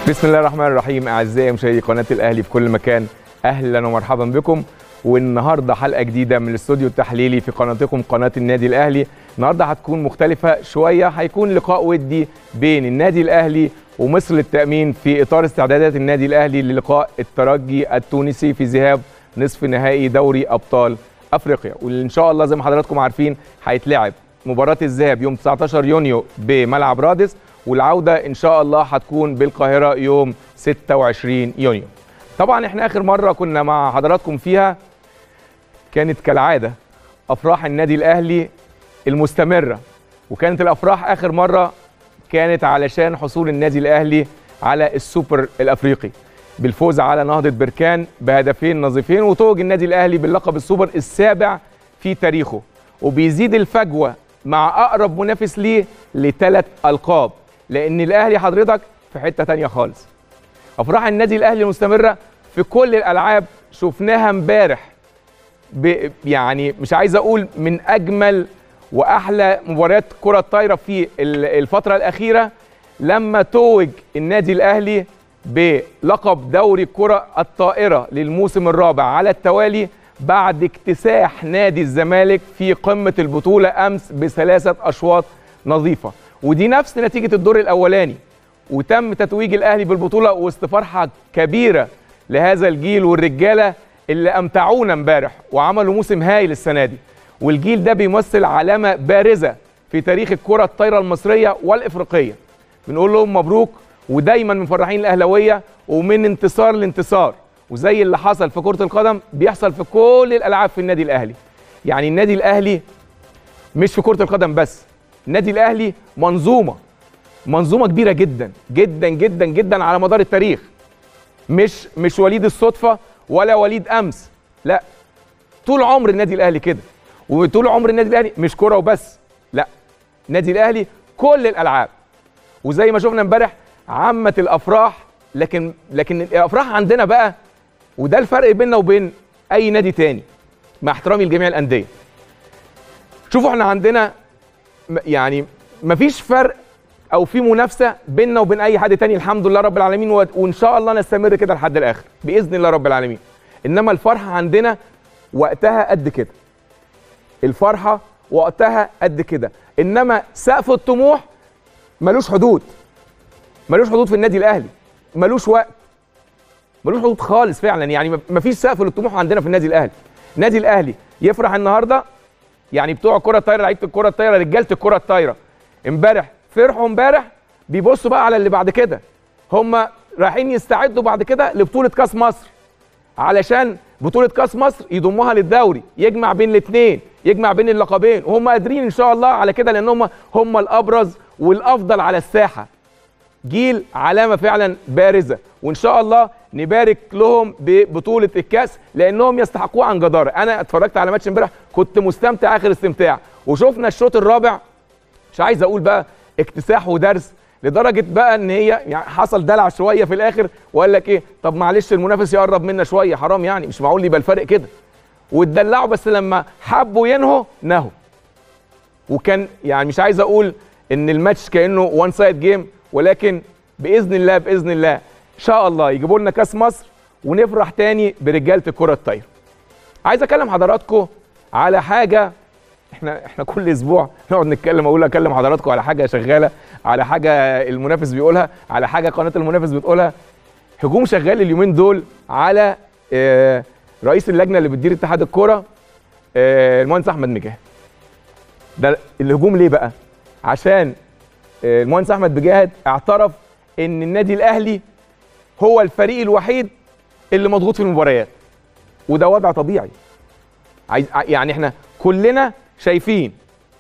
بسم الله الرحمن الرحيم اعزائي مشاهدي قناه الاهلي في كل مكان اهلا ومرحبا بكم والنهارده حلقه جديده من الاستوديو التحليلي في قناتكم قناه النادي الاهلي النهارده هتكون مختلفه شويه هيكون لقاء ودي بين النادي الاهلي ومصر للتامين في اطار استعدادات النادي الاهلي للقاء الترجي التونسي في ذهاب نصف نهائي دوري ابطال افريقيا واللي ان شاء الله زي ما حضراتكم عارفين هيتلعب مباراه الذهاب يوم 19 يونيو بملعب رادس والعوده ان شاء الله هتكون بالقاهره يوم 26 يونيو طبعا احنا اخر مره كنا مع حضراتكم فيها كانت كالعاده افراح النادي الاهلي المستمره وكانت الافراح اخر مره كانت علشان حصول النادي الاهلي على السوبر الافريقي بالفوز على نهضه بركان بهدفين نظيفين وتوج النادي الاهلي باللقب السوبر السابع في تاريخه وبيزيد الفجوه مع اقرب منافس ليه لثلاث القاب لان الاهلي حضرتك في حته تانية خالص افراح النادي الاهلي المستمره في كل الالعاب شفناها امبارح يعني مش عايز اقول من اجمل واحلى مباريات كره الطايره في الفتره الاخيره لما توج النادي الاهلي بلقب دوري الكره الطائره للموسم الرابع على التوالي بعد اكتساح نادي الزمالك في قمه البطوله امس بثلاثه اشواط نظيفه ودي نفس نتيجه الدور الاولاني وتم تتويج الاهلي بالبطوله وسط فرحه كبيره لهذا الجيل والرجاله اللي امتعونا امبارح وعملوا موسم هايل السنه دي والجيل ده بيمثل علامه بارزه في تاريخ الكره الطايره المصريه والافريقيه بنقول لهم مبروك ودايما مفرحين الاهلاويه ومن انتصار لانتصار وزي اللي حصل في كره القدم بيحصل في كل الالعاب في النادي الاهلي يعني النادي الاهلي مش في كره القدم بس النادي الاهلي منظومه منظومه كبيره جدا جدا جدا جدا على مدار التاريخ مش مش وليد الصدفه ولا وليد امس لا طول عمر النادي الاهلي كده وطول عمر النادي الاهلي مش كره وبس لا النادي الاهلي كل الالعاب وزي ما شفنا امبارح عامه الافراح لكن لكن الافراح عندنا بقى وده الفرق بيننا وبين اي نادي تاني مع احترامي لجميع الانديه شوفوا احنا عندنا يعني مفيش فرق او في منافسه بيننا وبين اي حد تاني الحمد لله رب العالمين وان شاء الله نستمر كده لحد الاخر باذن الله رب العالمين انما الفرحه عندنا وقتها قد كده الفرحه وقتها قد كده انما سقف الطموح ملوش حدود ملوش حدود في النادي الاهلي ملوش وقت ملوش حدود خالص فعلا يعني مفيش سقف للطموح عندنا في النادي الاهلي النادي الاهلي يفرح النهارده يعني بتوع الكره الطايره لعيبه الكره الطايره رجاله الكره الطايره امبارح فرحوا امبارح بيبصوا بقى على اللي بعد كده هم رايحين يستعدوا بعد كده لبطوله كاس مصر علشان بطوله كاس مصر يضموها للدوري يجمع بين الاثنين يجمع بين اللقبين وهم قادرين ان شاء الله على كده لان هم هم الابرز والافضل على الساحه جيل علامه فعلا بارزه وان شاء الله نبارك لهم ببطوله الكاس لانهم يستحقوها عن جداره انا اتفرجت على ماتش امبارح كنت مستمتع اخر استمتاع وشفنا الشوط الرابع مش عايز اقول بقى اكتساح ودرس لدرجه بقى ان هي يعني حصل دلع شويه في الاخر وقال لك ايه طب معلش المنافس يقرب منا شويه حرام يعني مش معقول يبقى الفرق كده واتدلعوا بس لما حبوا ينهوا نهوا وكان يعني مش عايز اقول ان الماتش كانه وان سايد جيم ولكن باذن الله باذن الله ان شاء الله يجيبوا لنا كاس مصر ونفرح تاني برجاله الكره الطايره عايز اكلم حضراتكم على حاجه احنا احنا كل اسبوع نقعد نتكلم اقول اكلم حضراتكم على حاجه شغاله على حاجه المنافس بيقولها على حاجه قناه المنافس بتقولها هجوم شغال اليومين دول على اه رئيس اللجنه اللي بتدير اتحاد الكوره اه المهندس احمد مجاهد ده الهجوم ليه بقى عشان اه المهندس احمد مجاهد اعترف ان النادي الاهلي هو الفريق الوحيد اللي مضغوط في المباريات وده وضع طبيعي عايز يعني احنا كلنا شايفين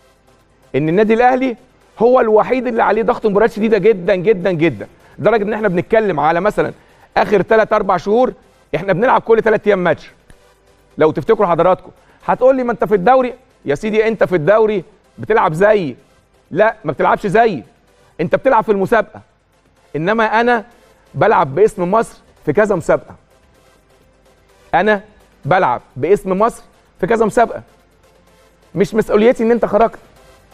ان النادي الاهلي هو الوحيد اللي عليه ضغط مباريات شديده جدا جدا جدا لدرجه ان احنا بنتكلم على مثلا اخر 3 4 شهور احنا بنلعب كل 3 ايام ماتش لو تفتكروا حضراتكم هتقول لي ما انت في الدوري يا سيدي انت في الدوري بتلعب زيي لا ما بتلعبش زيي انت بتلعب في المسابقه انما انا بلعب باسم مصر في كذا مسابقه انا بلعب باسم مصر في كذا مسابقه مش مسؤوليتي ان انت خرجت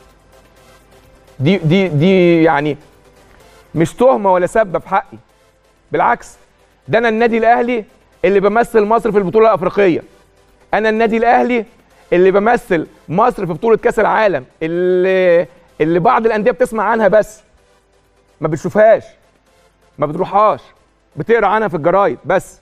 دي دي دي يعني مش تهمه ولا سبه في حقي بالعكس ده انا النادي الاهلي اللي بمثل مصر في البطوله الافريقيه انا النادي الاهلي اللي بمثل مصر في بطوله كاس العالم اللي اللي بعض الانديه بتسمع عنها بس ما بتشوفهاش ما بتروحهاش بتقرا عنها في الجرايد بس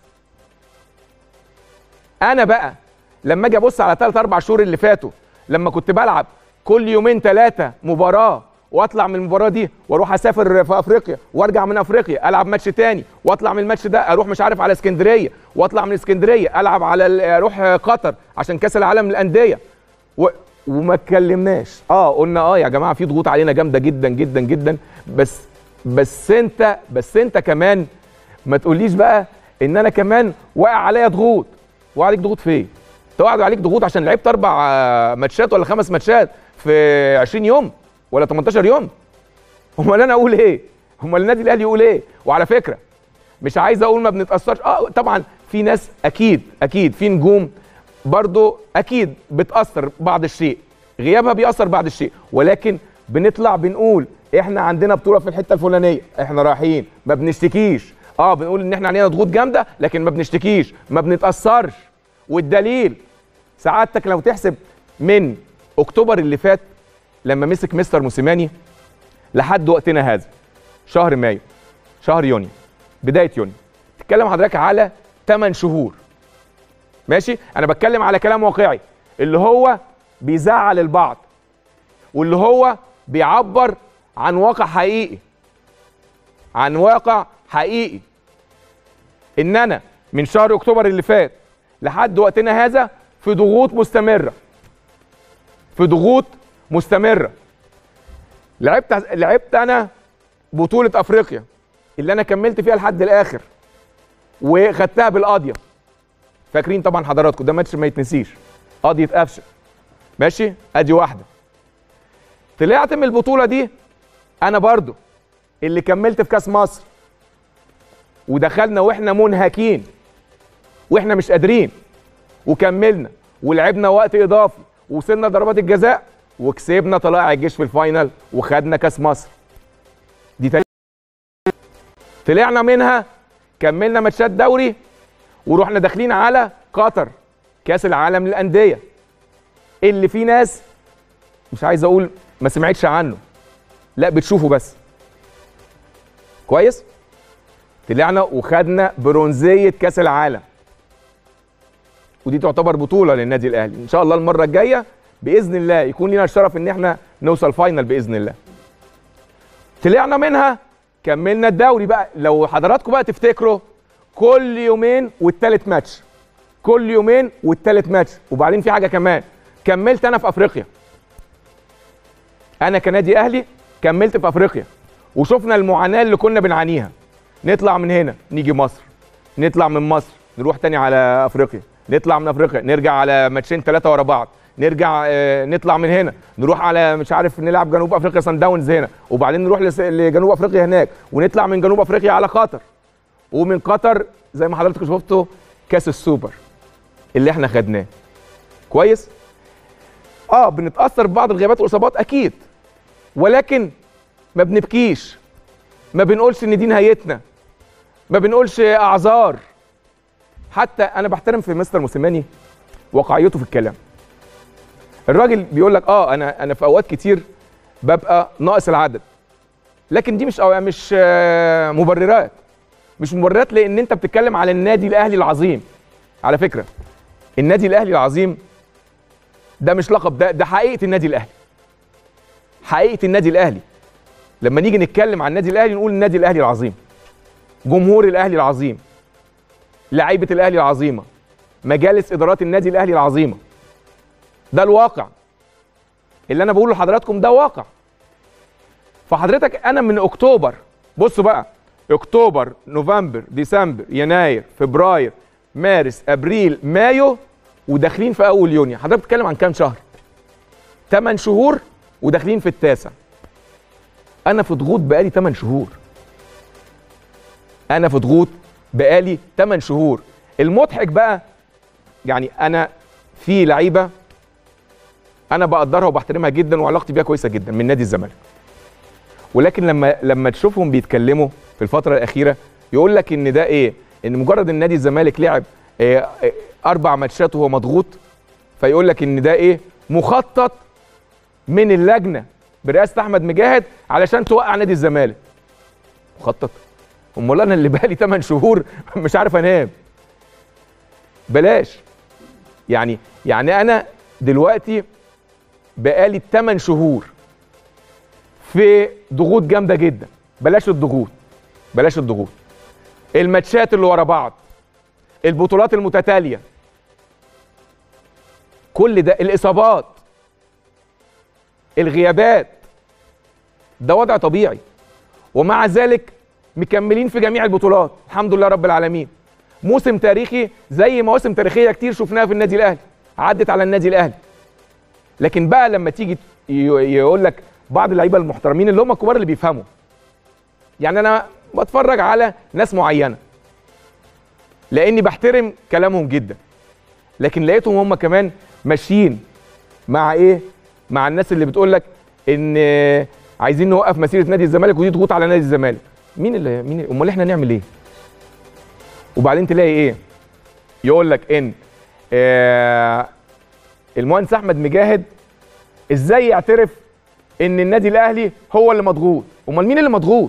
انا بقى لما اجي ابص على ثلاث اربع شهور اللي فاتوا لما كنت بلعب كل يومين ثلاثه مباراه واطلع من المباراه دي واروح اسافر في افريقيا وارجع من افريقيا العب ماتش تاني واطلع من الماتش ده اروح مش عارف على اسكندريه واطلع من اسكندريه العب على ال- اروح قطر عشان كاس العالم للانديه و... وما اتكلمناش اه قلنا اه يا جماعه في ضغوط علينا جامده جدا جدا جدا بس بس انت بس انت كمان ما تقوليش بقى ان انا كمان واقع عليا ضغوط واقع عليك ضغوط فين؟ انت واقع عليك ضغوط عشان لعبت اربع آه، ماتشات ولا خمس ماتشات في 20 يوم ولا 18 يوم امال انا اقول ايه؟ امال النادي الاهلي يقول ايه؟ وعلى فكره مش عايز اقول ما بنتاثرش اه طبعا في ناس اكيد اكيد في نجوم برضو اكيد بتاثر بعض الشيء غيابها بيأثر بعض الشيء ولكن بنطلع بنقول احنا عندنا بطوله في الحته الفلانيه احنا رايحين ما بنشتكيش اه بنقول ان احنا علينا ضغوط جامده لكن ما بنشتكيش ما بنتاثرش والدليل سعادتك لو تحسب من اكتوبر اللي فات لما مسك مستر موسيماني لحد وقتنا هذا شهر مايو شهر يونيو بدايه يونيو تتكلم حضرتك على 8 شهور ماشي انا بتكلم على كلام واقعي اللي هو بيزعل البعض واللي هو بيعبر عن واقع حقيقي عن واقع حقيقي ان انا من شهر اكتوبر اللي فات لحد وقتنا هذا في ضغوط مستمره في ضغوط مستمره لعبت لعبت انا بطوله افريقيا اللي انا كملت فيها لحد الاخر وخدتها بالقاضيه فاكرين طبعا حضراتكم ده ماتش ما يتنسيش قاضيه قفشه ماشي ادي واحده طلعت من البطوله دي انا برضو اللي كملت في كاس مصر ودخلنا واحنا منهكين واحنا مش قادرين وكملنا ولعبنا وقت اضافي ووصلنا ضربات الجزاء وكسبنا طلائع الجيش في الفاينل وخدنا كاس مصر دي تاني طلعنا منها كملنا ماتشات دوري ورحنا داخلين على قطر كاس العالم للانديه اللي فيه ناس مش عايز اقول ما سمعتش عنه لا بتشوفه بس كويس طلعنا وخدنا برونزيه كاس العالم ودي تعتبر بطوله للنادي الاهلي ان شاء الله المره الجايه باذن الله يكون لنا الشرف ان احنا نوصل فاينل باذن الله طلعنا منها كملنا الدوري بقى لو حضراتكم بقى تفتكروا كل يومين والتالت ماتش كل يومين والتالت ماتش وبعدين في حاجه كمان كملت انا في افريقيا انا كنادي اهلي كملت في افريقيا وشفنا المعاناه اللي كنا بنعانيها نطلع من هنا نيجي مصر نطلع من مصر نروح تاني على افريقيا نطلع من افريقيا نرجع على ماتشين ثلاثه ورا بعض نرجع آه، نطلع من هنا نروح على مش عارف نلعب جنوب افريقيا سان داونز هنا وبعدين نروح لس- لجنوب افريقيا هناك ونطلع من جنوب افريقيا على قطر ومن قطر زي ما حضرتك شفتوا كاس السوبر اللي احنا خدناه كويس اه بنتاثر ببعض الغيابات والاصابات اكيد ولكن ما بنبكيش ما بنقولش ان دي نهايتنا ما بنقولش اعذار حتى انا بحترم في مستر موسيماني واقعيته في الكلام الراجل بيقول لك اه انا انا في اوقات كتير ببقى ناقص العدد لكن دي مش أو مش آه، مبررات مش مبررات لان انت بتتكلم على النادي الاهلي العظيم على فكره النادي الاهلي العظيم ده مش لقب ده ده حقيقه النادي الاهلي حقيقه النادي الاهلي لما نيجي نتكلم عن النادي الاهلي نقول النادي الاهلي العظيم جمهور الاهلي العظيم لعيبه الاهلي العظيمه مجالس ادارات النادي الاهلي العظيمه ده الواقع اللي انا بقوله لحضراتكم ده واقع فحضرتك انا من اكتوبر بصوا بقى اكتوبر نوفمبر ديسمبر يناير فبراير مارس ابريل مايو وداخلين في اول يونيو حضرتك بتتكلم عن كام شهر 8 شهور وداخلين في التاسع انا في ضغوط بقالي 8 شهور انا في ضغوط بقالي 8 شهور المضحك بقى يعني انا في لعيبه انا بقدرها وبحترمها جدا وعلاقتي بيها كويسه جدا من نادي الزمالك ولكن لما لما تشوفهم بيتكلموا في الفتره الاخيره يقول لك ان ده ايه ان مجرد ان نادي الزمالك لعب إيه إيه اربع ماتشات وهو مضغوط فيقول لك ان ده ايه مخطط من اللجنه برئاسه احمد مجاهد علشان توقع نادي الزمالك مخطط امال انا اللي بقالي 8 شهور مش عارف انام بلاش يعني يعني انا دلوقتي بقالي 8 شهور في ضغوط جامده جدا بلاش الضغوط بلاش الضغوط الماتشات اللي ورا بعض البطولات المتتاليه كل ده الاصابات الغيابات ده وضع طبيعي ومع ذلك مكملين في جميع البطولات الحمد لله رب العالمين موسم تاريخي زي مواسم تاريخيه كتير شفناها في النادي الاهلي عدت على النادي الاهلي لكن بقى لما تيجي يقول لك بعض اللعيبه المحترمين اللي هم الكبار اللي بيفهموا يعني انا بتفرج على ناس معينه لاني بحترم كلامهم جدا لكن لقيتهم هم كمان ماشيين مع ايه مع الناس اللي بتقول لك ان عايزين نوقف مسيره نادي الزمالك ودي ضغوط على نادي الزمالك مين اللي مين امال احنا نعمل ايه وبعدين تلاقي ايه يقول لك ان آه المهندس احمد مجاهد ازاي يعترف ان النادي الاهلي هو اللي مضغوط امال مين اللي مضغوط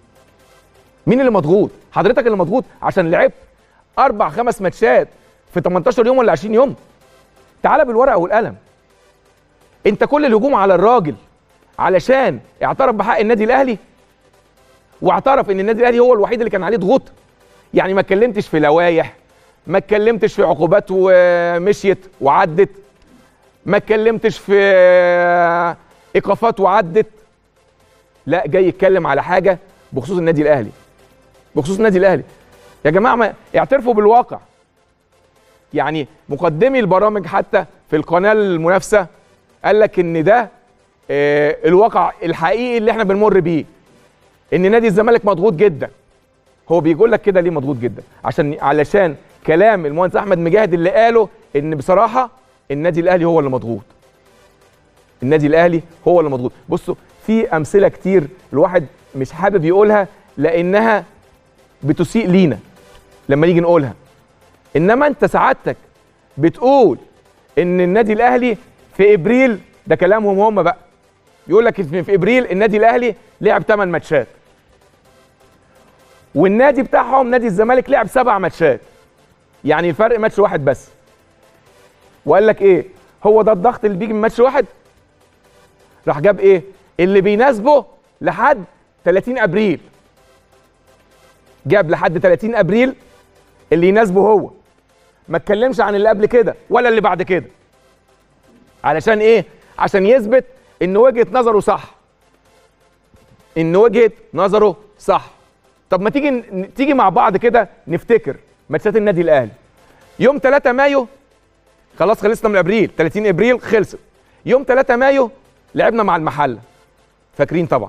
مين اللي مضغوط حضرتك اللي مضغوط عشان لعبت اربع خمس ماتشات في 18 يوم ولا 20 يوم تعالى بالورقه والقلم انت كل الهجوم على الراجل علشان اعترف بحق النادي الاهلي واعترف ان النادي الاهلي هو الوحيد اللي كان عليه ضغوط يعني ما اتكلمتش في لوائح ما اتكلمتش في عقوبات ومشيت وعدت ما اتكلمتش في ايقافات وعدت لا جاي يتكلم على حاجه بخصوص النادي الاهلي بخصوص النادي الاهلي يا جماعه ما اعترفوا بالواقع يعني مقدمي البرامج حتى في القناه المنافسه قال لك ان ده آه الواقع الحقيقي اللي احنا بنمر بيه ان نادي الزمالك مضغوط جدا هو بيقول لك كده ليه مضغوط جدا عشان علشان كلام المهندس احمد مجاهد اللي قاله ان بصراحه النادي الاهلي هو اللي مضغوط النادي الاهلي هو اللي مضغوط بصوا في امثله كتير الواحد مش حابب يقولها لانها بتسيء لينا لما نيجي نقولها انما انت سعادتك بتقول ان النادي الاهلي في ابريل ده كلامهم هم بقى يقول لك في ابريل النادي الاهلي لعب 8 ماتشات والنادي بتاعهم نادي الزمالك لعب سبع ماتشات يعني الفرق ماتش واحد بس وقال لك ايه هو ده الضغط اللي بيجي من ماتش واحد راح جاب ايه اللي بيناسبه لحد 30 ابريل جاب لحد 30 ابريل اللي يناسبه هو ما اتكلمش عن اللي قبل كده ولا اللي بعد كده علشان ايه عشان يثبت ان وجهه نظره صح ان وجهه نظره صح طب ما تيجي تيجي مع بعض كده نفتكر ماتشات النادي الاهلي يوم 3 مايو خلاص خلصنا من ابريل 30 ابريل خلصت يوم 3 مايو لعبنا مع المحله فاكرين طبعا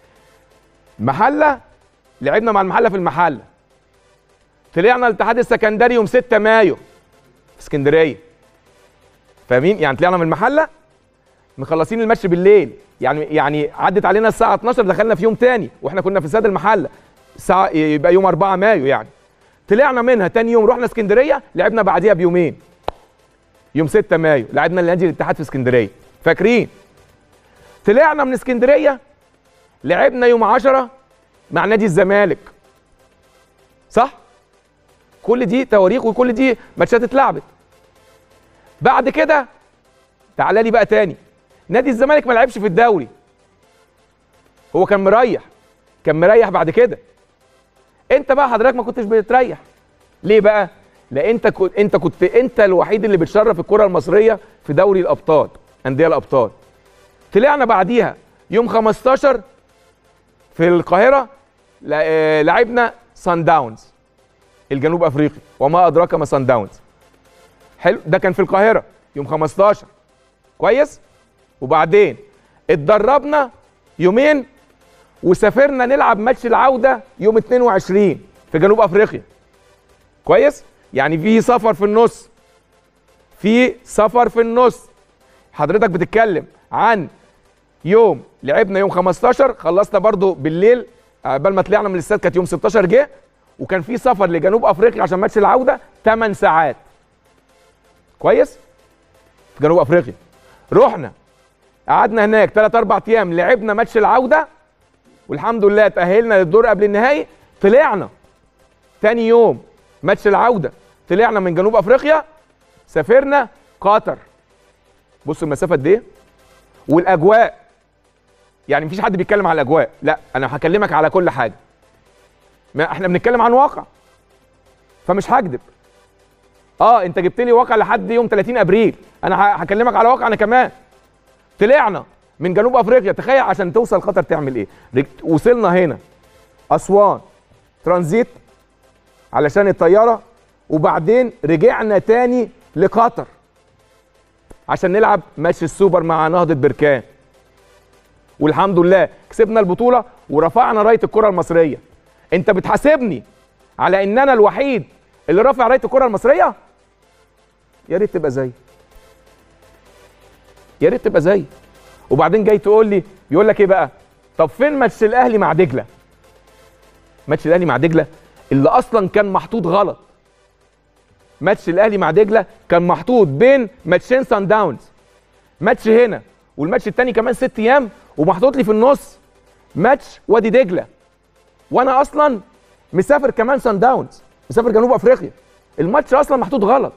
محله لعبنا مع المحله في المحله طلعنا الاتحاد السكندري يوم 6 مايو في اسكندريه فاهمين يعني طلعنا من المحله مخلصين الماتش بالليل يعني يعني عدت علينا الساعه 12 دخلنا في يوم تاني واحنا كنا في استاد المحله الساعه يبقى يوم 4 مايو يعني طلعنا منها تاني يوم رحنا اسكندريه لعبنا بعديها بيومين يوم 6 مايو لعبنا نادي الاتحاد في اسكندريه فاكرين طلعنا من اسكندريه لعبنا يوم 10 مع نادي الزمالك صح كل دي تواريخ وكل دي ماتشات اتلعبت بعد كده تعالى لي بقى تاني نادي الزمالك ما لعبش في الدوري هو كان مريح كان مريح بعد كده انت بقى حضرتك ما كنتش بتريح ليه بقى لا انت كنت انت كنت انت الوحيد اللي بتشرف الكره المصريه في دوري الابطال انديه الابطال طلعنا بعديها يوم 15 في القاهره لعبنا سان داونز الجنوب افريقي وما ادراك ما سان داونز حلو ده كان في القاهره يوم 15 كويس وبعدين اتدربنا يومين وسافرنا نلعب ماتش العوده يوم 22 في جنوب افريقيا كويس يعني في سفر في النص في سفر في النص حضرتك بتتكلم عن يوم لعبنا يوم 15 خلصنا برضو بالليل قبل ما طلعنا من الاستاد كانت يوم 16 جه وكان في سفر لجنوب افريقيا عشان ماتش العوده 8 ساعات كويس في جنوب افريقيا رحنا قعدنا هناك 3 4 ايام لعبنا ماتش العوده والحمد لله تاهلنا للدور قبل النهائي طلعنا تاني يوم ماتش العوده طلعنا من جنوب افريقيا سافرنا قطر بص المسافه قد ايه والاجواء يعني مفيش حد بيتكلم على الاجواء لا انا هكلمك على كل حاجه ما احنا بنتكلم عن واقع فمش هكذب اه انت جبت لي واقع لحد يوم 30 ابريل انا ه- هكلمك على واقع انا كمان طلعنا من جنوب افريقيا تخيل عشان توصل قطر تعمل ايه رج- وصلنا هنا اسوان ترانزيت علشان الطياره وبعدين رجعنا تاني لقطر عشان نلعب ماتش السوبر مع نهضه بركان والحمد لله كسبنا البطوله ورفعنا رايه الكره المصريه انت بتحاسبني على ان انا الوحيد اللي رافع رايه الكره المصريه يا ريت تبقى زي يا ريت تبقى زي وبعدين جاي تقول لي يقول لك ايه بقى طب فين ماتش الاهلي مع دجله ماتش الاهلي مع دجله اللي اصلا كان محطوط غلط ماتش الاهلي مع دجله كان محطوط بين ماتشين سان داونز ماتش هنا والماتش التاني كمان ست ايام ومحطوط لي في النص ماتش وادي دجله وانا اصلا مسافر كمان سان داونز مسافر جنوب افريقيا الماتش اصلا محطوط غلط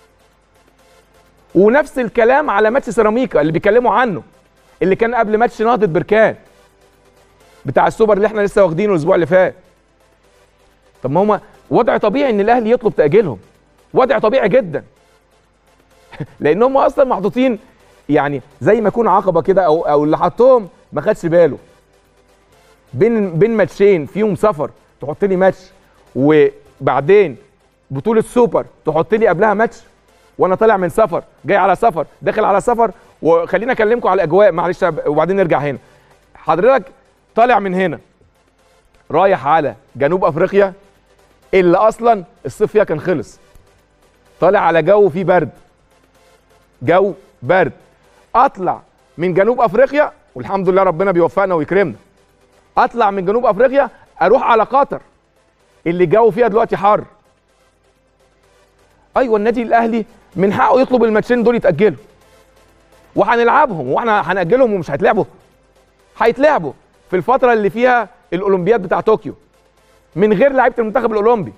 ونفس الكلام على ماتش سيراميكا اللي بيتكلموا عنه اللي كان قبل ماتش نهضه بركان بتاع السوبر اللي احنا لسه واخدينه الاسبوع اللي فات طب ما هما وضع طبيعي ان الاهلي يطلب تاجيلهم وضع طبيعي جدا لان هم اصلا محطوطين يعني زي ما يكون عقبه كده او او اللي حطهم ما خدش باله بين بين ماتشين فيهم سفر تحط لي ماتش وبعدين بطوله سوبر تحط لي قبلها ماتش وانا طالع من سفر جاي على سفر داخل على سفر وخلينا اكلمكم على الاجواء معلش وبعدين نرجع هنا حضرتك طالع من هنا رايح على جنوب افريقيا اللي اصلا الصيف فيها كان خلص طالع على جو فيه برد جو برد اطلع من جنوب افريقيا والحمد لله ربنا بيوفقنا ويكرمنا اطلع من جنوب افريقيا اروح على قطر اللي الجو فيها دلوقتي حر ايوه النادي الاهلي من حقه يطلب الماتشين دول يتاجلوا وهنلعبهم واحنا هناجلهم ومش هيتلعبوا هيتلعبوا في الفتره اللي فيها الاولمبياد بتاع طوكيو من غير لعيبه المنتخب الاولمبي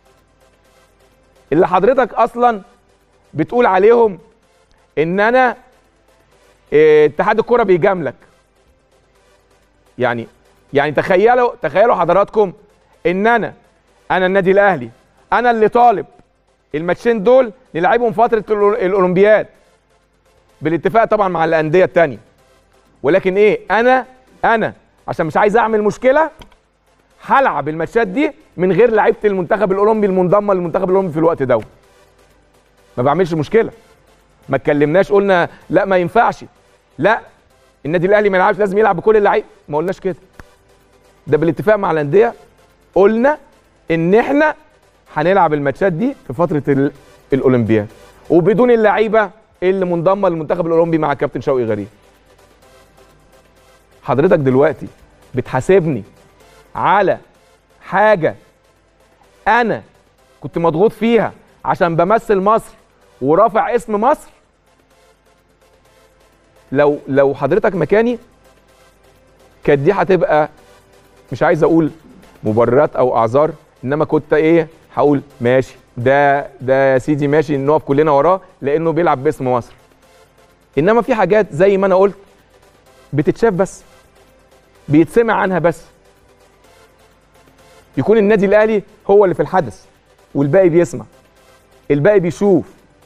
اللي حضرتك اصلا بتقول عليهم ان انا إيه، اتحاد الكره بيجاملك يعني يعني تخيلوا تخيلوا حضراتكم ان انا انا النادي الاهلي انا اللي طالب الماتشين دول نلعبهم فتره الأول- الاولمبياد بالاتفاق طبعا مع الانديه التانية ولكن ايه انا انا عشان مش عايز اعمل مشكله هلعب الماتشات دي من غير لعيبه المنتخب الاولمبي المنضمه للمنتخب الاولمبي في الوقت ده ما بعملش مشكله ما اتكلمناش قلنا لا ما ينفعش لا النادي الاهلي ما يلعبش لازم يلعب بكل اللعيبه ما قلناش كده ده بالاتفاق مع الانديه قلنا ان احنا هنلعب الماتشات دي في فتره ال- الاولمبياد وبدون اللعيبه اللي منضمه للمنتخب الاولمبي مع كابتن شوقي غريب حضرتك دلوقتي بتحاسبني على حاجه انا كنت مضغوط فيها عشان بمثل مصر ورافع اسم مصر لو لو حضرتك مكاني كانت دي هتبقى مش عايز اقول مبررات او اعذار انما كنت ايه هقول ماشي ده ده يا سيدي ماشي نقف كلنا وراه لانه بيلعب باسم مصر انما في حاجات زي ما انا قلت بتتشاف بس بيتسمع عنها بس يكون النادي الاهلي هو اللي في الحدث والباقي بيسمع الباقي بيشوف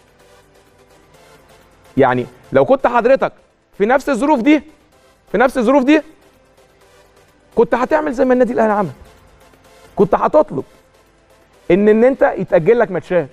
يعني لو كنت حضرتك في نفس الظروف دي في نفس الظروف دي كنت هتعمل زي ما النادي الاهلي عمل كنت هتطلب ان ان انت يتاجل لك ماتشات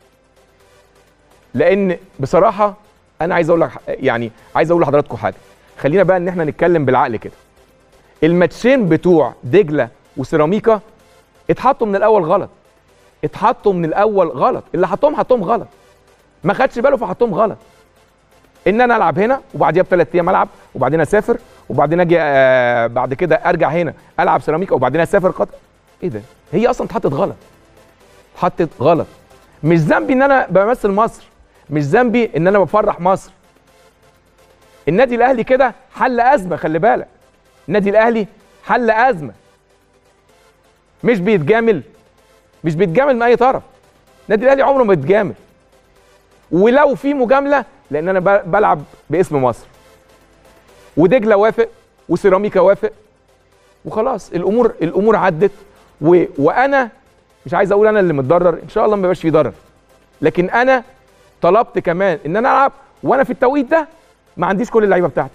لان بصراحه انا عايز اقول لك يعني عايز اقول لحضراتكم حاجه خلينا بقى ان احنا نتكلم بالعقل كده الماتشين بتوع دجله وسيراميكا اتحطوا من الاول غلط اتحطوا من الاول غلط اللي حطهم حطهم غلط ما خدش باله فحطهم غلط ان انا العب هنا وبعديها بثلاث ايام العب وبعدين اسافر وبعدين اجي آه بعد كده ارجع هنا العب سيراميكا وبعدين اسافر قطر ايه ده هي اصلا اتحطت غلط اتحطت غلط مش ذنبي ان انا بمثل مصر مش ذنبي ان انا بفرح مصر النادي الاهلي كده حل ازمه خلي بالك النادي الاهلي حل ازمه مش بيتجامل مش بيتجامل من اي طرف النادي الاهلي عمره ما بيتجامل ولو في مجامله لان انا ب- بلعب باسم مصر ودجله وافق وسيراميكا وافق وخلاص الامور الامور عدت و... وانا مش عايز اقول انا اللي متضرر ان شاء الله ما يبقاش في ضرر لكن انا طلبت كمان ان انا العب وانا في التوقيت ده ما عنديش كل اللعيبه بتاعتي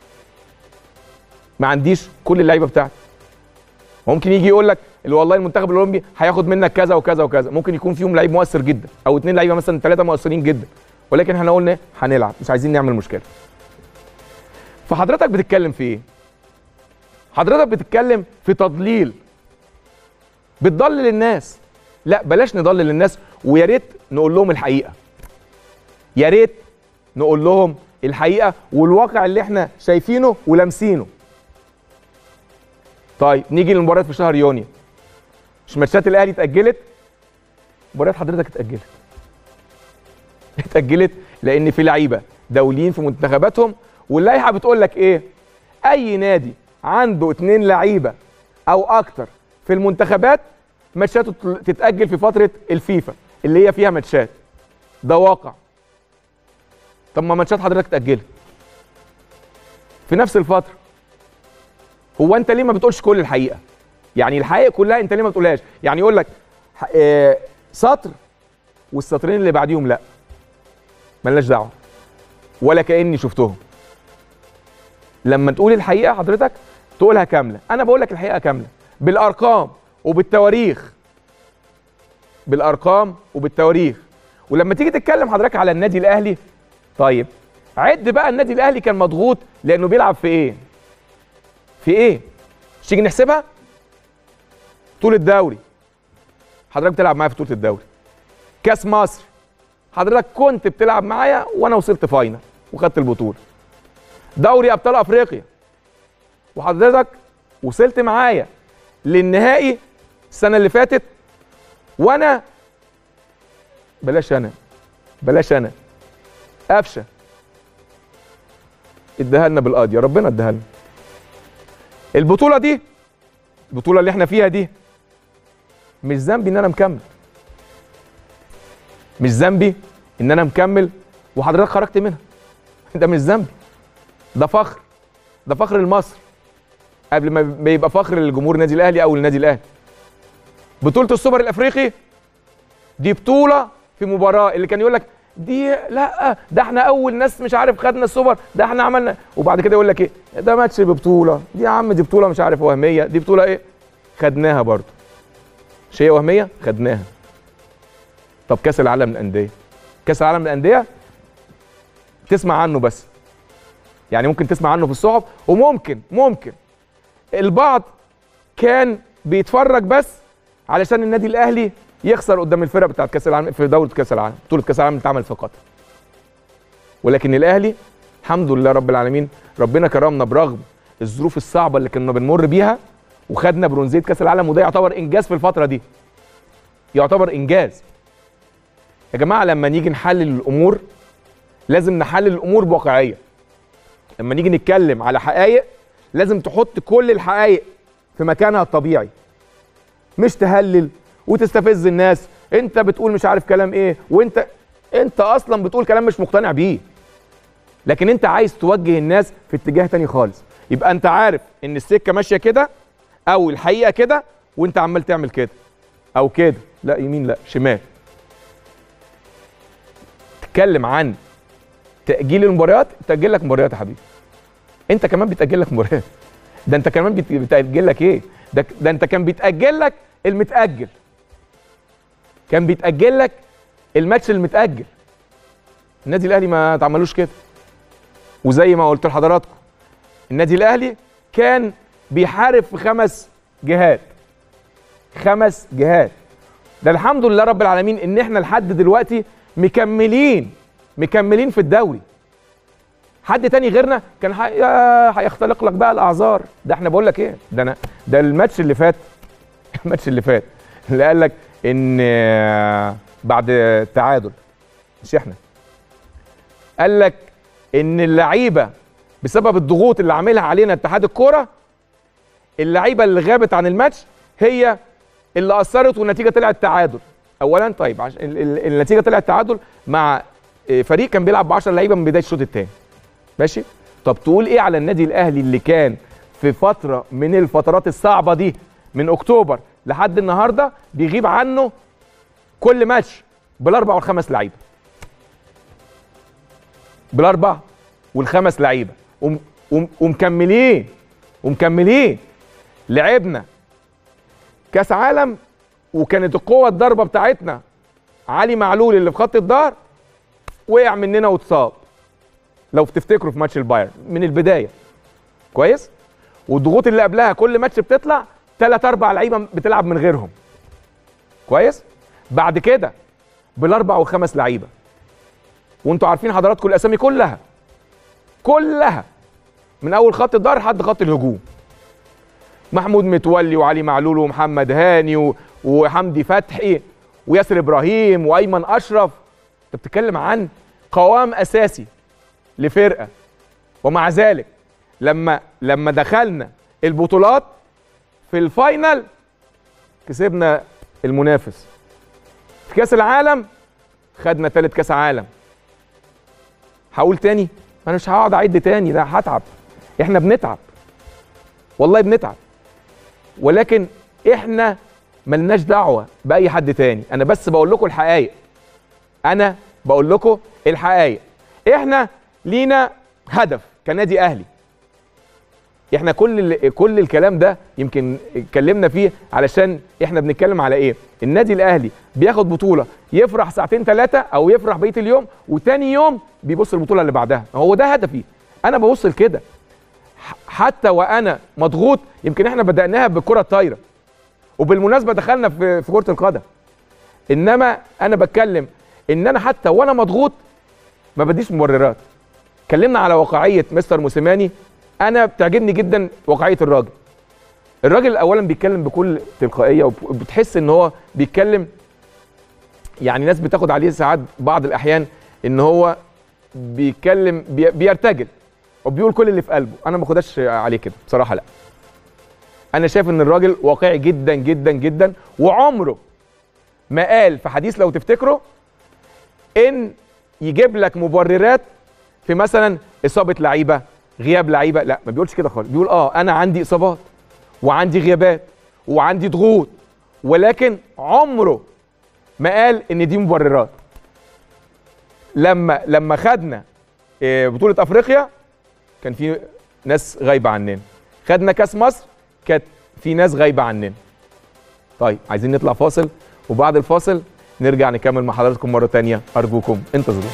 ما عنديش كل اللعيبه بتاعتي ممكن يجي يقول لك اللي والله المنتخب الاولمبي هياخد منك كذا وكذا وكذا ممكن يكون فيهم لعيب مؤثر جدا او اتنين لعيبه مثلا ثلاثه مؤثرين جدا ولكن احنا قلنا هنلعب مش عايزين نعمل مشكله فحضرتك بتتكلم في ايه حضرتك بتتكلم في تضليل بتضلل الناس لا بلاش نضلل الناس ويا ريت نقول لهم الحقيقه يا ريت نقول لهم الحقيقه والواقع اللي احنا شايفينه ولامسينه طيب نيجي للمباريات في شهر يونيو مش ماتشات الاهلي اتاجلت مباريات حضرتك اتاجلت اتاجلت لان في لعيبه دوليين في منتخباتهم واللائحه بتقول لك ايه اي نادي عنده اتنين لعيبه او اكتر في المنتخبات ماتشاته تل- تتاجل في فتره الفيفا اللي هي فيها ماتشات ده واقع طب ما ماتشات حضرتك اتاجلت في نفس الفتره هو انت ليه ما بتقولش كل الحقيقه يعني الحقيقه كلها انت ليه ما بتقولهاش يعني يقول لك ح- آه، سطر والسطرين اللي بعديهم لا ملناش دعوه ولا كاني شفتهم لما تقول الحقيقه حضرتك تقولها كامله انا بقول لك الحقيقه كامله بالارقام وبالتواريخ بالارقام وبالتواريخ ولما تيجي تتكلم حضرتك على النادي الاهلي طيب عد بقى النادي الاهلي كان مضغوط لانه بيلعب في ايه في ايه مش تيجي نحسبها طول الدوري حضرتك بتلعب معايا في طوله الدوري كاس مصر حضرتك كنت بتلعب معايا وانا وصلت فاينل وخدت البطوله دوري ابطال افريقيا وحضرتك وصلت معايا للنهائي السنه اللي فاتت وانا بلاش انا بلاش انا قفشه اداها لنا بالقاضي يا ربنا اداها لنا البطوله دي البطوله اللي احنا فيها دي مش ذنبي ان انا مكمل مش ذنبي ان انا مكمل وحضرتك خرجت منها ده مش ذنبي ده فخر ده فخر لمصر قبل ما ما يبقى فخر للجمهور النادي الاهلي او النادي الاهلي بطوله السوبر الافريقي دي بطوله في مباراه اللي كان يقول لك دي لا ده احنا اول ناس مش عارف خدنا السوبر ده احنا عملنا وبعد كده يقول لك ايه ده ماتش ببطوله دي يا عم دي بطوله مش عارف وهميه دي بطوله ايه خدناها برضه مش هي وهميه خدناها طب كاس العالم للانديه كاس العالم للانديه تسمع عنه بس يعني ممكن تسمع عنه في الصحف وممكن ممكن البعض كان بيتفرج بس علشان النادي الاهلي يخسر قدام الفرق بتاعت كاس العالم في دوره كاس العالم بطوله كاس العالم اللي اتعملت في قطر ولكن الاهلي الحمد لله رب العالمين ربنا كرمنا برغم الظروف الصعبه اللي كنا بنمر بيها وخدنا برونزيه كاس العالم وده يعتبر انجاز في الفتره دي يعتبر انجاز يا جماعه لما نيجي نحلل الامور لازم نحلل الامور بواقعيه لما نيجي نتكلم على حقائق لازم تحط كل الحقائق في مكانها الطبيعي مش تهلل وتستفز الناس انت بتقول مش عارف كلام ايه وانت انت اصلا بتقول كلام مش مقتنع بيه لكن انت عايز توجه الناس في اتجاه تاني خالص يبقى انت عارف ان السكه ماشيه كده او الحقيقه كده وانت عمال تعمل كده او كده لا يمين لا شمال تتكلم عن تاجيل المباريات تاجل لك مباريات يا حبيبي انت كمان بيتاجل لك مباريات ده انت كمان بيت- بيتاجل لك ايه ده ده انت كان بيتاجل لك المتاجل كان بيتاجل لك الماتش المتاجل النادي الاهلي ما تعملوش كده وزي ما قلت لحضراتكم النادي الاهلي كان بيحارب في خمس جهات خمس جهات ده الحمد لله رب العالمين ان احنا لحد دلوقتي مكملين مكملين في الدوري حد تاني غيرنا كان ح- يا- هيختلق لك بقى الاعذار ده احنا بقول لك ايه ده انا ده الماتش اللي فات الماتش اللي فات اللي قال لك ان آه، بعد تعادل مش احنا قال لك ان اللعيبه بسبب الضغوط اللي عاملها علينا اتحاد الكوره اللعيبه اللي غابت عن الماتش هي اللي اثرت والنتيجه طلعت تعادل اولا طيب عش... ال- ال- النتيجه طلعت تعادل مع آه، فريق كان بيلعب ب 10 لعيبه من بدايه الشوط الثاني ماشي طب تقول ايه على النادي الاهلي اللي كان في فتره من الفترات الصعبه دي من اكتوبر لحد النهارده بيغيب عنه كل ماتش بالاربع والخمس لعيبه بالاربع والخمس لعيبه وم... وم... ومكملين ومكملين لعبنا كاس عالم وكانت القوه الضربه بتاعتنا علي معلول اللي في خط الظهر وقع مننا واتصاب لو تفتكروا في ماتش البايرن من البدايه كويس والضغوط اللي قبلها كل ماتش بتطلع ثلاث اربع لعيبه بتلعب من غيرهم كويس بعد كده بالاربع وخمس لعيبه وانتوا عارفين حضراتكم الاسامي كلها كلها من اول خط الظهر لحد خط الهجوم محمود متولي وعلي معلول ومحمد هاني و... وحمدي فتحي وياسر ابراهيم وايمن اشرف انت بتتكلم عن قوام اساسي لفرقه ومع ذلك لما لما دخلنا البطولات في الفاينل كسبنا المنافس في كاس العالم خدنا ثالث كاس عالم هقول تاني انا مش هقعد اعد تاني ده هتعب احنا بنتعب والله بنتعب ولكن احنا ملناش دعوه باي حد تاني انا بس بقول لكم الحقائق انا بقول لكم الحقائق احنا لينا هدف كنادي اهلي احنا كل ال- كل الكلام ده يمكن اتكلمنا فيه علشان احنا بنتكلم على ايه النادي الاهلي بياخد بطوله يفرح ساعتين ثلاثه او يفرح بقيه اليوم وتاني يوم بيبص البطوله اللي بعدها هو ده هدفي انا ببص لكده ح- حتى وانا مضغوط يمكن احنا بداناها بالكره الطايره وبالمناسبه دخلنا في في كره القدم انما انا بتكلم ان انا حتى وانا مضغوط ما بديش مبررات اتكلمنا على واقعيه مستر موسيماني انا بتعجبني جدا واقعيه الراجل الراجل اولا بيتكلم بكل تلقائيه وبتحس ان هو بيتكلم يعني ناس بتاخد عليه ساعات بعض الاحيان ان هو بيتكلم بي- بيرتجل وبيقول كل اللي في قلبه انا ما باخدهاش عليه كده بصراحه لا انا شايف ان الراجل واقعي جدا جدا جدا وعمره ما قال في حديث لو تفتكروا ان يجيب لك مبررات في مثلا اصابه لعيبه غياب لعيبه لا ما بيقولش كده خالص بيقول اه انا عندي اصابات وعندي غيابات وعندي ضغوط ولكن عمره ما قال ان دي مبررات لما لما خدنا آه، بطوله افريقيا كان في ناس غايبه عننا خدنا كاس مصر كانت في ناس غايبه عننا طيب عايزين نطلع فاصل وبعد الفاصل نرجع نكمل مع حضراتكم مره تانية ارجوكم انتظروا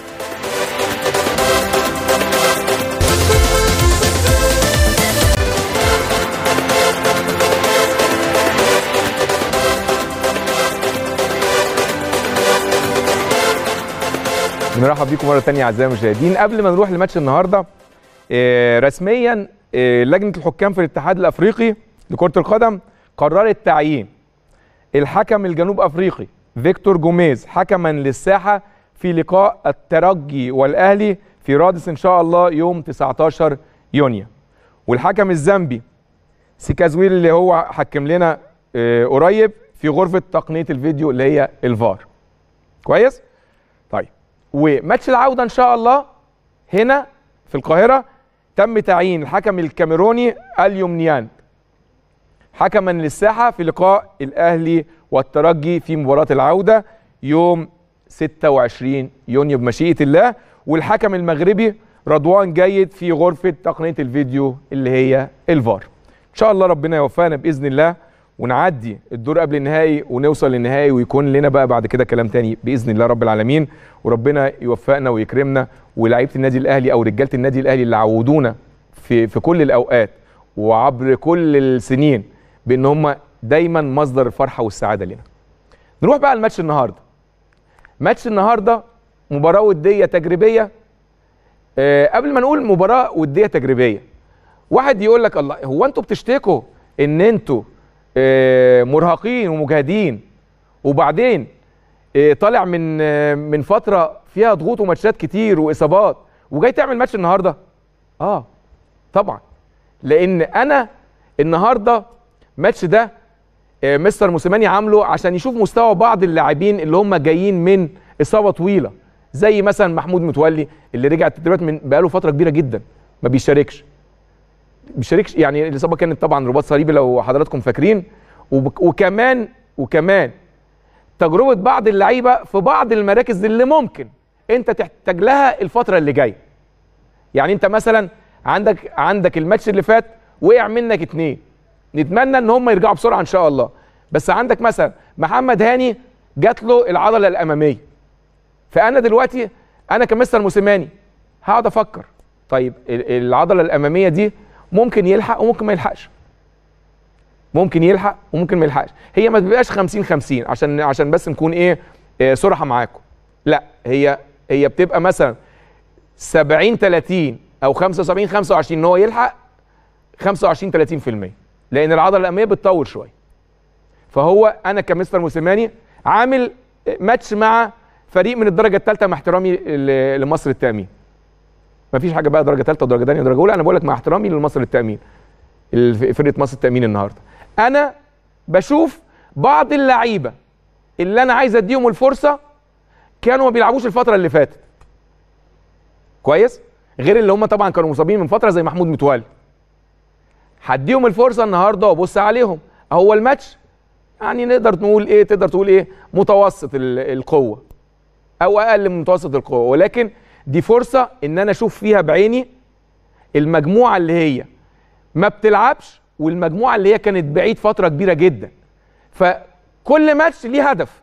بنرحب بيكم مره تانية اعزائي المشاهدين قبل ما نروح لماتش النهارده آه، رسميا آه، لجنه الحكام في الاتحاد الافريقي لكره القدم قررت تعيين الحكم الجنوب افريقي فيكتور جوميز حكما للساحه في لقاء الترجي والاهلي في رادس ان شاء الله يوم 19 يونيو والحكم الزامبي سيكازويل اللي هو حكم لنا آه، قريب في غرفه تقنيه الفيديو اللي هي الفار كويس طيب وماتش العوده ان شاء الله هنا في القاهره تم تعيين الحكم الكاميروني اليوم نيان حكما للساحه في لقاء الاهلي والترجي في مباراه العوده يوم 26 يونيو بمشيئه الله والحكم المغربي رضوان جيد في غرفه تقنيه الفيديو اللي هي الفار ان شاء الله ربنا يوفقنا باذن الله ونعدي الدور قبل النهائي ونوصل للنهائي ويكون لنا بقى بعد كده كلام تاني باذن الله رب العالمين وربنا يوفقنا ويكرمنا ولاعيبه النادي الاهلي او رجاله النادي الاهلي اللي عودونا في في كل الاوقات وعبر كل السنين بان هم دايما مصدر الفرحه والسعاده لنا. نروح بقى لماتش النهارده. ماتش النهارده مباراه وديه تجريبيه آه قبل ما نقول مباراه وديه تجريبيه واحد يقول لك الله هو انتوا بتشتكوا ان انتوا آه، مرهقين ومجهدين وبعدين آه، طالع من آه، من فتره فيها ضغوط وماتشات كتير واصابات وجاي تعمل ماتش النهارده اه طبعا لان انا النهارده ماتش ده آه، مستر موسيماني عامله عشان يشوف مستوى بعض اللاعبين اللي هم جايين من اصابه طويله زي مثلا محمود متولي اللي رجع التدريبات من بقاله فتره كبيره جدا ما بيشاركش بيشاركش يعني الاصابه كانت طبعا رباط صليبي لو حضراتكم فاكرين وب- وكمان وكمان تجربه بعض اللعيبه في بعض المراكز اللي ممكن انت تحتاج لها الفتره اللي جايه يعني انت مثلا عندك عندك الماتش اللي فات وقع منك اتنين نتمنى ان هم يرجعوا بسرعه ان شاء الله بس عندك مثلا محمد هاني جات له العضله الاماميه فانا دلوقتي انا كمستر موسيماني هقعد افكر طيب ال- العضله الاماميه دي ممكن يلحق وممكن ما يلحقش ممكن يلحق وممكن ما يلحقش هي ما بتبقاش 50 50 عشان عشان بس نكون ايه آه، صراحه معاكم لا هي هي بتبقى مثلا 70 30 او 75 25 ان هو يلحق 25 30% لان العضله الاماميه بتطول شويه فهو انا كمستر موسيماني عامل ماتش مع فريق من الدرجه الثالثه مع احترامي ل- لمصر التامين مفيش حاجه بقى درجه ثالثه ودرجه ثانيه ودرجه اولى انا بقول لك مع احترامي لمصر التامين الف- فرقه مصر التامين النهارده انا بشوف بعض اللعيبه اللي انا عايز اديهم الفرصه كانوا ما بيلعبوش الفتره اللي فاتت كويس غير اللي هم طبعا كانوا مصابين من فتره زي محمود متولي هديهم الفرصه النهارده وابص عليهم هو الماتش يعني نقدر نقول ايه تقدر تقول ايه متوسط ال- القوه او اقل من متوسط القوه ولكن دي فرصه ان انا اشوف فيها بعيني المجموعه اللي هي ما بتلعبش والمجموعه اللي هي كانت بعيد فتره كبيره جدا فكل ماتش ليه هدف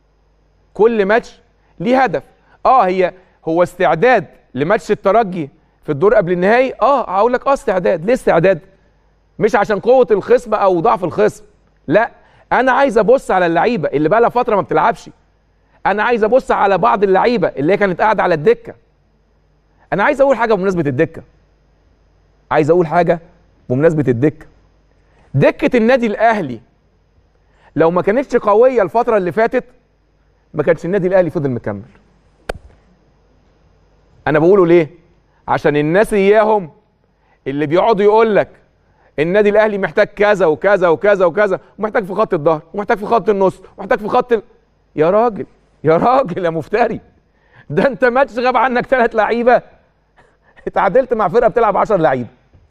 كل ماتش ليه هدف اه هي هو استعداد لماتش الترجي في الدور قبل النهائي اه هقول لك اه استعداد ليه استعداد مش عشان قوه الخصم او ضعف الخصم لا انا عايز ابص على اللعيبه اللي بقى لها فتره ما بتلعبش انا عايز ابص على بعض اللعيبه اللي هي كانت قاعده على الدكه انا عايز اقول حاجه بمناسبه الدكه عايز اقول حاجه بمناسبه الدكه دكه النادي الاهلي لو ما كانتش قويه الفتره اللي فاتت ما كانش النادي الاهلي فضل مكمل انا بقوله ليه عشان الناس اياهم اللي بيقعدوا يقول لك النادي الاهلي محتاج كذا وكذا وكذا وكذا ومحتاج في خط الظهر ومحتاج في خط النص ومحتاج في خط ال... يا راجل يا راجل يا مفتري ده انت ماتش غاب عنك ثلاث لعيبه اتعادلت مع فرقه بتلعب 10 لعيبه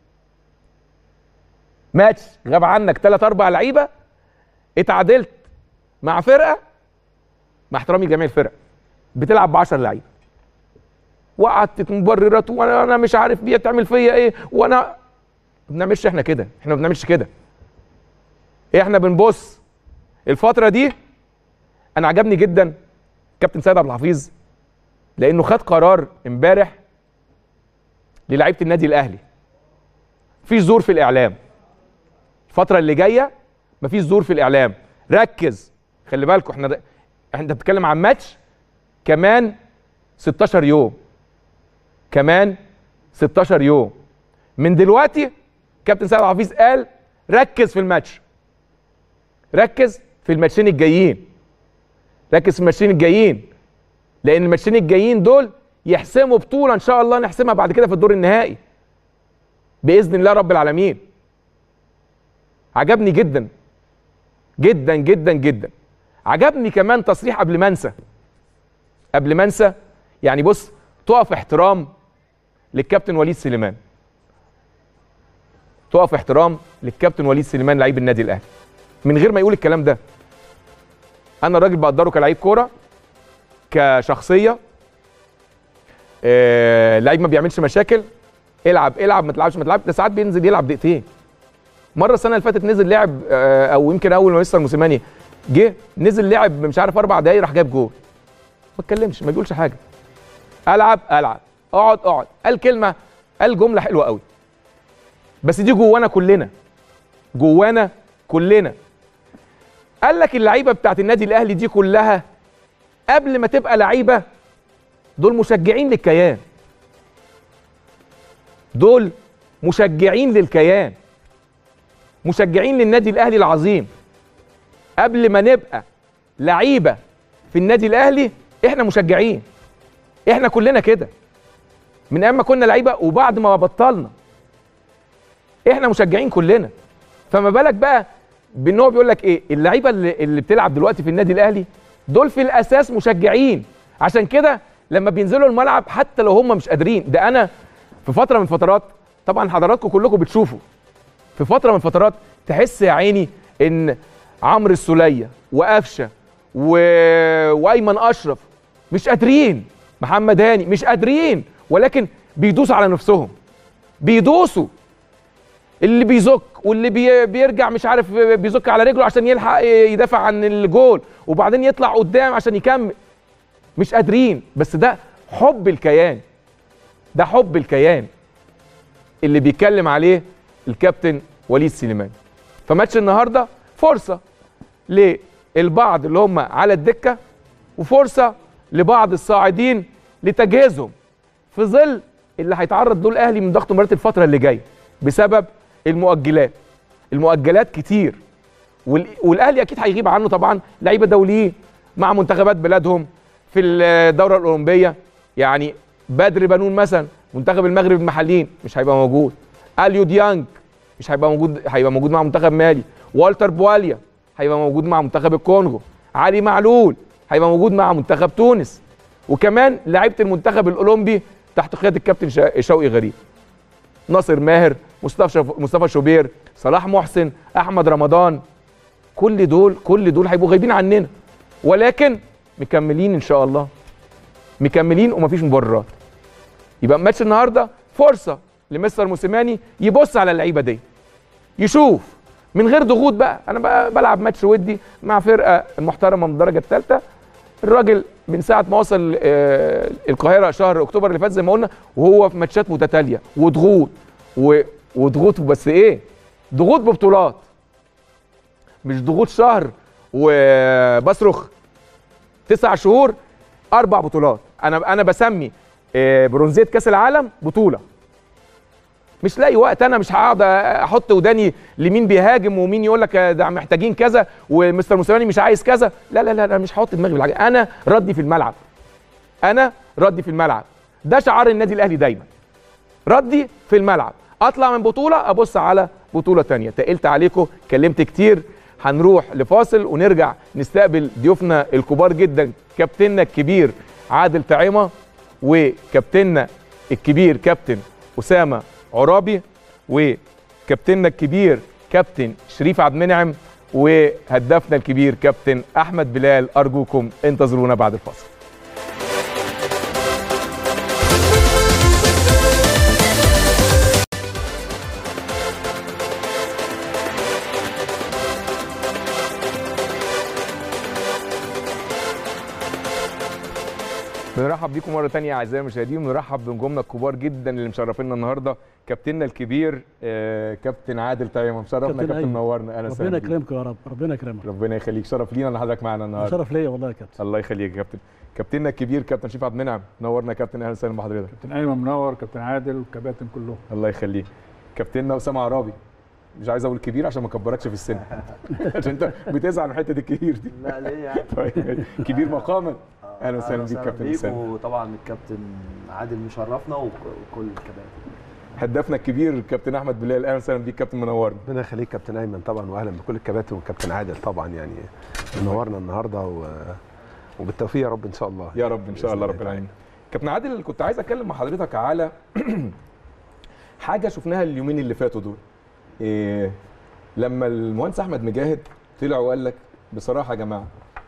ماتش غاب عنك ثلاث اربع لعيبه اتعادلت مع فرقه مع احترامي لجميع الفرق بتلعب ب 10 لعيبه وقعدت مبررات وانا انا مش عارف دي تعمل فيا ايه وانا ما بنعملش احنا كده احنا ما بنعملش كده احنا بنبص الفتره دي انا عجبني جدا كابتن سيد عبد الحفيظ لانه خد قرار امبارح للعيبه النادي الاهلي في زور في الاعلام الفتره اللي جايه مفيش زور في الاعلام ركز خلي بالكم احنا احنا بتتكلم عن ماتش كمان 16 يوم كمان 16 يوم من دلوقتي كابتن سيد عبد الحفيظ قال ركز في الماتش ركز في الماتشين الجايين ركز في الماتشين الجايين لان الماتشين الجايين دول يحسموا بطوله ان شاء الله نحسمها بعد كده في الدور النهائي باذن الله رب العالمين عجبني جدا جدا جدا جدا عجبني كمان تصريح قبل ما انسى قبل ما انسى يعني بص تقف احترام للكابتن وليد سليمان تقف احترام للكابتن وليد سليمان لعيب النادي الاهلي من غير ما يقول الكلام ده انا راجل بقدره كلاعب كوره كشخصيه آه لعيب ما بيعملش مشاكل العب العب ما تلعبش ما تلعبش ده ساعات بينزل يلعب دقيقتين مره السنه اللي فاتت نزل لعب آه او يمكن اول ما مستر موسيماني جه نزل لعب مش عارف اربع دقايق راح جاب جول ما اتكلمش ما بيقولش حاجه العب العب اقعد اقعد قال كلمه قال جمله حلوه قوي بس دي جوانا كلنا جوانا كلنا قال لك اللعيبه بتاعت النادي الاهلي دي كلها قبل ما تبقى لعيبه دول مشجعين للكيان دول مشجعين للكيان مشجعين للنادي الاهلي العظيم قبل ما نبقى لعيبه في النادي الاهلي احنا مشجعين احنا كلنا كده من ايام ما كنا لعيبه وبعد ما بطلنا احنا مشجعين كلنا فما بالك بقى بان هو بيقول لك ايه اللعيبه اللي, اللي بتلعب دلوقتي في النادي الاهلي دول في الاساس مشجعين عشان كده لما بينزلوا الملعب حتى لو هم مش قادرين ده انا في فتره من فترات طبعا حضراتكم كلكم بتشوفوا في فتره من فترات تحس يا عيني ان عمرو السوليه وقفشه و... وايمن اشرف مش قادرين محمد هاني مش قادرين ولكن بيدوسوا على نفسهم بيدوسوا اللي بيزك واللي بي بيرجع مش عارف بيزك على رجله عشان يلحق يدافع عن الجول وبعدين يطلع قدام عشان يكمل مش قادرين بس ده حب الكيان ده حب الكيان اللي بيتكلم عليه الكابتن وليد سليمان فماتش النهارده فرصه للبعض اللي هم على الدكه وفرصه لبعض الصاعدين لتجهيزهم في ظل اللي هيتعرض له الاهلي من ضغط مباريات الفتره اللي جايه بسبب المؤجلات المؤجلات كتير والاهلي اكيد هيغيب عنه طبعا لعيبه دوليين مع منتخبات بلادهم في الدوره الاولمبيه يعني بدر بنون مثلا منتخب المغرب المحليين مش هيبقى موجود اليو ديانج مش هيبقى موجود هيبقى موجود مع منتخب مالي والتر بواليا هيبقى موجود مع منتخب الكونغو علي معلول هيبقى موجود مع منتخب تونس وكمان لعيبه المنتخب الاولمبي تحت قياده الكابتن شوقي غريب ناصر ماهر مصطفى مصطفى شوبير صلاح محسن احمد رمضان كل دول كل دول هيبقوا غايبين عننا ولكن مكملين ان شاء الله مكملين ومفيش مبررات يبقى ماتش النهارده فرصه لمستر موسيماني يبص على اللعيبه دي يشوف من غير ضغوط بقى انا بلعب ماتش ودي مع فرقه محترمه من الدرجه الثالثه الراجل من ساعه ما وصل القاهره شهر اكتوبر اللي فات زي ما قلنا وهو في ماتشات متتاليه وضغوط وضغوط بس ايه ضغوط ببطولات مش ضغوط شهر وبصرخ تسع شهور اربع بطولات انا انا بسمي برونزيه كاس العالم بطوله مش لاقي وقت انا مش هقعد احط وداني لمين بيهاجم ومين يقول لك ده محتاجين كذا ومستر موسيماني مش عايز كذا لا لا لا انا مش هحط دماغي بالحاجه انا ردي في الملعب انا ردي في الملعب ده شعار النادي الاهلي دايما ردي في الملعب اطلع من بطوله ابص على بطوله تانية تقلت عليكم كلمت كتير هنروح لفاصل ونرجع نستقبل ضيوفنا الكبار جدا كابتننا الكبير عادل طعيمه وكابتننا الكبير كابتن اسامه عرابي وكابتننا الكبير كابتن شريف عبد المنعم وهدافنا الكبير كابتن احمد بلال ارجوكم انتظرونا بعد الفاصل بنرحب بيكم مره ثانيه اعزائي المشاهدين ونرحب بنجومنا الكبار جدا اللي مشرفينا النهارده كابتننا الكبير آه كابتن عادل طيب مشرفنا كابتن منورنا اهلا وسهلا ربنا يكرمك يا رب ربنا يكرمك ربنا يخليك شرف لينا ان حضرتك معانا النهارده شرف ليا والله يا كابتن الله يخليك يا كابتن كابتننا الكبير كابتن شريف عبد المنعم نورنا يا كابتن اهلا وسهلا بحضرتك كابتن ايمن منور كابتن عادل والكباتن كلهم الله يخليك كابتننا اسامه عرابي مش عايز اقول كبير عشان ما اكبركش في السن عشان انت بتزعل من حته الكبير دي لا ليه يعني طيب كبير مقاما اهلا وسهلا بيك كابتن اسامه وطبعا الكابتن عادل مشرفنا وكل الكباتن هدافنا الكبير كابتن احمد بلال اهلا وسهلا بيك كابتن منورنا ربنا يخليك كابتن ايمن طبعا واهلا بكل الكباتن والكابتن عادل طبعا يعني منورنا النهارده و... وبالتوفيق يا رب ان شاء الله يا رب ان شاء الله رب العالمين كابتن عادل كنت عايز اتكلم مع حضرتك على حاجه شفناها اليومين اللي فاتوا دول إيه لما المهندس احمد مجاهد طلع وقال لك بصراحه يا جماعه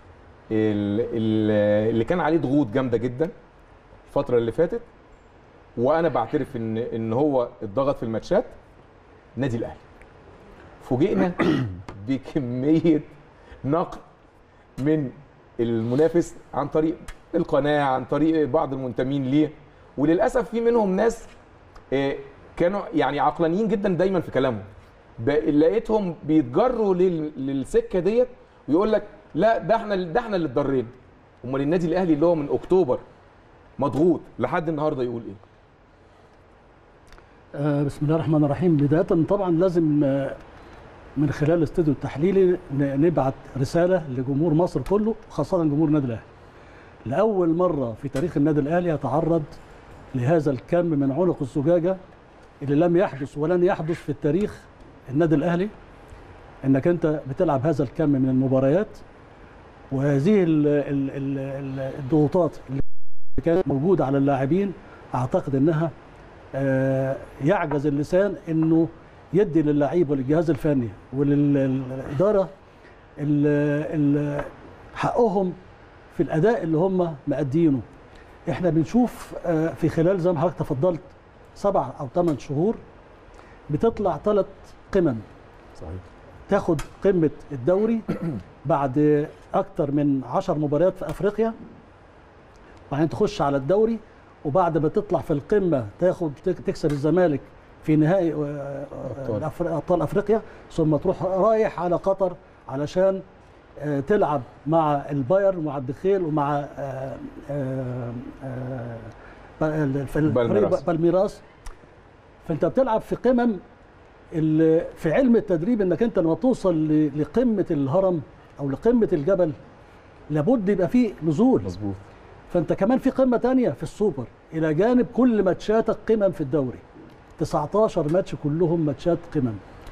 اللي كان عليه ضغوط جامده جدا الفتره اللي فاتت وانا بعترف ان ان هو اتضغط في الماتشات نادي الاهلي فوجئنا بكميه نقد من المنافس عن طريق القناه عن طريق بعض المنتمين ليه وللاسف في منهم ناس كانوا يعني عقلانيين جدا دايما في كلامهم لقيتهم بيتجروا للسكه ديت ويقول لك لا ده احنا ده احنا اللي اتضرينا امال النادي الاهلي اللي هو من اكتوبر مضغوط لحد النهارده يقول ايه آه بسم الله الرحمن الرحيم بدايه طبعا لازم آه من خلال الاستوديو التحليلي ن- نبعت رساله لجمهور مصر كله خاصه جمهور النادي الاهلي. لاول مره في تاريخ النادي الاهلي يتعرض لهذا الكم من عنق الزجاجه اللي لم يحدث ولن يحدث في التاريخ النادي الاهلي انك انت بتلعب هذا الكم من المباريات وهذه ال- ال- ال- ال- الضغوطات اللي كانت موجوده على اللاعبين اعتقد انها آه، يعجز اللسان انه يدي للعيب وللجهاز الفني وللاداره ال- ال- حقهم في الاداء اللي هم مأدينه احنا بنشوف آه، في خلال زي ما حضرتك تفضلت سبع او ثمان شهور بتطلع ثلاث قمم صحيح تاخد قمه الدوري بعد اكتر من 10 مباريات في افريقيا وبعدين تخش على الدوري وبعد ما تطلع في القمه تاخد تك- تكسب الزمالك في نهائي آه، آه، أبطال. الأفر- ابطال افريقيا ثم تروح رايح على قطر علشان آه، تلعب مع البايرن ومع الدخيل ومع آه، آه، آه، ب- في الفريق بالميراس. بالميراس فانت بتلعب في قمم ال- في علم التدريب انك انت لما توصل ل- لقمه الهرم او لقمه الجبل لابد يبقى فيه نزول مظبوط فانت كمان في قمه تانية في السوبر الى جانب كل ماتشاتك قمم في الدوري 19 ماتش كلهم ماتشات قمم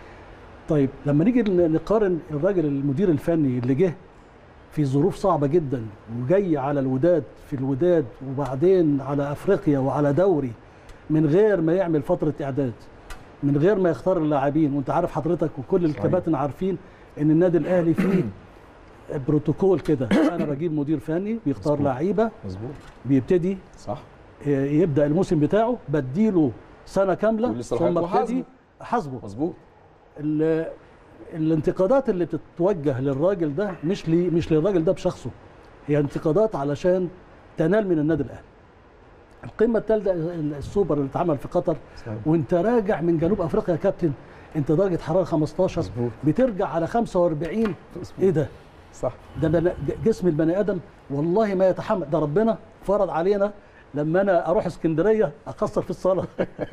طيب لما نيجي ن- نقارن الراجل المدير الفني اللي جه في ظروف صعبه جدا وجاي على الوداد في الوداد وبعدين على افريقيا وعلى دوري من غير ما يعمل فتره اعداد من غير ما يختار اللاعبين وانت عارف حضرتك وكل الكباتن عارفين ان النادي الاهلي فيه بروتوكول كده انا بجيب مدير فني بيختار مظبوط. لعيبه مظبوط بيبتدي صح يبدا الموسم بتاعه بديله سنه كامله والاستراحات ثم ابتدي وحاسبه. احاسبه مظبوط ال- الانتقادات اللي بتتوجه للراجل ده مش لي مش للراجل ده بشخصه هي انتقادات علشان تنال من النادي الاهلي القمه الثالثه السوبر اللي اتعمل في قطر صحيح. وانت راجع من جنوب افريقيا يا كابتن انت درجه حراره 15 مظبوط بترجع على 45 ايه مظبوط ده صح ده بنا- جسم البني ادم والله ما يتحمل ده ربنا فرض علينا لما انا اروح اسكندريه اقصر في الصلاه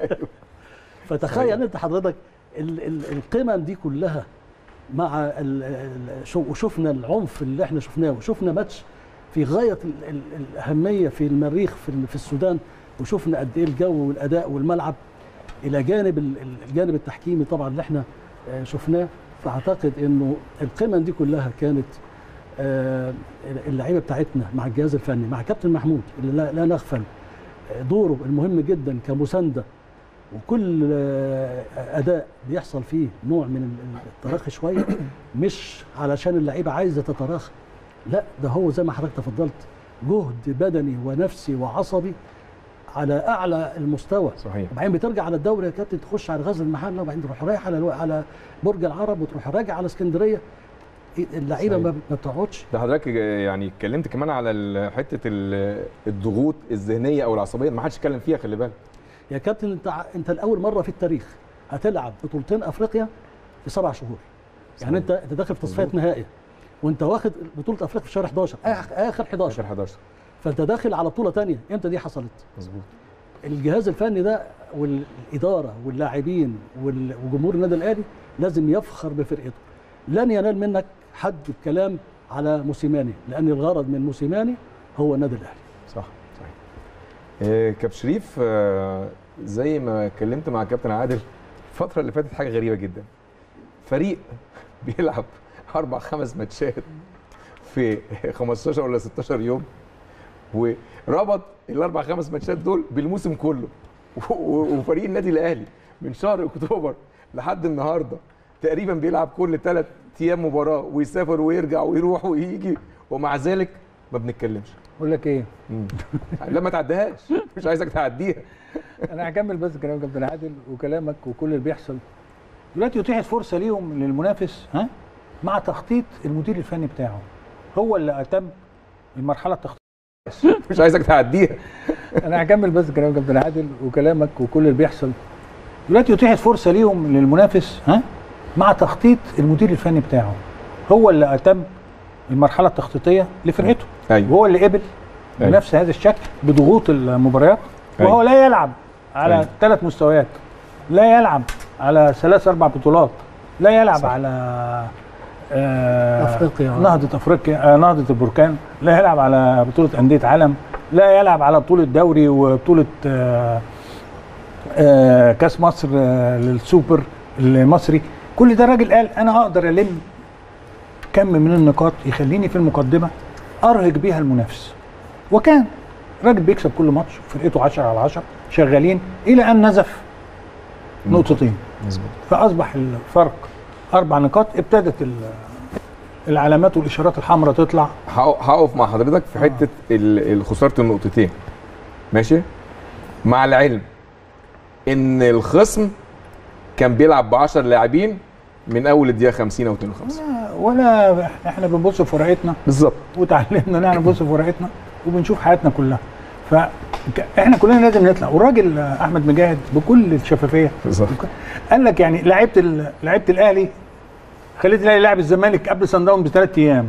فتخيل انت حضرتك ال- ال- القمم دي كلها مع ال- ال- شو- وشفنا العنف اللي احنا شفناه وشفنا ماتش في غايه ال- ال- الاهميه في المريخ في ال- في السودان وشفنا قد ايه الجو والاداء والملعب الى جانب ال- ال- الجانب التحكيمي طبعا اللي احنا آه، شفناه فاعتقد انه القمم دي كلها كانت آه، اللعيبه بتاعتنا مع الجهاز الفني مع كابتن محمود اللي لا, لا نغفل آه، دوره المهم جدا كمسانده وكل آه، اداء بيحصل فيه نوع من ال- التراخي شويه مش علشان اللعيبه عايزه تتراخى لا ده هو زي ما حضرتك تفضلت جهد بدني ونفسي وعصبي على اعلى المستوى صحيح وبعدين بترجع على الدوري يا كابتن تخش على غزل المحله وبعدين تروح رايح على الو- على برج العرب وتروح راجع على اسكندريه إيه، اللعيبه صحيح. ما ما بتقعدش ده حضرتك يعني اتكلمت كمان على ال- حته ال- الضغوط الذهنيه او العصبيه ما حدش اتكلم فيها خلي بالك يا كابتن انت ع- انت لاول مره في التاريخ هتلعب بطولتين افريقيا في سبع شهور يعني انت انت داخل في تصفيات مظبوط. نهائي وانت واخد بطوله افريقيا في شهر 11 اخر اخر 11 اخر 11 فانت داخل على بطوله ثانيه امتى دي حصلت مظبوط الجهاز الفني ده والاداره واللاعبين وال- وجمهور النادي الاهلي لازم يفخر بفرقته لن ينال منك حد بكلام على موسيماني لان الغرض من موسيماني هو النادي الاهلي صح صحيح إيه كابتن شريف آه، زي ما اتكلمت مع كابتن عادل الفتره اللي فاتت حاجه غريبه جدا فريق بيلعب اربع خمس ماتشات في 15 ولا 16 يوم وربط الاربع خمس ماتشات دول بالموسم كله و- و- وفريق النادي الاهلي من شهر اكتوبر لحد النهارده تقريبا بيلعب كل ثلاث ايام مباراه ويسافر ويرجع ويروح ويجي ومع ذلك ما بنتكلمش اقول لك ايه مم. لا ما تعديهاش مش عايزك تعديها انا هكمل بس كلام كابتن عادل وكلامك وكل اللي بيحصل دلوقتي اتيحت فرصه ليهم للمنافس ها مع تخطيط المدير الفني بتاعه هو اللي اتم المرحله التخطيط مش عايزك تعديها انا هكمل بس كلام كابتن عادل وكلامك وكل اللي بيحصل دلوقتي اتيحت فرصه ليهم للمنافس ها مع تخطيط المدير الفني بتاعه هو اللي اتم المرحله التخطيطيه لفرقته ايوه وهو اللي قبل أيوة. بنفس هذا الشكل بضغوط المباريات أيوة. وهو لا يلعب على أيوة. ثلاث مستويات لا يلعب على ثلاث اربع بطولات لا يلعب صح. على آه أفريقيا. نهضة افريقيا آه نهضة البركان لا يلعب على بطولة أندية عالم لا يلعب على بطولة دوري وبطولة آه آه كاس مصر آه للسوبر المصري كل ده راجل قال انا اقدر الم كم من النقاط يخليني في المقدمة ارهق بيها المنافس وكان راجل بيكسب كل ماتش فرقته 10 على 10 شغالين الى ان نزف نقطتين مظبوط فاصبح الفرق اربع نقاط ابتدت ال- العلامات والاشارات الحمراء تطلع هقف هقف مع حضرتك في حته ال- ال- خساره النقطتين ماشي مع العلم ان الخصم كان بيلعب ب 10 لاعبين من اول الدقيقه 50 او 52 ولا احنا بنبص في ورقتنا بالظبط وتعلمنا ان احنا نبص في ورقتنا وبنشوف حياتنا كلها فاحنا كلنا لازم نطلع والراجل احمد مجاهد بكل الشفافيه بالظبط قال لك يعني لعيبه ال- لعيبه الاهلي خليت الاهلي يلعب الزمالك قبل سان داون بثلاث ايام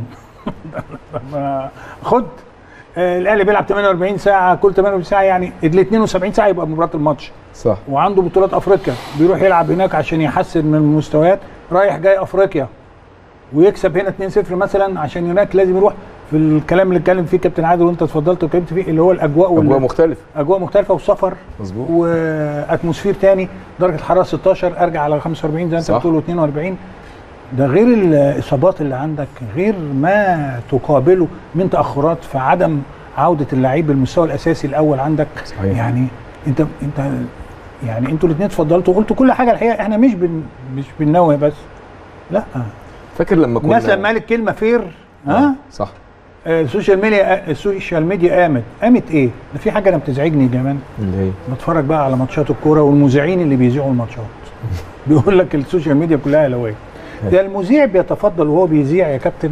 ما- خد آه، الاهلي بيلعب 48 ساعه كل 48 ساعه يعني ال 72 ساعه يبقى مباراه الماتش صح وعنده بطولات افريقيا بيروح يلعب هناك عشان يحسن من المستويات رايح جاي افريقيا ويكسب هنا 2-0 مثلا عشان هناك لازم يروح في الكلام اللي اتكلم فيه كابتن عادل وانت اتفضلت واتكلمت فيه اللي هو الاجواء اجواء وال- مختلفه اجواء مختلفه وسفر مظبوط واتموسفير تاني درجه الحراره 16 ارجع على 45 زي ما انت صح. بتقول 42 ده غير الاصابات اللي عندك غير ما تقابله من تاخرات في عدم عوده اللعيب بالمستوى الاساسي الاول عندك صحيح. يعني انت انت يعني انتوا الاثنين اتفضلتوا وقلتوا كل حاجه الحقيقه احنا مش بن مش بننوه بس لا فاكر لما كنا الناس لما قالت كلمه فير ها صح آه، السوشيال ميديا السوشيال ميديا قامت قامت ايه؟ ده في حاجه انا بتزعجني كمان اللي هي بتفرج بقى على ماتشات الكوره والمذيعين اللي بيذيعوا الماتشات بيقول لك السوشيال ميديا كلها اهلاويه ده المذيع بيتفضل وهو بيذيع يا كابتن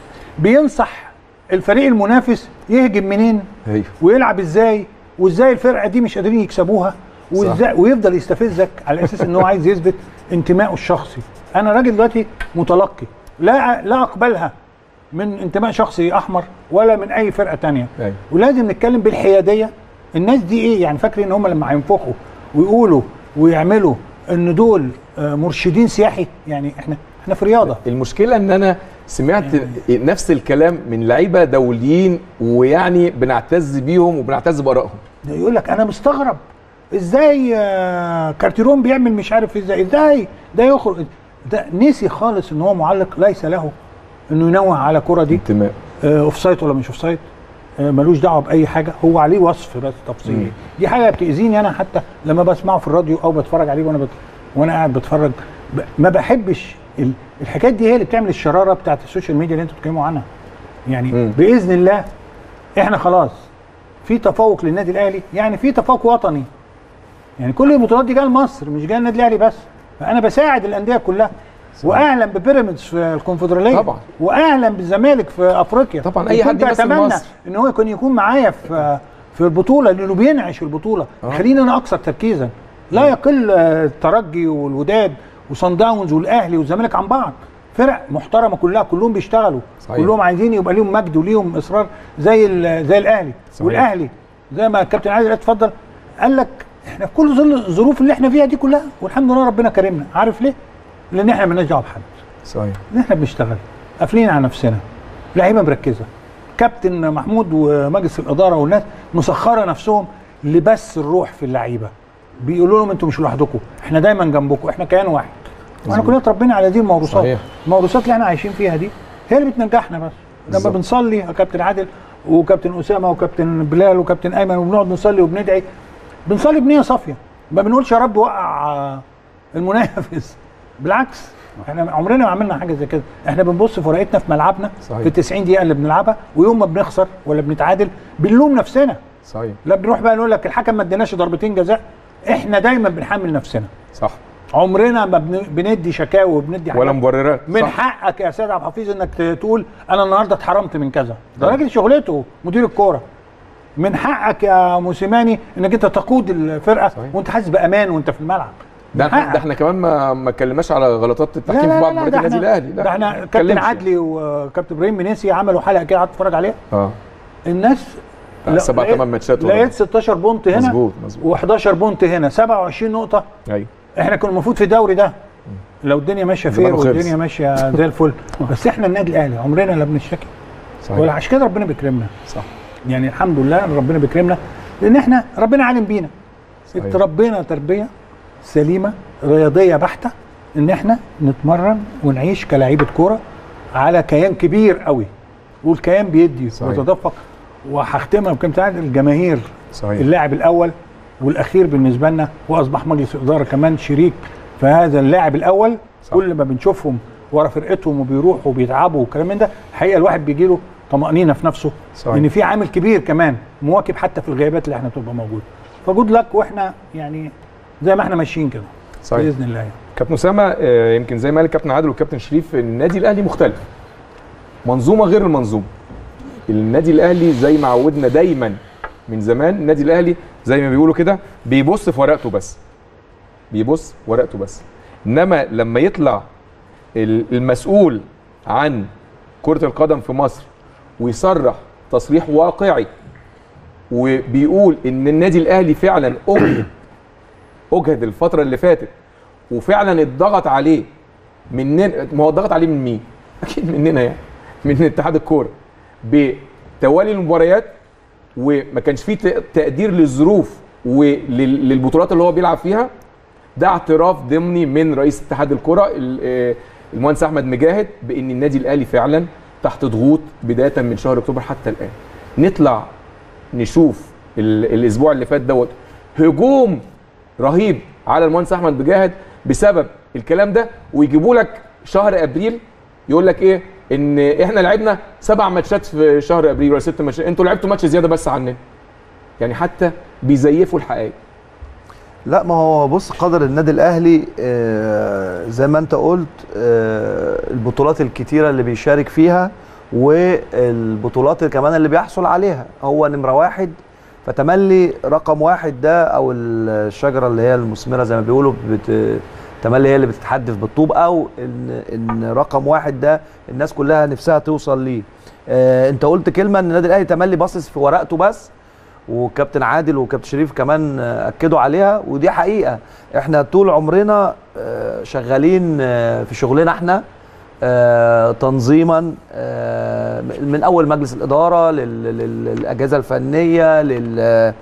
بينصح الفريق المنافس يهجم منين ايوه ويلعب ازاي وازاي الفرقه دي مش قادرين يكسبوها وازاي ويفضل يستفزك على اساس ان هو عايز يثبت انتمائه الشخصي انا راجل دلوقتي متلقي لا لا اقبلها من انتماء شخصي احمر ولا من اي فرقه تانية ايوه ولازم نتكلم بالحياديه الناس دي ايه يعني فاكرين ان هم لما هينفخوا ويقولوا ويعملوا ان دول آه، مرشدين سياحي يعني احنا احنا في رياضه المشكله ان انا سمعت نفس الكلام من لعيبه دوليين ويعني بنعتز بيهم وبنعتز بارائهم ده يقول لك انا مستغرب ازاي آه، كارتيرون بيعمل مش عارف ازاي ازاي ده يخرج ده نسي خالص ان هو معلق ليس له انه ينوه على كرة دي انتماء اوف سايد ولا مش اوف سايد ملوش دعوه باي حاجه هو عليه وصف بس تفصيلي مم. دي حاجه بتاذيني انا حتى لما بسمعه في الراديو او بتفرج عليه وانا بت... وانا قاعد بتفرج ب... ما بحبش ال... الحكايات دي هي اللي بتعمل الشراره بتاعت السوشيال ميديا اللي انتوا بتتكلموا عنها يعني مم. باذن الله احنا خلاص في تفوق للنادي الاهلي يعني في تفوق وطني يعني كل البطولات دي جايه لمصر مش جايه النادي الاهلي بس فانا بساعد الانديه كلها واعلم ببيراميدز في الكونفدراليه طبعا. واعلم بالزمالك في افريقيا طبعا أي حد وكنت يمثل اتمنى مصر. ان هو يكون يكون معايا في في البطوله لانه بينعش البطوله آه. خليني انا اكثر تركيزا لا يقل آه، الترجي والوداد وصن داونز والاهلي والزمالك عن بعض فرق محترمه كلها كلهم بيشتغلوا صحيح. كلهم عايزين يبقى ليهم مجد وليهم اصرار زي ال- زي الاهلي صحيح. والاهلي زي ما الكابتن عادل اتفضل قال لك احنا في كل ظل الظروف اللي احنا فيها دي كلها والحمد لله ربنا كرمنا عارف ليه؟ لان احنا مالناش دعوه بحد صحيح ان احنا بنشتغل قافلين على نفسنا لعيبه مركزه كابتن محمود ومجلس الاداره والناس مسخره نفسهم لبس الروح في اللعيبه بيقولوا لهم انتوا مش لوحدكم احنا دايما جنبكم احنا كيان واحد واحنا مظبوط. كلنا اتربينا على دي الموروثات صحيح. الموروثات اللي احنا عايشين فيها دي هي اللي بتنجحنا بس لما بالظبط. بنصلي يا كابتن عادل وكابتن اسامه وكابتن بلال وكابتن ايمن وبنقعد نصلي وبندعي بنصلي بنيه صافيه ما بنقولش يا رب وقع آه، المنافس بالعكس احنا عمرنا ما عملنا حاجه زي كده احنا بنبص في ورقتنا في ملعبنا صحيح. في ال 90 دقيقه اللي بنلعبها ويوم ما بنخسر ولا بنتعادل بنلوم نفسنا صحيح لا بنروح بقى نقول لك الحكم ما اديناش ضربتين جزاء احنا دايما بنحمل نفسنا صح عمرنا ما بن- بندي شكاوي وبندي ولا حاجات مبررات من صح. حقك يا سيد عبد الحفيظ انك ت- تقول انا النهارده اتحرمت من كذا ده راجل شغلته مدير الكوره من حقك يا موسيماني انك انت تقود الفرقه صحيح. وانت حاسس بامان وانت في الملعب ده احنا حقك. ده احنا كمان ما ما اتكلمناش على غلطات لا التحكيم لا في بعض لا مباريات ده النادي احنا الاهلي لا ده احنا ما كابتن اتكلمش. عدلي وكابتن ابراهيم منيسي عملوا حلقه كده قعدت اتفرج عليها اه الناس لا، سبع لقيت- ثمان ماتشات ورا. لقيت 16 بونت هنا مظبوط مظبوط و11 بونت هنا 27 نقطه ايوه احنا كنا المفروض في الدوري ده لو الدنيا ماشيه زمانه فير خلص. والدنيا ماشيه زي الفل بس احنا النادي الاهلي عمرنا لا بنشتكي ولا عشان كده ربنا بيكرمنا صح يعني الحمد لله إن ربنا بيكرمنا لان احنا ربنا عالم بينا صحيح. اتربينا تربيه سليمه رياضيه بحته ان احنا نتمرن ونعيش كلاعيبه كوره على كيان كبير قوي والكيان بيدي صحيح. ويتدفق وهختمها بكلمه سعد الجماهير صحيح اللاعب الاول والاخير بالنسبه لنا واصبح مجلس الاداره كمان شريك في هذا اللاعب الاول صح. صح. كل ما بنشوفهم ورا فرقتهم وبيروحوا وبيتعبوا والكلام من ده الحقيقه الواحد بيجي له طمانينه في نفسه صحيح. ان في عامل كبير كمان مواكب حتى في الغيابات اللي احنا بتبقى موجوده فجود لك واحنا يعني زي ما احنا ماشيين كده صحيح باذن الله يعني. كابتن اسامه آه، يمكن زي ما قال الكابتن عادل والكابتن شريف النادي الاهلي مختلف منظومه غير المنظومه النادي الاهلي زي ما عودنا دايما من زمان النادي الاهلي زي ما بيقولوا كده بيبص في ورقته بس بيبص في ورقته بس انما لما يطلع ال- المسؤول عن كره القدم في مصر ويصرح تصريح واقعي وبيقول ان النادي الاهلي فعلا اجهد اجهد الفتره اللي فاتت وفعلا اتضغط عليه مننا ما هو اتضغط عليه من مين؟ اكيد مننا يعني من اتحاد الكوره بتوالي المباريات وما كانش فيه ت- تقدير للظروف وللبطولات اللي هو بيلعب فيها ده اعتراف ضمني من رئيس اتحاد الكره ال- آه، المهندس احمد مجاهد بان النادي الاهلي فعلا تحت ضغوط بدايه من شهر اكتوبر حتى الان نطلع نشوف ال- الاسبوع اللي فات دوت هجوم رهيب على المهندس احمد مجاهد بسبب الكلام ده ويجيبوا لك شهر ابريل يقول لك ايه ان احنا لعبنا سبع ماتشات في شهر ابريل ولا ست ماتشات انتوا لعبتوا ماتش زياده بس عننا يعني حتى بيزيفوا الحقائق لا ما هو بص قدر النادي الاهلي آه، زي ما انت قلت آه، البطولات الكتيره اللي بيشارك فيها والبطولات كمان اللي بيحصل عليها هو نمره واحد فتملي رقم واحد ده او الشجره اللي هي المثمره زي ما بيقولوا بت تملي هي اللي بتتحدف بالطوب او ان ان رقم واحد ده الناس كلها نفسها توصل ليه آه انت قلت كلمه ان النادي الاهلي تملي باصص في ورقته بس وكابتن عادل وكابتن شريف كمان آه، اكدوا عليها ودي حقيقه احنا طول عمرنا آه، شغالين آه، في شغلنا احنا آه، تنظيما آه، من اول مجلس الاداره لل- لل- للاجهزه الفنيه لل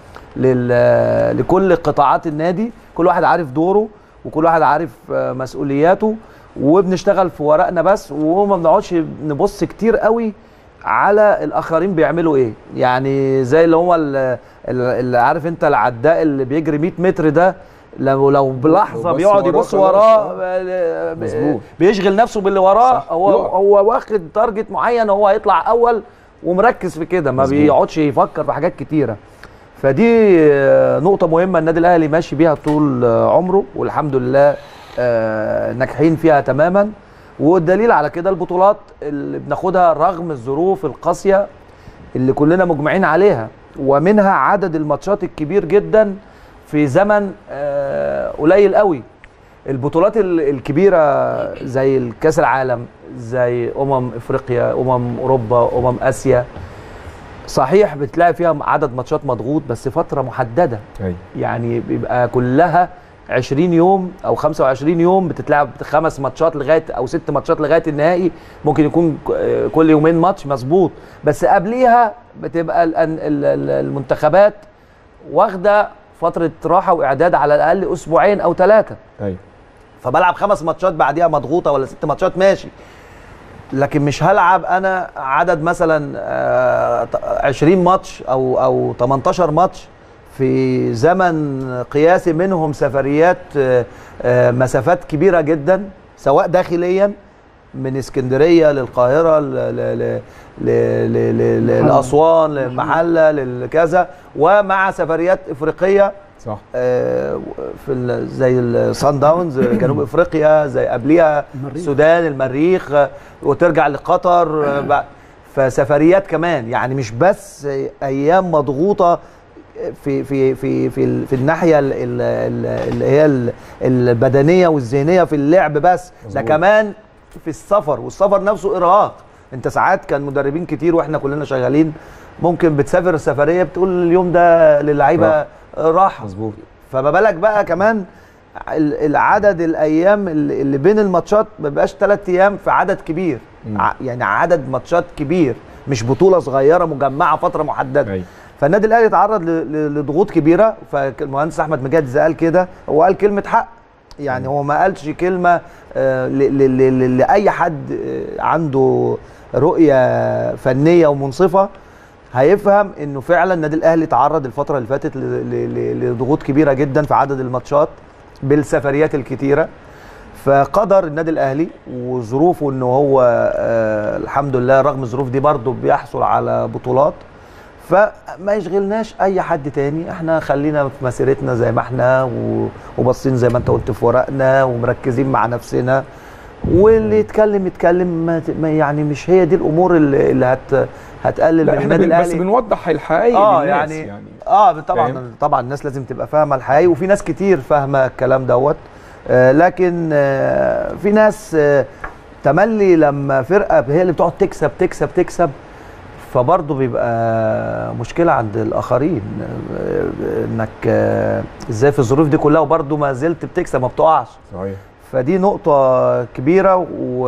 لل- لكل قطاعات النادي كل واحد عارف دوره وكل واحد عارف آه، مسؤولياته وبنشتغل في ورقنا بس وما بنقعدش نبص كتير قوي على الاخرين بيعملوا ايه يعني زي اللي هو ال- ال- اللي عارف انت العداء اللي بيجري 100 متر ده لو لو بلحظه لو بص بيقعد وراه يبص خلاص، وراه آه. ب- مظبوط. بيشغل نفسه باللي وراه صح، هو يقع. هو واخد تارجت معين هو هيطلع اول ومركز في كده ما مظبوط. بيقعدش يفكر في حاجات كتيره فدي آه، نقطه مهمه النادي الاهلي ماشي بيها طول آه، عمره والحمد لله آه، ناجحين فيها تماما والدليل على كده البطولات اللي بناخدها رغم الظروف القاسيه اللي كلنا مجمعين عليها ومنها عدد الماتشات الكبير جدا في زمن آه، قليل قوي البطولات ال- الكبيره زي الكاس العالم زي امم افريقيا امم اوروبا امم اسيا صحيح بتلاقي فيها عدد ماتشات مضغوط بس فتره محدده ايوه يعني بيبقى كلها 20 يوم او 25 يوم بتتلعب خمس ماتشات لغايه او ست ماتشات لغايه النهائي ممكن يكون ك- آه، كل يومين ماتش مظبوط بس قبليها بتبقى ال- ال- ال- المنتخبات واخده فتره راحه واعداد على الاقل اسبوعين او ثلاثه ايوه فبلعب خمس ماتشات بعديها مضغوطه ولا ست ماتشات ماشي لكن مش هلعب انا عدد مثلا آه، 20 ماتش او او 18 ماتش في زمن قياسي منهم سفريات آه، آه، مسافات كبيره جدا سواء داخليا من اسكندريه للقاهره ل- ل- ل- ل- ل- ل- ل- لاسوان للمحله للكذا ومع سفريات افريقيه صح آه، في ال- زي الصن داونز جنوب افريقيا زي قبليها المريخ. السودان المريخ آه، وترجع لقطر آه، بع- فسفريات كمان يعني مش بس ايام مضغوطه في في في في, ال- في الناحيه ال- ال- ال- اللي هي ال- البدنيه والذهنيه في اللعب بس ده مظبوط. كمان في السفر والسفر نفسه ارهاق انت ساعات كان مدربين كتير واحنا كلنا شغالين ممكن بتسافر سفريه بتقول اليوم ده للعيبه راحة. راحه مظبوط فما بالك بقى كمان ال- العدد الايام اللي اللي بين الماتشات ما بيبقاش ثلاث ايام في عدد كبير مم. ع- يعني عدد ماتشات كبير مش بطوله صغيره مجمعه فتره محدده أيوة. فالنادي الاهلي اتعرض ل- ل- لضغوط كبيره فالمهندس احمد مجاد زي قال كده هو قال كلمه حق يعني هو ما قالش كلمه آه، ل- ل- ل- ل- لاي حد آه، عنده رؤيه فنيه ومنصفه هيفهم انه فعلا النادي الاهلي تعرض الفتره اللي فاتت ل- ل- ل- لضغوط كبيره جدا في عدد الماتشات بالسفريات الكتيره فقدر النادي الاهلي وظروفه انه هو آه الحمد لله رغم الظروف دي برضه بيحصل على بطولات فما يشغلناش اي حد تاني احنا خلينا في مسيرتنا زي ما احنا و- وباصين زي ما انت قلت في ورقنا ومركزين مع نفسنا واللي يتكلم يتكلم ما ت- ما يعني مش هي دي الامور اللي اللي هت هتقلل لا من احنا النادي بن- بس الاهلي بنوضح الحقائق اه للناس يعني, يعني اه طبعا فاهم؟ طبعا الناس لازم تبقى فاهمه الحقيقي وفي ناس كتير فاهمه الكلام دوت آه لكن آه في ناس آه تملي لما فرقه هي اللي بتقعد تكسب تكسب تكسب فبرضه بيبقى مشكله عند الاخرين آه، انك آه، ازاي في الظروف دي كلها وبرضه ما زلت بتكسب ما بتقعش صحيح فدي نقطة كبيرة و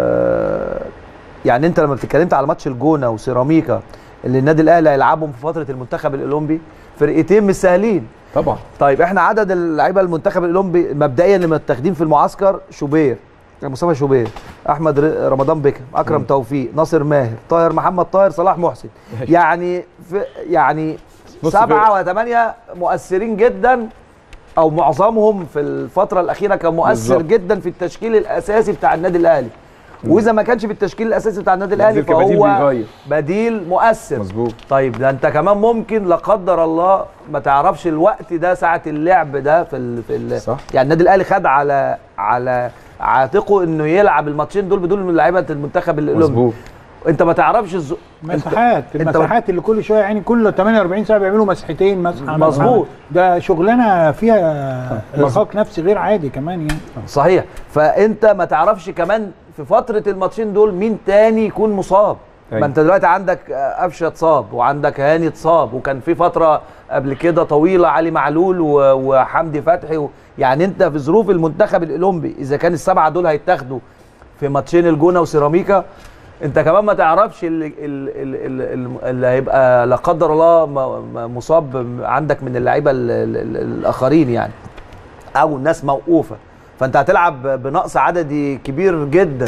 يعني انت لما اتكلمت على ماتش الجونة وسيراميكا اللي النادي الاهلي هيلعبهم في فترة المنتخب الاولمبي فرقتين مش سهلين طبعا طيب احنا عدد اللعيبه المنتخب الاولمبي مبدئيا اللي متاخدين في المعسكر شوبير مصطفى شوبير احمد ر- رمضان بكم اكرم مم. توفيق ناصر ماهر طاهر محمد طاهر صلاح محسن ماشي. يعني في يعني بص سبعه وثمانيه مؤثرين جدا او معظمهم في الفتره الاخيره كان مؤثر بالظبط. جدا في التشكيل الاساسي بتاع النادي الاهلي واذا ما كانش في التشكيل الاساسي بتاع النادي الاهلي ينزل كبديل فهو بيغير. بديل مؤثر مظبوط طيب ده انت كمان ممكن لا قدر الله ما تعرفش الوقت ده ساعه اللعب ده في ال في ال صح. يعني النادي الاهلي خد على على عاتقه انه يلعب الماتشين دول بدون لعيبه المنتخب الاولمبي مظبوط انت ما تعرفش الز... مساحات انت- المساحات اللي كل شويه يعني كل 48 ساعه بيعملوا مسحتين مسحه مظبوط. مسحة. ده شغلانه فيها ارهاق نفسي غير عادي كمان يعني صحيح فانت ما تعرفش كمان في فتره الماتشين دول مين تاني يكون مصاب أيوة. ما انت دلوقتي عندك آه، قفشه اتصاب وعندك هاني اتصاب وكان في فتره قبل كده طويله علي معلول و- وحمدي فتحي و... يعني انت في ظروف المنتخب الاولمبي اذا كان السبعه دول هيتاخدوا في ماتشين الجونه وسيراميكا انت كمان ما تعرفش اللي, اللي, اللي, اللي هيبقى لا قدر الله م- م- مصاب عندك من اللعيبه ال- ال- ال- الاخرين يعني او الناس موقوفه فانت هتلعب بنقص عددي كبير جدا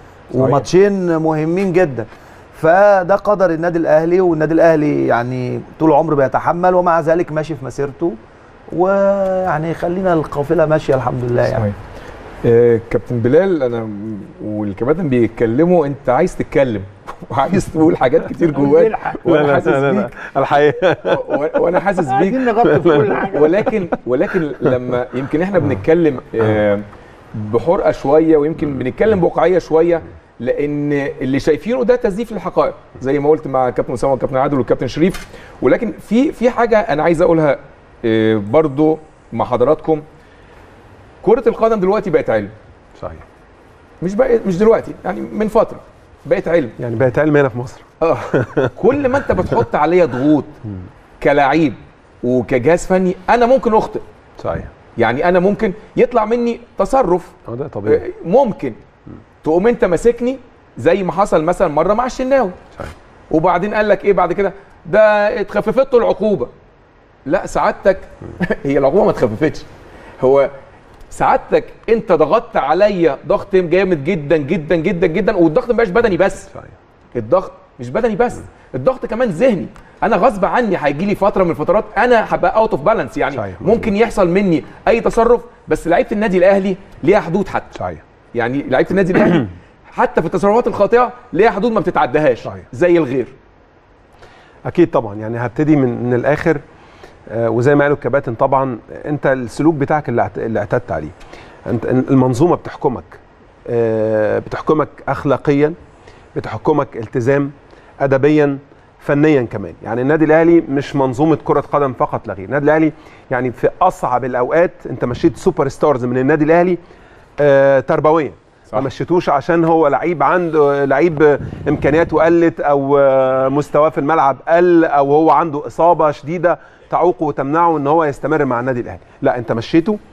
وماتشين مهمين جدا فده قدر النادي الاهلي والنادي الاهلي يعني طول عمره بيتحمل ومع ذلك ماشي في مسيرته ويعني خلينا القافله ماشيه الحمد لله يعني صحيح آه، كابتن بلال انا م- والكباتن بيتكلموا انت عايز تتكلم وعايز تقول حاجات كتير جواك وانا حاسس بيك الحقيقه و- وانا حاسس بيك عايزين نغطي في كل حاجه ولكن ولكن لما يمكن احنا بنتكلم آه، بحرقه شويه ويمكن بنتكلم بواقعيه شويه لان اللي شايفينه ده تزييف للحقائق زي ما قلت مع كابتن اسامه والكابتن عادل والكابتن شريف ولكن في في حاجه انا عايز اقولها آه، برضو مع حضراتكم كره القدم دلوقتي بقت علم صحيح مش بقى مش دلوقتي يعني من فتره بقت علم يعني بقت علم هنا في مصر اه كل ما انت بتحط عليا ضغوط كلاعب وكجهاز فني انا ممكن اخطئ صحيح يعني انا ممكن يطلع مني تصرف هو ده طبيعي آه، ممكن تقوم انت ماسكني زي ما حصل مثلا مره مع الشناوي صحيح وبعدين قال لك ايه بعد كده ده اتخففت له العقوبه لا سعادتك هي العقوبه ما اتخففتش هو سعادتك انت ضغطت عليا ضغط جامد جدا جدا جدا جدا والضغط مبقاش بدني بس صحيح الضغط مش بدني بس الضغط كمان ذهني انا غصب عني هيجي لي فتره من الفترات انا هبقى اوت اوف بالانس يعني صحيح، ممكن يحصل مني اي تصرف بس لعيبه النادي الاهلي ليها حدود حتى صحيح يعني لعيبه النادي الاهلي حتى في التصرفات الخاطئه ليها حدود ما بتتعداهاش صحيح. زي الغير اكيد طبعا يعني هبتدي من من الاخر آه، وزي ما قالوا الكباتن طبعا انت السلوك بتاعك اللي اعت- اللي اعتدت عليه انت المنظومه بتحكمك آه، بتحكمك اخلاقيا بتحكمك التزام ادبيا فنيا كمان يعني النادي الاهلي مش منظومه كره قدم فقط لا غير النادي الاهلي يعني في اصعب الاوقات انت مشيت سوبر ستارز من النادي الاهلي آه، تربويا صح. ما مشيتوش عشان هو لعيب عنده لعيب امكانياته قلت او آه، مستواه في الملعب قل او هو عنده اصابه شديده تعوقه وتمنعه ان هو يستمر مع النادي الاهلي لا انت مشيته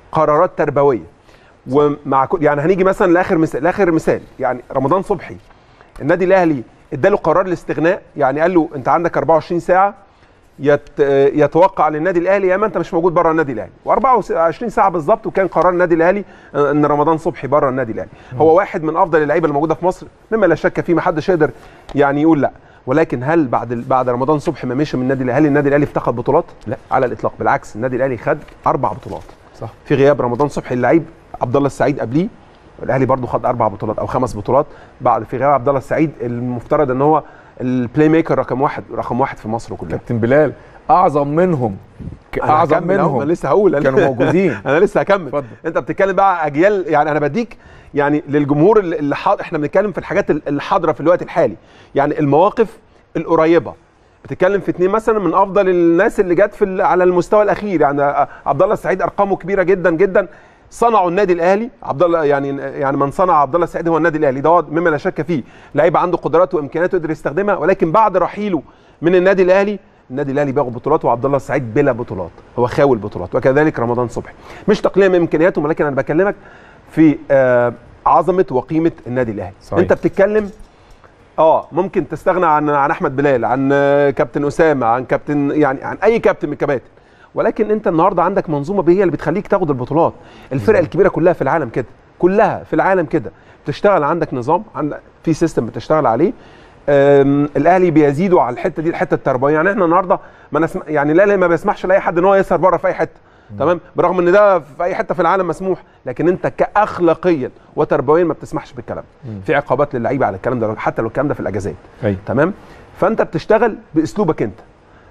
قرارات تربويه ومع كل يعني هنيجي مثلا لاخر مثال لاخر مثال يعني رمضان صبحي النادي الاهلي اداله قرار الاستغناء يعني قال له انت عندك 24 ساعه يت يتوقع للنادي الاهلي يا اما انت مش موجود بره النادي الاهلي و24 ساعه بالظبط وكان قرار النادي الاهلي ان رمضان صبحي بره النادي الاهلي هو واحد من افضل اللعيبه الموجوده في مصر مما لا شك فيه ما حدش يقدر يعني يقول لا ولكن هل بعد بعد رمضان صبحي ما مشي من النادي الاهلي هل النادي الاهلي افتقد بطولات لا على الاطلاق بالعكس النادي الاهلي خد اربع بطولات صح في غياب رمضان صبحي اللعيب عبد الله السعيد قبليه الاهلي برضو خد اربع بطولات او خمس بطولات بعد في غياب عبد الله السعيد المفترض ان هو البلاي ميكر رقم واحد رقم واحد في مصر كلها كابتن بلال اعظم منهم ك- أنا اعظم هكمل أهو، منهم انا لسه هقول أنا- كانوا موجودين انا لسه هكمل اتفضل. انت بتتكلم بقى اجيال يعني انا بديك يعني للجمهور اللي اللي حاضر احنا بنتكلم في الحاجات اللي حاضره في الوقت الحالي يعني المواقف القريبه بتتكلم في اتنين مثلا من افضل الناس اللي جت في ال- على المستوى الاخير يعني آه، عبد الله السعيد ارقامه كبيره جدا جدا صنعوا النادي الاهلي عبد الله يعني يعني من صنع عبد الله السعيد هو النادي الاهلي ده مما لا شك فيه لعيب عنده قدرات وامكانيات يقدر يستخدمها ولكن بعد رحيله من النادي الاهلي النادي الاهلي بياخد بطولات وعبد الله السعيد بلا بطولات هو خاوي البطولات وكذلك رمضان صبحي مش تقليل من امكانياتهم ولكن انا بكلمك في آه عظمه وقيمه النادي الاهلي صحيح. انت بتتكلم اه ممكن تستغنى عن عن احمد بلال عن آه، كابتن اسامه عن كابتن يعني عن اي كابتن من الكباتن ولكن انت النهارده عندك منظومه هي اللي بتخليك تاخد البطولات الفرق الكبيره كلها في العالم كده كلها في العالم كده بتشتغل عندك نظام عندك في سيستم بتشتغل عليه أم، الاهلي بيزيدوا على الحته دي الحته التربويه يعني احنا النهارده ما نسمع يعني الاهلي ما بيسمحش لاي حد ان هو يسهر بره في اي حته تمام برغم ان ده في اي حته في العالم مسموح لكن انت كاخلاقيا وتربويا ما بتسمحش بالكلام في عقابات للعيبه على الكلام ده حتى لو الكلام ده في الاجازات أيوة. تمام فانت بتشتغل باسلوبك انت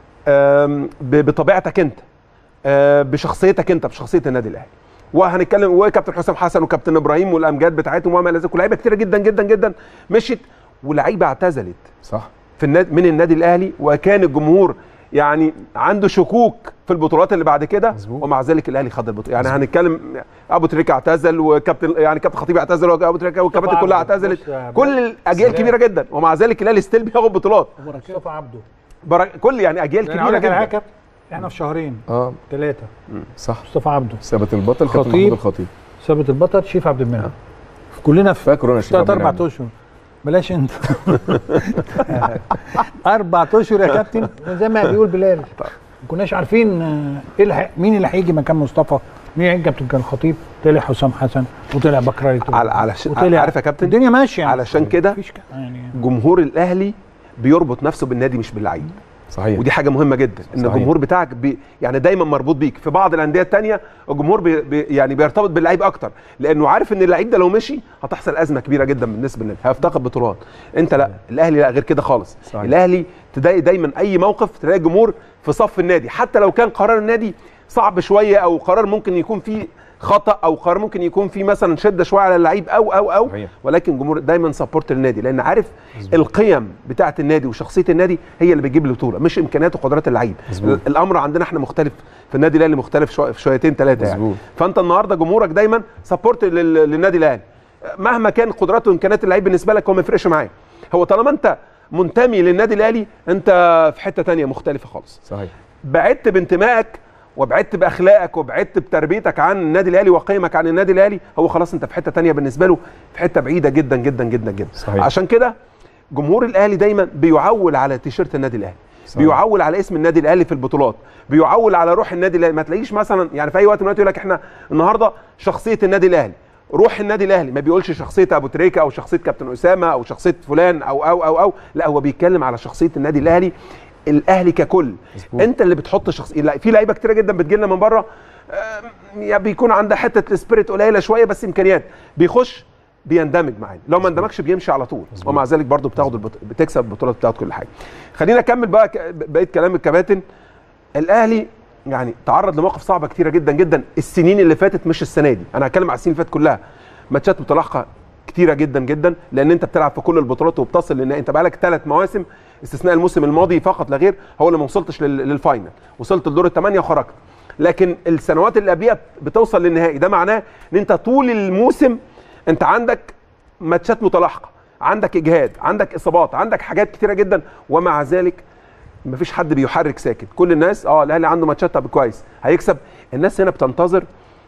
أم، ب- بطبيعتك انت أه، بشخصيتك انت بشخصيه النادي الاهلي وهنتكلم وكابتن حسام حسن وكابتن ابراهيم والامجاد بتاعتهم وما الى ذلك ولاعيبه كتيره جدا جدا جدا مشت ولاعيبه اعتزلت صح في النادي من النادي الاهلي وكان الجمهور يعني عنده شكوك في البطولات اللي بعد كده مظبوط. ومع ذلك الاهلي خد البطوله يعني هنتكلم ابو تريكه اعتزل وكابتن يعني كابتن خطيب اعتزل وابو تريكه والكباتن كلها عبده. اعتزلت بص يا كل الاجيال سلام. كبيره جدا ومع ذلك الاهلي ستيل بياخد بطولات مصطفى عبده برا- كل يعني اجيال انا اقول كبيره لك على حاجه جدا كابتن احنا في شهرين اه ثلاثه صح مصطفى عبده ثابت البطل كابتن خطيب. محمود الخطيب ثابت البطل شيف عبد المنعم كلنا في فاكره انا شريف ثلاث عبد اربع المنعم. اشهر بلاش انت اربع اشهر يا كابتن زي ما بيقول بلال ما كناش عارفين آه، ايه اللي هي- مين اللي هيجي مكان مصطفى مين هيجي كابتن كان خطيب طلع حسام حسن وطلع بكراي على على وطلع عارف يا كابتن الدنيا ماشيه علشان كده مفيش ك- يعني جمهور الاهلي بيربط نفسه بالنادي مش باللعيب صحيح ودي حاجه مهمه جدا ان صحيح. الجمهور بتاعك بي يعني دايما مربوط بيك في بعض الانديه التانية الجمهور بي بي يعني بيرتبط باللعيب اكتر لانه عارف ان اللعيب ده لو مشي هتحصل ازمه كبيره جدا بالنسبه للنادي هيفتقد بطولات انت لا الاهلي لا غير كده خالص صحيح. الاهلي تلاقي دايما اي موقف تلاقي الجمهور في صف النادي حتى لو كان قرار النادي صعب شويه او قرار ممكن يكون فيه خطا او قرار ممكن يكون فيه مثلا شده شويه على اللعيب او او او صحيح. ولكن الجمهور دايما سبورت النادي لان عارف القيم بتاعه النادي وشخصيه النادي هي اللي بتجيب البطوله مش امكانيات وقدرات اللعيب مظبوط. الامر عندنا احنا مختلف في النادي الاهلي مختلف شويه في شويتين ثلاثه يعني مظبوط. فانت النهارده جمهورك دايما سبورت للنادي الاهلي مهما كان قدرات وامكانيات اللعيب بالنسبه لك هو ما يفرقش معاه هو طالما انت منتمي للنادي الاهلي انت في حته تانية مختلفه خالص صحيح بعدت بانتمائك وبعدت باخلاقك وبعدت بتربيتك عن النادي الاهلي وقيمك عن النادي الاهلي هو خلاص انت في حته تانية بالنسبه له في حته بعيده جدا جدا جدا جدا صحيح. عشان كده جمهور الاهلي دايما بيعول على تيشيرت النادي الاهلي صحيح. بيعول على اسم النادي الاهلي في البطولات بيعول على روح النادي الاهلي ما تلاقيش مثلا يعني في اي وقت من الوقت يقول لك احنا النهارده شخصيه النادي الاهلي روح النادي الاهلي ما بيقولش شخصيه ابو تريكه او شخصيه كابتن اسامه او شخصيه فلان او او او او لا هو بيتكلم على شخصيه النادي الاهلي الاهلي ككل مظبوط. انت اللي بتحط شخص لا، في لعيبه كتيره جدا بتجي لنا من بره آم، يا بيكون عندها حته السبيريت قليله شويه بس امكانيات بيخش بيندمج معانا لو ما اندمجش بيمشي على طول ومع ذلك برضه بتاخد البط... بتكسب البطولات بتاخد كل حاجه خلينا اكمل بقى ك- بقيه كلام الكباتن الاهلي يعني تعرض لمواقف صعبه كتيره جدا جدا السنين اللي فاتت مش السنه دي انا هتكلم على السنين اللي فاتت كلها ماتشات متلاحقه كتيره جدا جدا لان انت بتلعب في كل البطولات وبتصل لان انت بقالك ثلاث مواسم استثناء الموسم الماضي فقط لا غير هو اللي ما وصلتش لل- للفاينل وصلت لدور الثمانيه وخرجت لكن السنوات اللي قبليها بتوصل للنهائي ده معناه ان انت طول الموسم انت عندك ماتشات متلاحقه عندك اجهاد عندك اصابات عندك حاجات كتيره جدا ومع ذلك مفيش حد بيحرك ساكت كل الناس اه الاهلي عنده ماتشات طب كويس هيكسب الناس هنا بتنتظر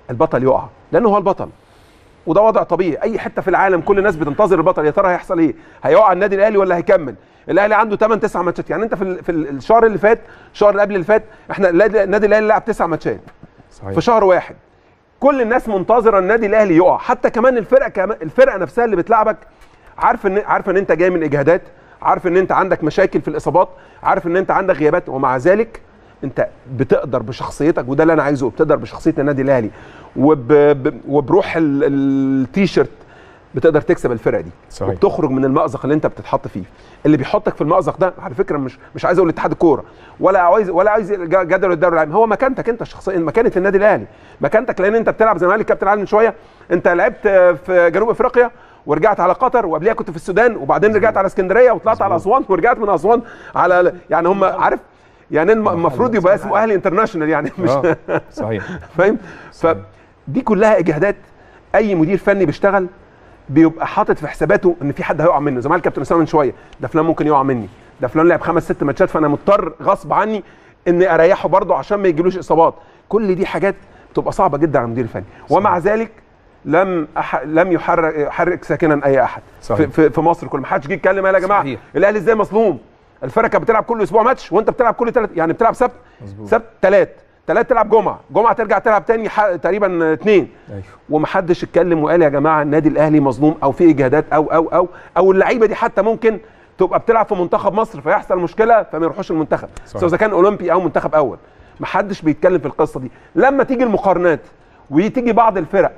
البطل يقع لانه هو البطل وده وضع طبيعي اي حته في العالم كل الناس بتنتظر البطل يا ترى هيحصل ايه هيقع النادي الاهلي ولا هيكمل الاهلي عنده 8 9 ماتشات يعني انت في ال- في ال- الشهر اللي فات الشهر اللي قبل اللي فات احنا النادي النادي الاهلي لعب 9 ماتشات صحيح في شهر واحد كل الناس منتظره النادي الاهلي يقع حتى كمان الفرقه كمان الفرقه نفسها اللي بتلعبك عارف ان عارف ان انت جاي من اجهادات عارف ان انت عندك مشاكل في الاصابات عارف ان انت عندك غيابات ومع ذلك انت بتقدر بشخصيتك وده اللي انا عايزه بتقدر بشخصيه النادي الاهلي وب... ب- وبروح ال- التيشيرت بتقدر تكسب الفرقه دي صحيح. وبتخرج من المأزق اللي انت بتتحط فيه اللي بيحطك في المأزق ده على فكره مش مش عايز اقول اتحاد الكوره ولا عايز ولا عايز ج- جدول الدوري العام هو مكانتك انت الشخصيه مكانه النادي الاهلي مكانتك لان انت بتلعب زي ما قال الكابتن علي من شويه انت لعبت في جنوب افريقيا ورجعت على قطر وقبليها كنت في السودان وبعدين رجعت على اسكندريه وطلعت على اسوان ورجعت من اسوان على يعني هم عارف يعني الم- المفروض يبقى اسمه اهلي انترناشونال يعني مش آه، صحيح فاهم فدي كلها اجهادات اي مدير فني بيشتغل بيبقى حاطط في حساباته ان في حد هيقع منه زي ما قال الكابتن اسامه من شويه ده فلان ممكن يقع مني ده فلان لعب خمس ست ماتشات فانا مضطر غصب عني اني اريحه برضه عشان ما يجيلوش اصابات كل دي حاجات بتبقى صعبه جدا على المدير الفني ومع ذلك لم أح... لم يحرك يحرك ساكنا اي احد صحيح. في, في, في مصر كل ما حدش جه يتكلم قال يا جماعه صحيح. الاهلي ازاي مظلوم الفرقه كانت بتلعب كل اسبوع ماتش وانت بتلعب كل ثلاث يعني بتلعب سبت مظبوط. سبت ثلاث ثلاث تلعب جمعه جمعه ترجع تلعب تاني ح... تقريبا اثنين ايوه ومحدش اتكلم وقال يا جماعه النادي الاهلي مظلوم او في اجهادات او او او او اللعيبه دي حتى ممكن تبقى بتلعب في منتخب مصر فيحصل مشكله فما يروحوش المنتخب صحيح. سواء اذا كان اولمبي او منتخب اول محدش بيتكلم في القصه دي لما تيجي المقارنات وتيجي بعض الفرق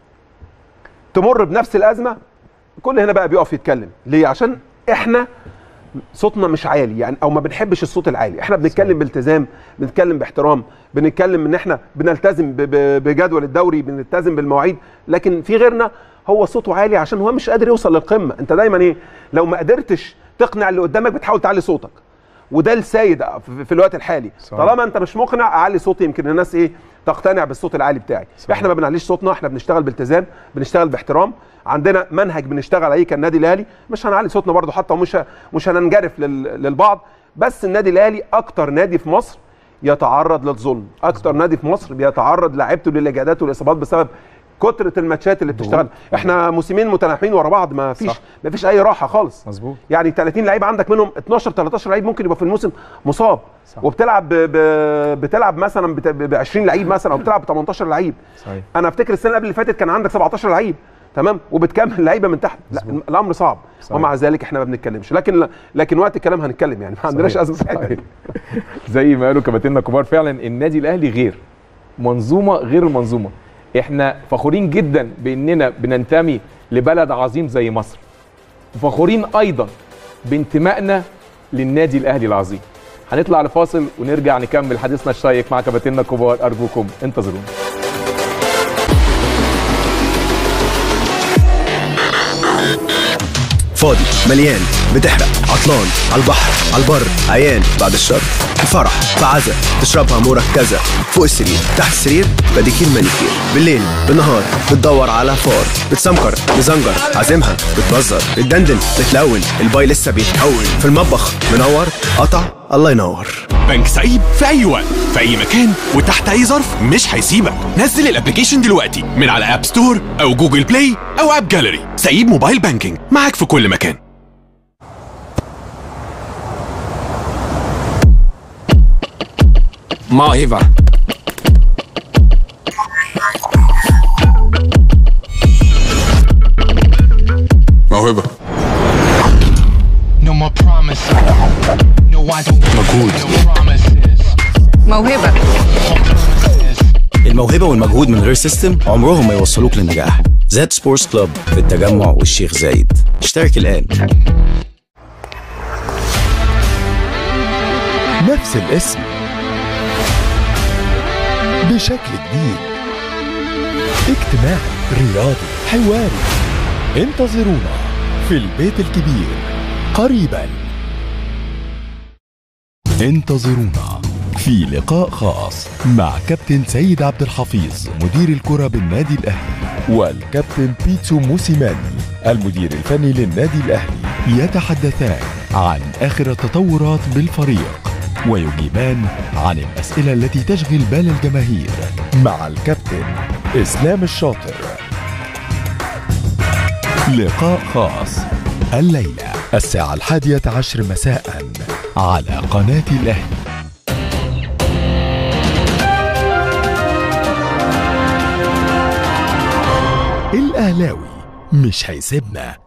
تمر بنفس الازمه كل هنا بقى بيقف يتكلم ليه عشان احنا صوتنا مش عالي يعني او ما بنحبش الصوت العالي احنا بنتكلم بالتزام بنتكلم باحترام بنتكلم ان احنا بنلتزم ب- ب- بجدول الدوري بنلتزم بالمواعيد لكن في غيرنا هو صوته عالي عشان هو مش قادر يوصل للقمه انت دايما ايه لو ما قدرتش تقنع اللي قدامك بتحاول تعلي صوتك وده السيد في في الوقت الحالي صحيح. طالما انت مش مقنع اعلي صوتي يمكن الناس ايه تقتنع بالصوت العالي بتاعي صحيح. احنا ما بنعليش صوتنا احنا بنشتغل بالتزام بنشتغل باحترام عندنا منهج بنشتغل عليه كالنادي الاهلي مش هنعلي صوتنا برضو حتى ومش ه- مش هننجرف لل- للبعض بس النادي الاهلي اكتر نادي في مصر يتعرض للظلم اكتر نادي في مصر بيتعرض لاعيبته للاجهادات والاصابات بسبب كتره الماتشات اللي بتشتغل احنا موسمين متناحين ورا بعض ما فيش صح. ما فيش اي راحه خالص مظبوط يعني 30 لعيب عندك منهم 12 13 لعيب ممكن يبقى في الموسم مصاب صح. وبتلعب ب... ب... بتلعب مثلا بت... ب 20 لعيب مثلا او بتلعب ب 18 لعيب صحيح انا افتكر السنه اللي قبل اللي فاتت كان عندك 17 لعيب تمام وبتكمل لعيبه من تحت لا مظبوط. الامر صعب صحيح. ومع ذلك احنا ما بنتكلمش لكن لكن وقت الكلام هنتكلم يعني ما عندناش صحيح. ازمه في الحته دي زي ما قالوا كباتننا الكبار فعلا النادي الاهلي غير منظومه غير المنظومه احنا فخورين جدا باننا بننتمي لبلد عظيم زي مصر وفخورين ايضا بانتمائنا للنادي الاهلي العظيم هنطلع لفاصل ونرجع نكمل حديثنا الشيق مع كباتننا الكبار ارجوكم انتظرونا فاضي مليان بتحرق عطلان على البحر على البر عيان بعد الشر في فرح في عزا تشربها مركزة فوق السرير تحت السرير بديكير مانيكير بالليل بالنهار بتدور على فار بتسمكر مزنجر عازمها بتبزر بتدندن بتلون الباي لسه بيتحول في المطبخ منور قطع الله ينور بنك سعيد في اي وقت في اي مكان وتحت اي ظرف مش هيسيبك نزل الابلكيشن دلوقتي من على اب ستور او جوجل بلاي او اب جاليري سعيد موبايل بانكينج معاك في كل مكان موهبة موهبة No more promises. No, I don't مجهود. no promises. موهبة الموهبة والمجهود من غير سيستم عمرهم ما يوصلوك للنجاح زاد سبورتس كلوب في التجمع والشيخ زايد اشترك الآن نفس الاسم بشكل جديد اجتماعي رياضي حواري انتظرونا في البيت الكبير قريبا انتظرونا في لقاء خاص مع كابتن سيد عبد الحفيظ مدير الكرة بالنادي الأهلي والكابتن بيتسو موسيماني المدير الفني للنادي الأهلي يتحدثان عن آخر التطورات بالفريق ويجيبان عن الأسئلة التي تشغل بال الجماهير مع الكابتن إسلام الشاطر لقاء خاص الليلة الساعة الحادية عشر مساء على قناة الأهلي الأهلاوي مش هيسيبنا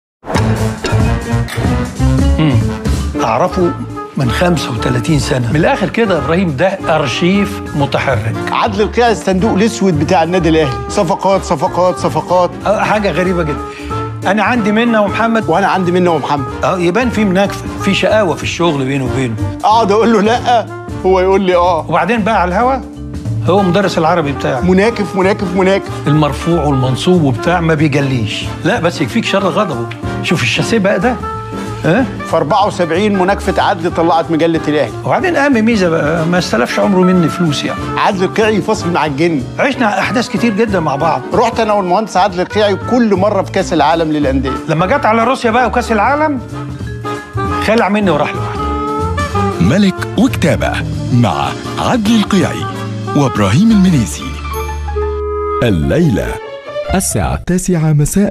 اعرفه من 35 سنه من الاخر كده يا ابراهيم ده ارشيف متحرك عدل القيع الصندوق الاسود بتاع النادي الاهلي صفقات صفقات صفقات أه، حاجه غريبه جدا انا عندي منه ومحمد وانا عندي منه ومحمد اه يبان في مناكفه في شقاوه في الشغل بينه وبينه اقعد اقول له لا هو يقول لي اه وبعدين بقى على الهوا هو مدرس العربي بتاعي مناكف مناكف مناكف المرفوع والمنصوب وبتاع ما بيجليش لا بس يكفيك شر غضبه شوف الشاسيه بقى ده ها في 74 مناكفه عدل طلعت مجله الاهلي وبعدين اهم ميزه بقى ما استلفش عمره مني فلوس يعني عدل القيعي فصل مع الجن عشنا احداث كتير جدا مع بعض رحت انا والمهندس عدل القيعي كل مره في كاس العالم للانديه لما جت على روسيا بقى وكاس العالم خلع مني وراح لوحده ملك وكتابة مع عدلي القيعي وإبراهيم المنيسي الليلة الساعة التاسعة مساء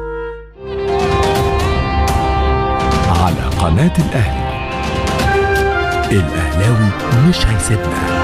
على قناة الأهلي الأهلاوي مش هيسيبنا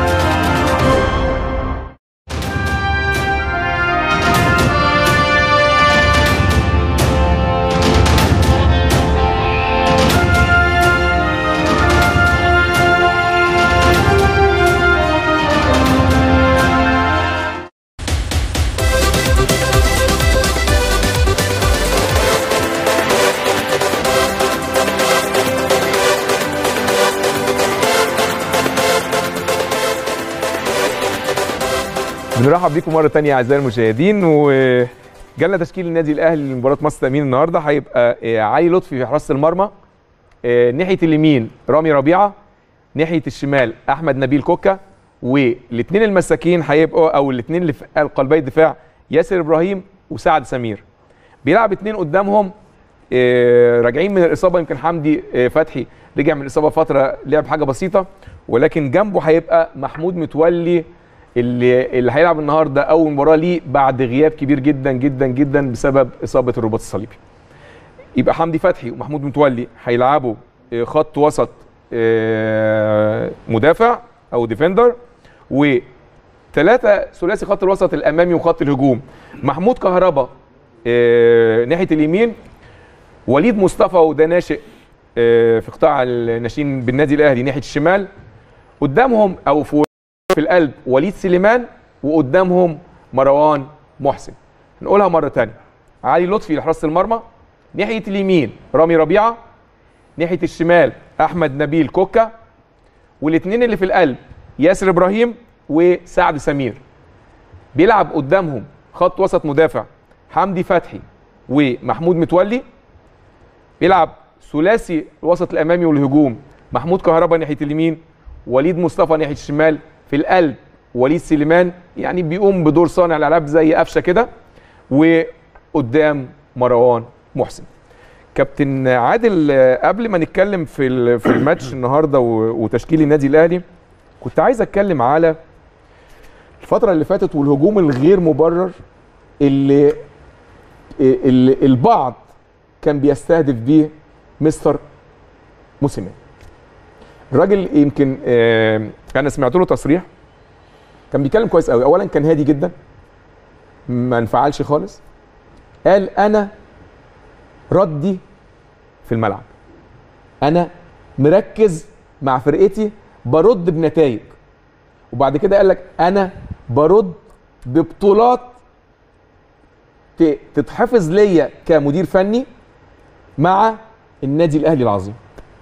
بنرحب بيكم مره تانية اعزائي المشاهدين وجالنا تشكيل النادي الاهلي لمباراه مصر تامين النهارده هيبقى آه، علي لطفي في حراسه المرمى آه، ناحيه اليمين رامي ربيعه ناحيه الشمال احمد نبيل كوكا والاثنين المساكين هيبقوا او الاثنين اللي في قلبي الدفاع ياسر ابراهيم وسعد سمير بيلعب اثنين قدامهم آه، راجعين من الاصابه يمكن حمدي آه، فتحي رجع من الاصابه فتره لعب حاجه بسيطه ولكن جنبه هيبقى محمود متولي اللي اللي هيلعب النهارده اول مباراه ليه بعد غياب كبير جدا جدا جدا بسبب اصابه الرباط الصليبي. يبقى حمدي فتحي ومحمود متولي هيلعبوا آه، خط وسط آه، مدافع او ديفندر وثلاثه ثلاثي خط الوسط الامامي وخط الهجوم محمود كهربا آه، ناحيه اليمين وليد مصطفى وده ناشئ آه، في قطاع الناشئين بالنادي الاهلي ناحيه الشمال قدامهم او في في القلب وليد سليمان وقدامهم مروان محسن نقولها مره تانية علي لطفي لحراسه المرمى ناحيه اليمين رامي ربيعه ناحيه الشمال احمد نبيل كوكا والاثنين اللي في القلب ياسر ابراهيم وسعد سمير بيلعب قدامهم خط وسط مدافع حمدي فتحي ومحمود متولي بيلعب ثلاثي الوسط الامامي والهجوم محمود كهربا ناحيه اليمين وليد مصطفى ناحيه الشمال في القلب وليد سليمان يعني بيقوم بدور صانع الالعاب زي قفشه كده وقدام مروان محسن كابتن عادل آه، قبل ما نتكلم في ال- في الماتش النهارده و- وتشكيل النادي الاهلي كنت عايز اتكلم على الفتره اللي فاتت والهجوم الغير مبرر اللي اللي البعض كان بيستهدف بيه مستر موسيماني الراجل يمكن آه، انا سمعت له تصريح كان بيتكلم كويس قوي اولا كان هادي جدا ما انفعلش خالص قال انا ردي في الملعب انا مركز مع فرقتي برد بنتائج وبعد كده قال لك انا برد ببطولات ت- تتحفظ ليا كمدير فني مع النادي الاهلي العظيم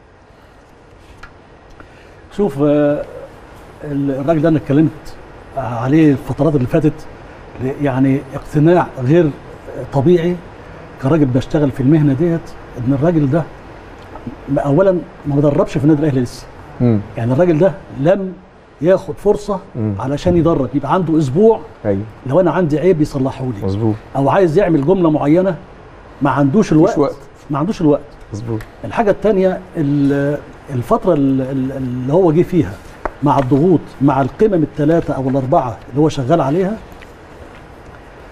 شوف آه، الراجل ده انا اتكلمت عليه الفترات اللي فاتت ل- يعني اقتناع غير طبيعي كراجل بشتغل في المهنه ديت ان الراجل ده م- اولا ما بدربش في النادي الاهلي لسه امم يعني الراجل ده لم ياخد فرصه مم. علشان يدرب يبقى عنده اسبوع ايوه لو انا عندي عيب يصلحه لي مظبوط او عايز يعمل جمله معينه ما عندوش الوقت وقت. ما عندوش الوقت مظبوط الحاجه الثانيه الفتره ال- ال- اللي هو جه فيها مع الضغوط مع القمم الثلاثه او الاربعه اللي هو شغال عليها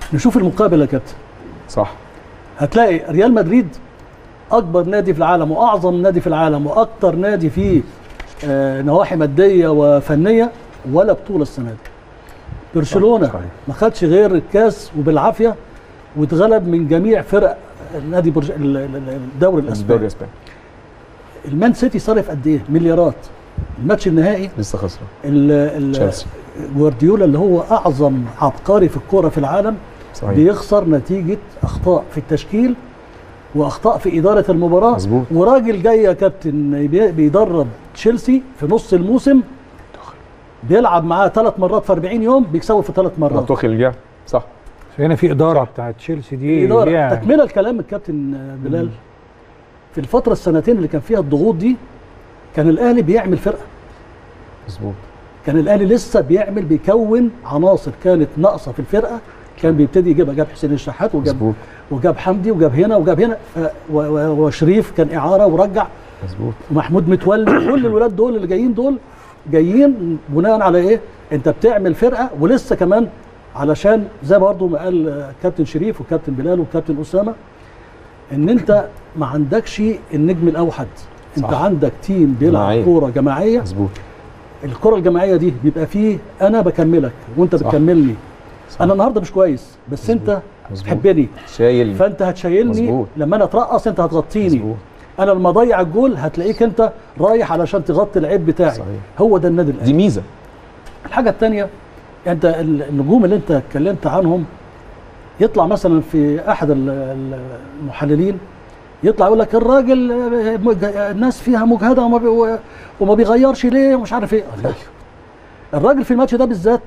نشوف المقابل يا كابتن صح هتلاقي ريال مدريد اكبر نادي في العالم واعظم نادي في العالم واكتر نادي فيه آه، نواحي ماديه وفنيه ولا بطوله السنه دي برشلونه صحيح. ما خدش غير الكاس وبالعافيه واتغلب من جميع فرق نادي برج... ال- ال- ال- الدوري الدوري الاسباني الاسباني المان سيتي صرف قد ايه مليارات الماتش النهائي لسه خسران ال- ال- تشيلسي. جوارديولا اللي هو اعظم عبقري في الكوره في العالم صحيح بيخسر نتيجه اخطاء في التشكيل واخطاء في اداره المباراه مظبوط. وراجل جاي يا كابتن بي- بيدرب تشيلسي في نص الموسم بيلعب معاه ثلاث مرات في 40 يوم بيكسبه في ثلاث مرات توخيل جه صح هنا في اداره بتاعت تشيلسي دي إدارة. ليها- تكمله الكلام الكابتن بلال في الفتره السنتين اللي كان فيها الضغوط دي كان الاهلي بيعمل فرقه مظبوط كان الاهلي لسه بيعمل بيكون عناصر كانت ناقصه في الفرقه كان بيبتدي يجيبها جاب حسين الشحات وجاب مظبوط وجاب حمدي وجاب هنا وجاب هنا ف... و... و... وشريف كان اعاره ورجع مظبوط ومحمود متولي كل الولاد دول اللي جايين دول جايين بناء على ايه؟ انت بتعمل فرقه ولسه كمان علشان زي برضه ما قال آه، كابتن شريف وكابتن بلال وكابتن اسامه ان انت ما عندكش النجم الاوحد انت صح. عندك تيم بيلعب جماعية. كوره جماعيه مظبوط الكره الجماعيه دي بيبقى فيه انا بكملك وانت صح. بتكملني صح. انا النهارده مش كويس بس انت مظبوط. تحبني شايل فانت هتشيلني مظبوط. لما انا اترقص انت هتغطيني مظبوط انا لما اضيع الجول هتلاقيك انت رايح علشان تغطي العيب بتاعي صحيح. هو ده النادي الاهلي دي ميزه الحاجه الثانيه انت ال- النجوم اللي انت اتكلمت عنهم يطلع مثلا في احد ال- ال- المحللين يطلع يقول لك الراجل آه، مج- الناس فيها مجهده وما, بي وما بيغيرش ليه ومش عارف ايه لا. الراجل في الماتش ده بالذات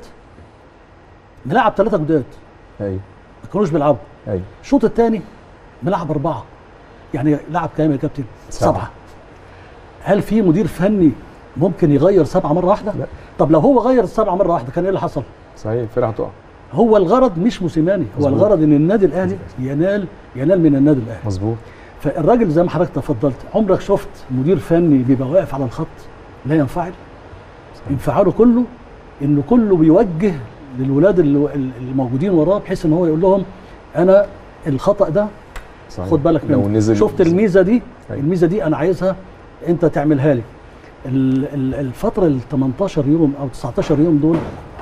ملعب ثلاثه جداد ايوه ما كانوش بيلعبوا ايوه الشوط الثاني ملعب اربعه يعني لعب كام يا كابتن؟ سبعة. سبعه هل في مدير فني ممكن يغير سبعه مره واحده؟ لا. طب لو هو غير السبعه مره واحده كان ايه اللي حصل؟ صحيح الفرقه هتقع هو الغرض مش موسيماني هو مظبوط. الغرض ان النادي الاهلي ينال ينال من النادي الاهلي مظبوط فالراجل زي ما حضرتك تفضلت عمرك شفت مدير فني بيبقى واقف على الخط لا ينفعل انفعاله كله انه كله بيوجه للولاد اللي اللي موجودين وراه بحيث ان هو يقول لهم انا الخطا ده صحيح خد بالك لو منه نزل شفت الميزه دي أيوة. الميزه دي انا عايزها انت تعملها لي ال- ال- الفتره ال 18 يوم او 19 يوم دول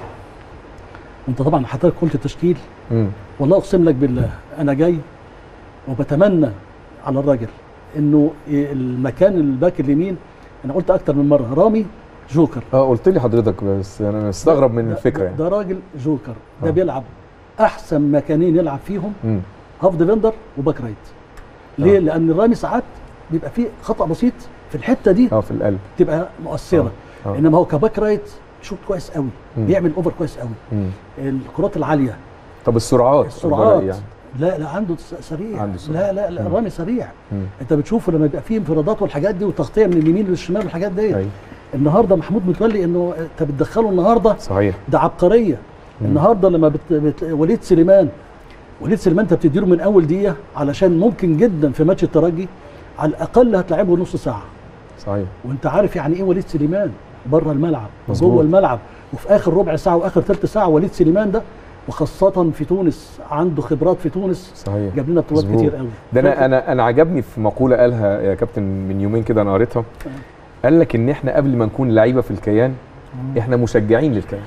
انت طبعا حضرتك قلت تشكيل مم. والله اقسم لك بالله انا جاي وبتمنى على الراجل انه ي- المكان الباك اليمين انا قلت اكتر من مره رامي جوكر اه قلت لي حضرتك بس انا مستغرب من ده- الفكره ده, يعني ده راجل جوكر ده آه. بيلعب احسن مكانين يلعب فيهم مم. هاف ديفندر وباك رايت ليه؟ لان الرامي ساعات بيبقى فيه خطا بسيط في الحته دي اه في القلب تبقى مؤثره آه. آه. انما هو كباك رايت شوط كويس قوي مم. بيعمل اوفر كويس قوي مم. الكرات العاليه طب السرعات السرعات يعني. لا لا عنده س- سريع عنده سرعة. لا لا لا مم. رامي سريع مم. انت بتشوفه لما يبقى فيه انفرادات والحاجات دي وتغطيه من اليمين للشمال والحاجات دي ايوه النهارده محمود متولي انه انت بتدخله النهارده صحيح ده عبقريه مم. النهارده لما بت... بت... وليد سليمان وليد سليمان انت بتديله من اول دقيقه علشان ممكن جدا في ماتش الترجي على الاقل هتلعبه نص ساعه صحيح وانت عارف يعني ايه وليد سليمان بره الملعب مظبوط. وجوه الملعب وفي اخر ربع ساعه واخر ثلث ساعه وليد سليمان ده وخاصه في تونس عنده خبرات في تونس صحيح جاب لنا بطولات مظبوط. كتير قوي ده انا انا انا عجبني في مقوله قالها يا كابتن من يومين كده انا قريتها قال لك ان احنا قبل ما نكون لعيبه في الكيان احنا مشجعين للكيان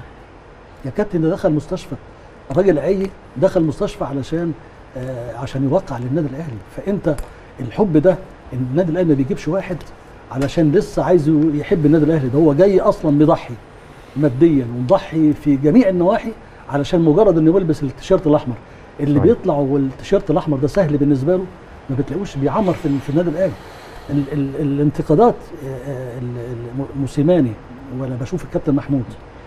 يا كابتن ده دخل مستشفى الراجل عي دخل مستشفى علشان آه عشان يوقع للنادي الاهلي فانت الحب ده إن النادي الاهلي ما بيجيبش واحد علشان لسه عايز يحب النادي الاهلي ده هو جاي اصلا مضحي ماديا ومضحي في جميع النواحي علشان مجرد انه يلبس التيشيرت الاحمر اللي صحيح. بيطلع والتيشيرت الاحمر ده سهل بالنسبه له ما بتلاقوش بيعمر في, في النادي الاهلي ال ال الانتقادات آه، آه، ال- ال- موسيماني وانا بشوف الكابتن محمود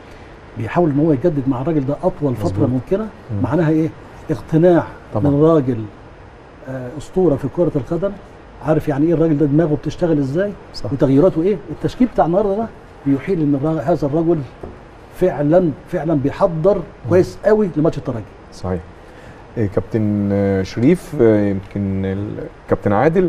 بيحاول ان هو يجدد مع الراجل ده اطول فتره مظبوط. ممكنه مم. معناها ايه؟ اقتناع طبعا. من راجل آه، اسطوره في كره القدم عارف يعني ايه الراجل ده دماغه بتشتغل ازاي صح وتغييراته ايه التشكيل بتاع النهارده ده بيحيل ان الر- هذا الرجل فعلا فعلا بيحضر كويس قوي لماتش الترجي صحيح إيه، كابتن آه، شريف آه، يمكن ال- كابتن عادل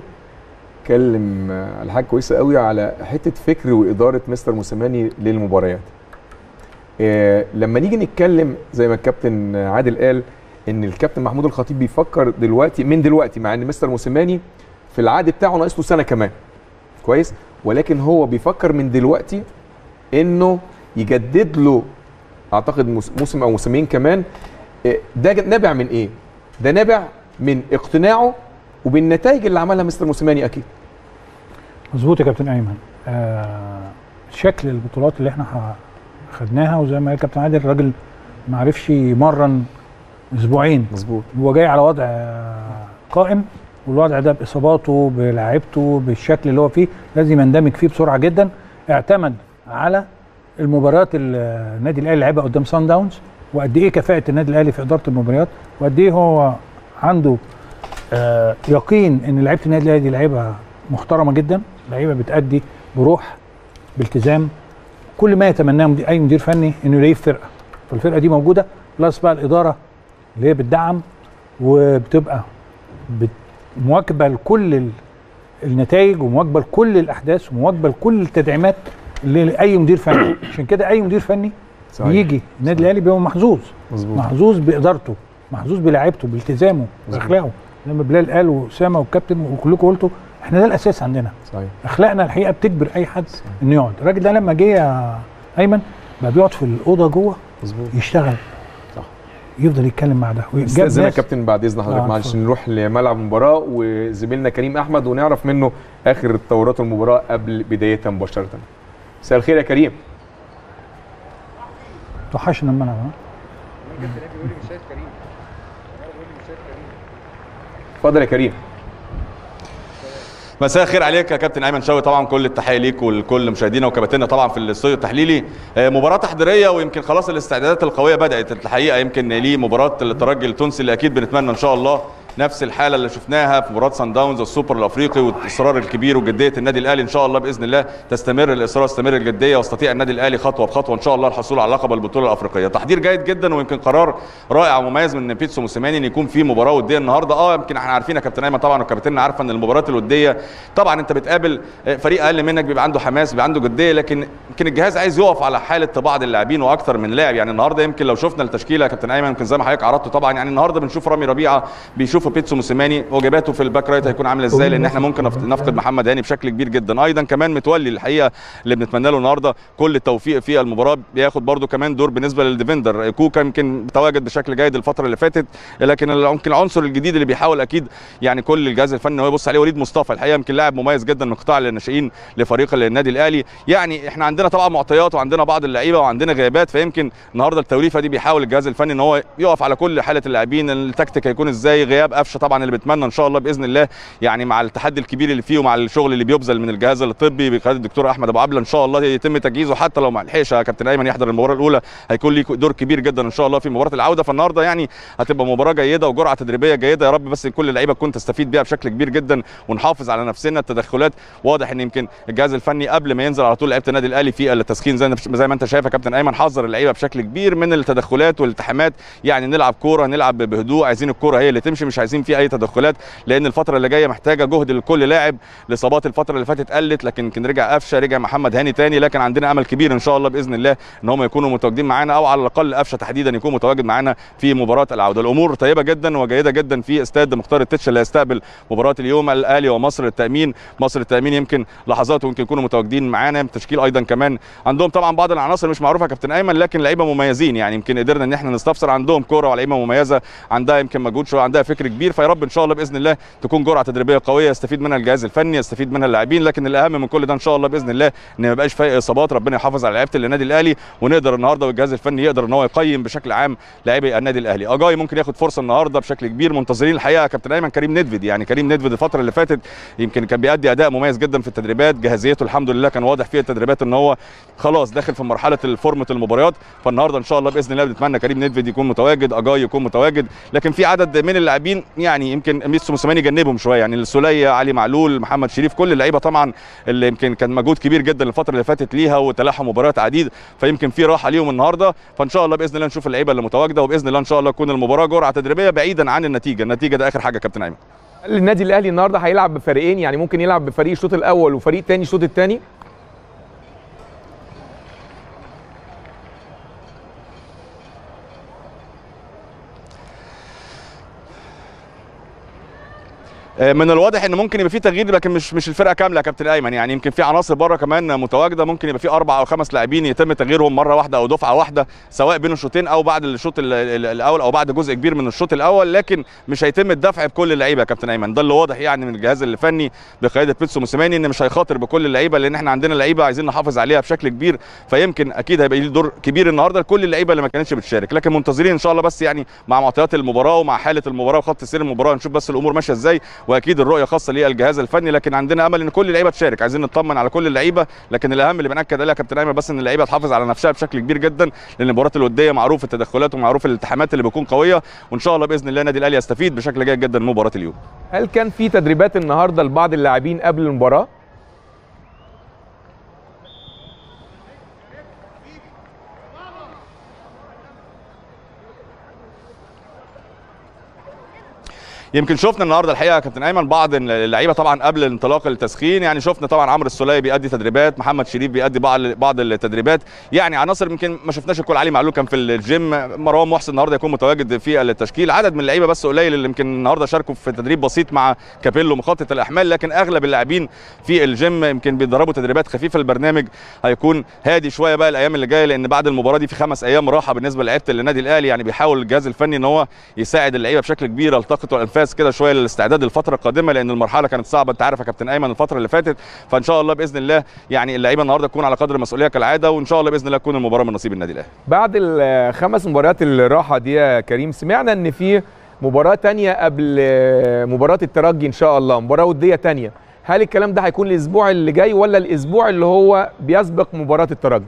اتكلم آه، على حاجه كويسه قوي على حته فكر واداره مستر موسيماني للمباريات آه، لما نيجي نتكلم زي ما الكابتن عادل قال ان الكابتن محمود الخطيب بيفكر دلوقتي من دلوقتي مع ان مستر موسيماني في العقد بتاعه ناقص له سنه كمان كويس ولكن هو بيفكر من دلوقتي انه يجدد له اعتقد موس- موسم او موسمين كمان إيه، ده ج- نابع من ايه ده نابع من اقتناعه وبالنتائج اللي عملها مستر موسيماني اكيد مظبوط يا كابتن ايمن آه شكل البطولات اللي احنا ح- خدناها وزي ما قال كابتن عادل الراجل ما عرفش يمرن اسبوعين مظبوط هو جاي على وضع آه، قائم والوضع ده باصاباته بلاعيبته بالشكل اللي هو فيه لازم يندمج فيه بسرعه جدا اعتمد على المباريات اللي النادي الاهلي لعبها قدام سان داونز وقد ايه كفاءه النادي الاهلي في اداره المباريات وقد ايه هو عنده آه يقين ان لعيبه النادي الاهلي لعيبه محترمه جدا لعيبه بتأدي بروح بالتزام كل ما يتمناه مدير- اي مدير فني انه يلاقيه في فرقه فالفرقه دي موجوده بلس بقى الاداره اللي هي بتدعم وبتبقى بت- مواكبه لكل ال- النتائج ومواكبه لكل الاحداث ومواكبه لكل التدعيمات اللي اي مدير فني عشان كده اي مدير فني صحيح. بيجي النادي الاهلي بيبقى محظوظ مظبوط محظوظ بادارته محظوظ بلاعيبته بالتزامه مظبوط. باخلاقه زي ما بلال قال واسامه والكابتن وكلكم قلتوا احنا ده الاساس عندنا صحيح اخلاقنا الحقيقه بتجبر اي حد انه يقعد الراجل ده لما جه يا ايمن بقى بيقعد في الاوضه جوه مظبوط يشتغل صح. يفضل يتكلم مع ده وجاب استاذنا ناس كابتن بعد اذن حضرتك آه، معلش اتفضل. نروح لملعب المباراه وزميلنا كريم احمد ونعرف منه اخر تطورات المباراه قبل بدايتها مباشره مساء الخير يا كريم توحشنا الملعب ها؟ اتفضل يا كريم مساء الخير عليك يا كابتن ايمن شوقي طبعا كل التحيه ليك ولكل مشاهدينا وكباتننا طبعا في الاستوديو التحليلي آه، مباراه تحضيريه ويمكن خلاص الاستعدادات القويه بدات الحقيقه يمكن ليه مباراه الترجي التونسي اللي اكيد بنتمنى ان شاء الله نفس الحاله اللي شفناها في مباراه سان داونز والسوبر الافريقي والاصرار الكبير وجديه النادي الاهلي ان شاء الله باذن الله تستمر الاصرار تستمر الجديه ويستطيع النادي الاهلي خطوه بخطوه ان شاء الله الحصول على لقب البطوله الافريقيه تحضير جيد جدا ويمكن قرار رائع ومميز من بيتسو موسيماني ان يكون في مباراه وديه النهارده اه يمكن احنا عارفين يا كابتن ايمن طبعا وكابتننا عارفه ان المباريات الوديه طبعا انت بتقابل فريق اقل منك بيبقى عنده حماس بيبقى عنده جديه لكن يمكن الجهاز عايز يقف على حاله بعض اللاعبين واكثر من لاعب يعني النهارده يمكن لو شفنا التشكيله يا كابتن ايمن يمكن زي ما حضرتك عرضته طبعا يعني النهارده بنشوف رامي ربيعه بيشوف بيتسو موسيماني وجباته في الباك رايت هيكون عامل ازاي لان احنا ممكن نفت- نفقد محمد هاني بشكل كبير جدا ايضا كمان متولي الحقيقه اللي بنتمنى له النهارده كل التوفيق في المباراه بياخد برده كمان دور بالنسبه للديفندر كوكا يمكن تواجد بشكل جيد الفتره اللي فاتت لكن ال- يمكن العنصر الجديد اللي بيحاول اكيد يعني كل الجهاز الفني هو يبص عليه وليد مصطفى الحقيقه يمكن لاعب مميز جدا من قطاع الناشئين لفريق النادي الاهلي يعني احنا عندنا طبعا معطيات وعندنا بعض اللعيبه وعندنا غيابات فيمكن النهارده التوليفه دي بيحاول الجهاز الفني ان هو يقف على كل حاله اللاعبين التكتيك هيكون ازاي غياب قفشه طبعا اللي بتمنى ان شاء الله باذن الله يعني مع التحدي الكبير اللي فيه ومع الشغل اللي بيبذل من الجهاز الطبي بقياده الدكتور احمد ابو عبله ان شاء الله يتم تجهيزه حتى لو ما لحقش يا كابتن ايمن يحضر المباراه الاولى هيكون ليه دور كبير جدا ان شاء الله في مباراه العوده فالنهارده يعني هتبقى مباراه جيده وجرعه تدريبيه جيده يا رب بس كل اللعيبه تكون تستفيد بيها بشكل كبير جدا ونحافظ على نفسنا التدخلات واضح ان يمكن الجهاز الفني قبل ما ينزل على طول لعيبه النادي الاهلي في التسخين زي زي ما انت شايف يا كابتن ايمن حذر اللعيبه بشكل كبير من التدخلات والالتحامات يعني نلعب كوره نلعب بهدوء عايزين الكوره هي اللي تمشي مش عايزين فيه اي تدخلات لان الفتره اللي جايه محتاجه جهد لكل لاعب الاصابات الفتره اللي فاتت قلت لكن يمكن رجع قفشه رجع محمد هاني تاني لكن عندنا امل كبير ان شاء الله باذن الله ان هم يكونوا متواجدين معانا او على الاقل قفشه تحديدا يكون متواجد معانا في مباراه العوده الامور طيبه جدا وجيده جدا في استاد مختار التتش اللي هيستقبل مباراه اليوم الاهلي ومصر التامين مصر التامين يمكن لحظات ويمكن يكونوا متواجدين معانا تشكيل ايضا كمان عندهم طبعا بعض العناصر مش معروفه يا كابتن ايمن لكن لعيبه مميزين يعني يمكن قدرنا ان احنا نستفسر عندهم كوره ولعيبه مميزه عندها يمكن مجهود شويه عندها فكر كبير فيا رب ان شاء الله باذن الله تكون جرعه تدريبيه قويه يستفيد منها الجهاز الفني يستفيد منها اللاعبين لكن الاهم من كل ده ان شاء الله باذن الله ان ما يبقاش فيه اصابات ربنا يحافظ على لعيبه النادي الاهلي ونقدر النهارده والجهاز الفني يقدر ان هو يقيم بشكل عام لاعبي النادي الاهلي اجاي ممكن ياخد فرصه النهارده بشكل كبير منتظرين الحقيقه يا كابتن ايمن كريم ندفد يعني كريم ندفد الفتره اللي فاتت يمكن كان بيأدي اداء مميز جدا في التدريبات جاهزيته الحمد لله كان واضح في التدريبات ان هو خلاص داخل في مرحله فورمه المباريات فالنهارده ان شاء الله باذن الله بنتمنى كريم ندفد يكون متواجد اجاي يكون متواجد لكن في عدد من اللاعبين يعني يمكن ميسو موسيماني جنبهم شويه يعني السوليه علي معلول محمد شريف كل اللعيبه طبعا اللي يمكن كان مجهود كبير جدا الفتره اللي فاتت ليها وتلاحم مباريات عديد فيمكن في راحه ليهم النهارده فان شاء الله باذن الله نشوف اللعيبه اللي متواجده وباذن الله ان شاء الله تكون المباراه جرعه تدريبيه بعيدا عن النتيجه النتيجه ده اخر حاجه يا كابتن ايمن هل النادي الاهلي النهارده هيلعب بفريقين يعني ممكن يلعب بفريق الشوط الاول وفريق تاني الشوط الثاني آه، من الواضح ان ممكن يبقى في تغيير لكن مش مش الفرقه كامله يا كابتن ايمن يعني يمكن في عناصر بره كمان متواجده ممكن يبقى في اربع او خمس لاعبين يتم تغييرهم مره واحده او دفعه واحده سواء بين الشوطين او بعد الشوط ال- ال- الاول او بعد جزء كبير من الشوط الاول لكن مش هيتم الدفع بكل اللعيبه يا كابتن ايمن ده اللي واضح يعني من الجهاز الفني بقياده بيتسو موسيماني ان مش هيخاطر بكل اللعيبه لان احنا عندنا لعيبه عايزين نحافظ عليها بشكل كبير فيمكن اكيد هيبقى ليه دور كبير النهارده لكل اللعيبه اللي ما كانتش بتشارك لكن منتظرين ان شاء الله بس يعني مع معطيات المباراه ومع حاله المباراه وخط سير المباراه نشوف بس الامور ماشيه ازاي واكيد الرؤيه خاصه للجهاز الفني لكن عندنا امل ان كل اللعيبه تشارك عايزين نطمن على كل اللعيبه لكن الاهم اللي بناكد عليه يا كابتن ايمن بس ان اللعيبه تحافظ على نفسها بشكل كبير جدا لان المباريات الوديه معروف التدخلات ومعروف الالتحامات اللي بتكون قويه وان شاء الله باذن الله النادي الاهلي يستفيد بشكل جيد جدا من مباراه اليوم هل كان في تدريبات النهارده لبعض اللاعبين قبل المباراه يمكن شفنا النهارده الحقيقه يا كابتن ايمن بعض اللعيبه طبعا قبل انطلاق التسخين يعني شفنا طبعا عمرو السوليه بيأدي تدريبات محمد شريف بيأدي بعض بعض التدريبات يعني عناصر يمكن ما شفناش الكل علي معلول كان في الجيم مروان محسن النهارده يكون متواجد في التشكيل عدد من اللعيبه بس قليل اللي يمكن النهارده شاركوا في تدريب بسيط مع كابيلو مخطط الاحمال لكن اغلب اللاعبين في الجيم يمكن بيتدربوا تدريبات خفيفه البرنامج هيكون هادي شويه بقى الايام اللي جايه لان بعد المباراه دي في خمس ايام راحه بالنسبه للعيبه النادي الاهلي يعني بيحاول الجهاز الفني ان هو يساعد اللعيبه بشكل كبير يلتقطوا الانفاس كده شويه للاستعداد للفتره القادمه لان المرحله كانت صعبه انت عارف يا كابتن ايمن الفتره اللي فاتت فان شاء الله باذن الله يعني اللعيبه النهارده تكون على قدر المسؤوليه كالعاده وان شاء الله باذن الله تكون المباراه من نصيب النادي الاهلي بعد الخمس مباريات الراحه دي يا كريم سمعنا ان في مباراه تانية قبل مباراه الترجي ان شاء الله مباراه وديه تانية هل الكلام ده هيكون الاسبوع اللي جاي ولا الاسبوع اللي هو بيسبق مباراه الترجي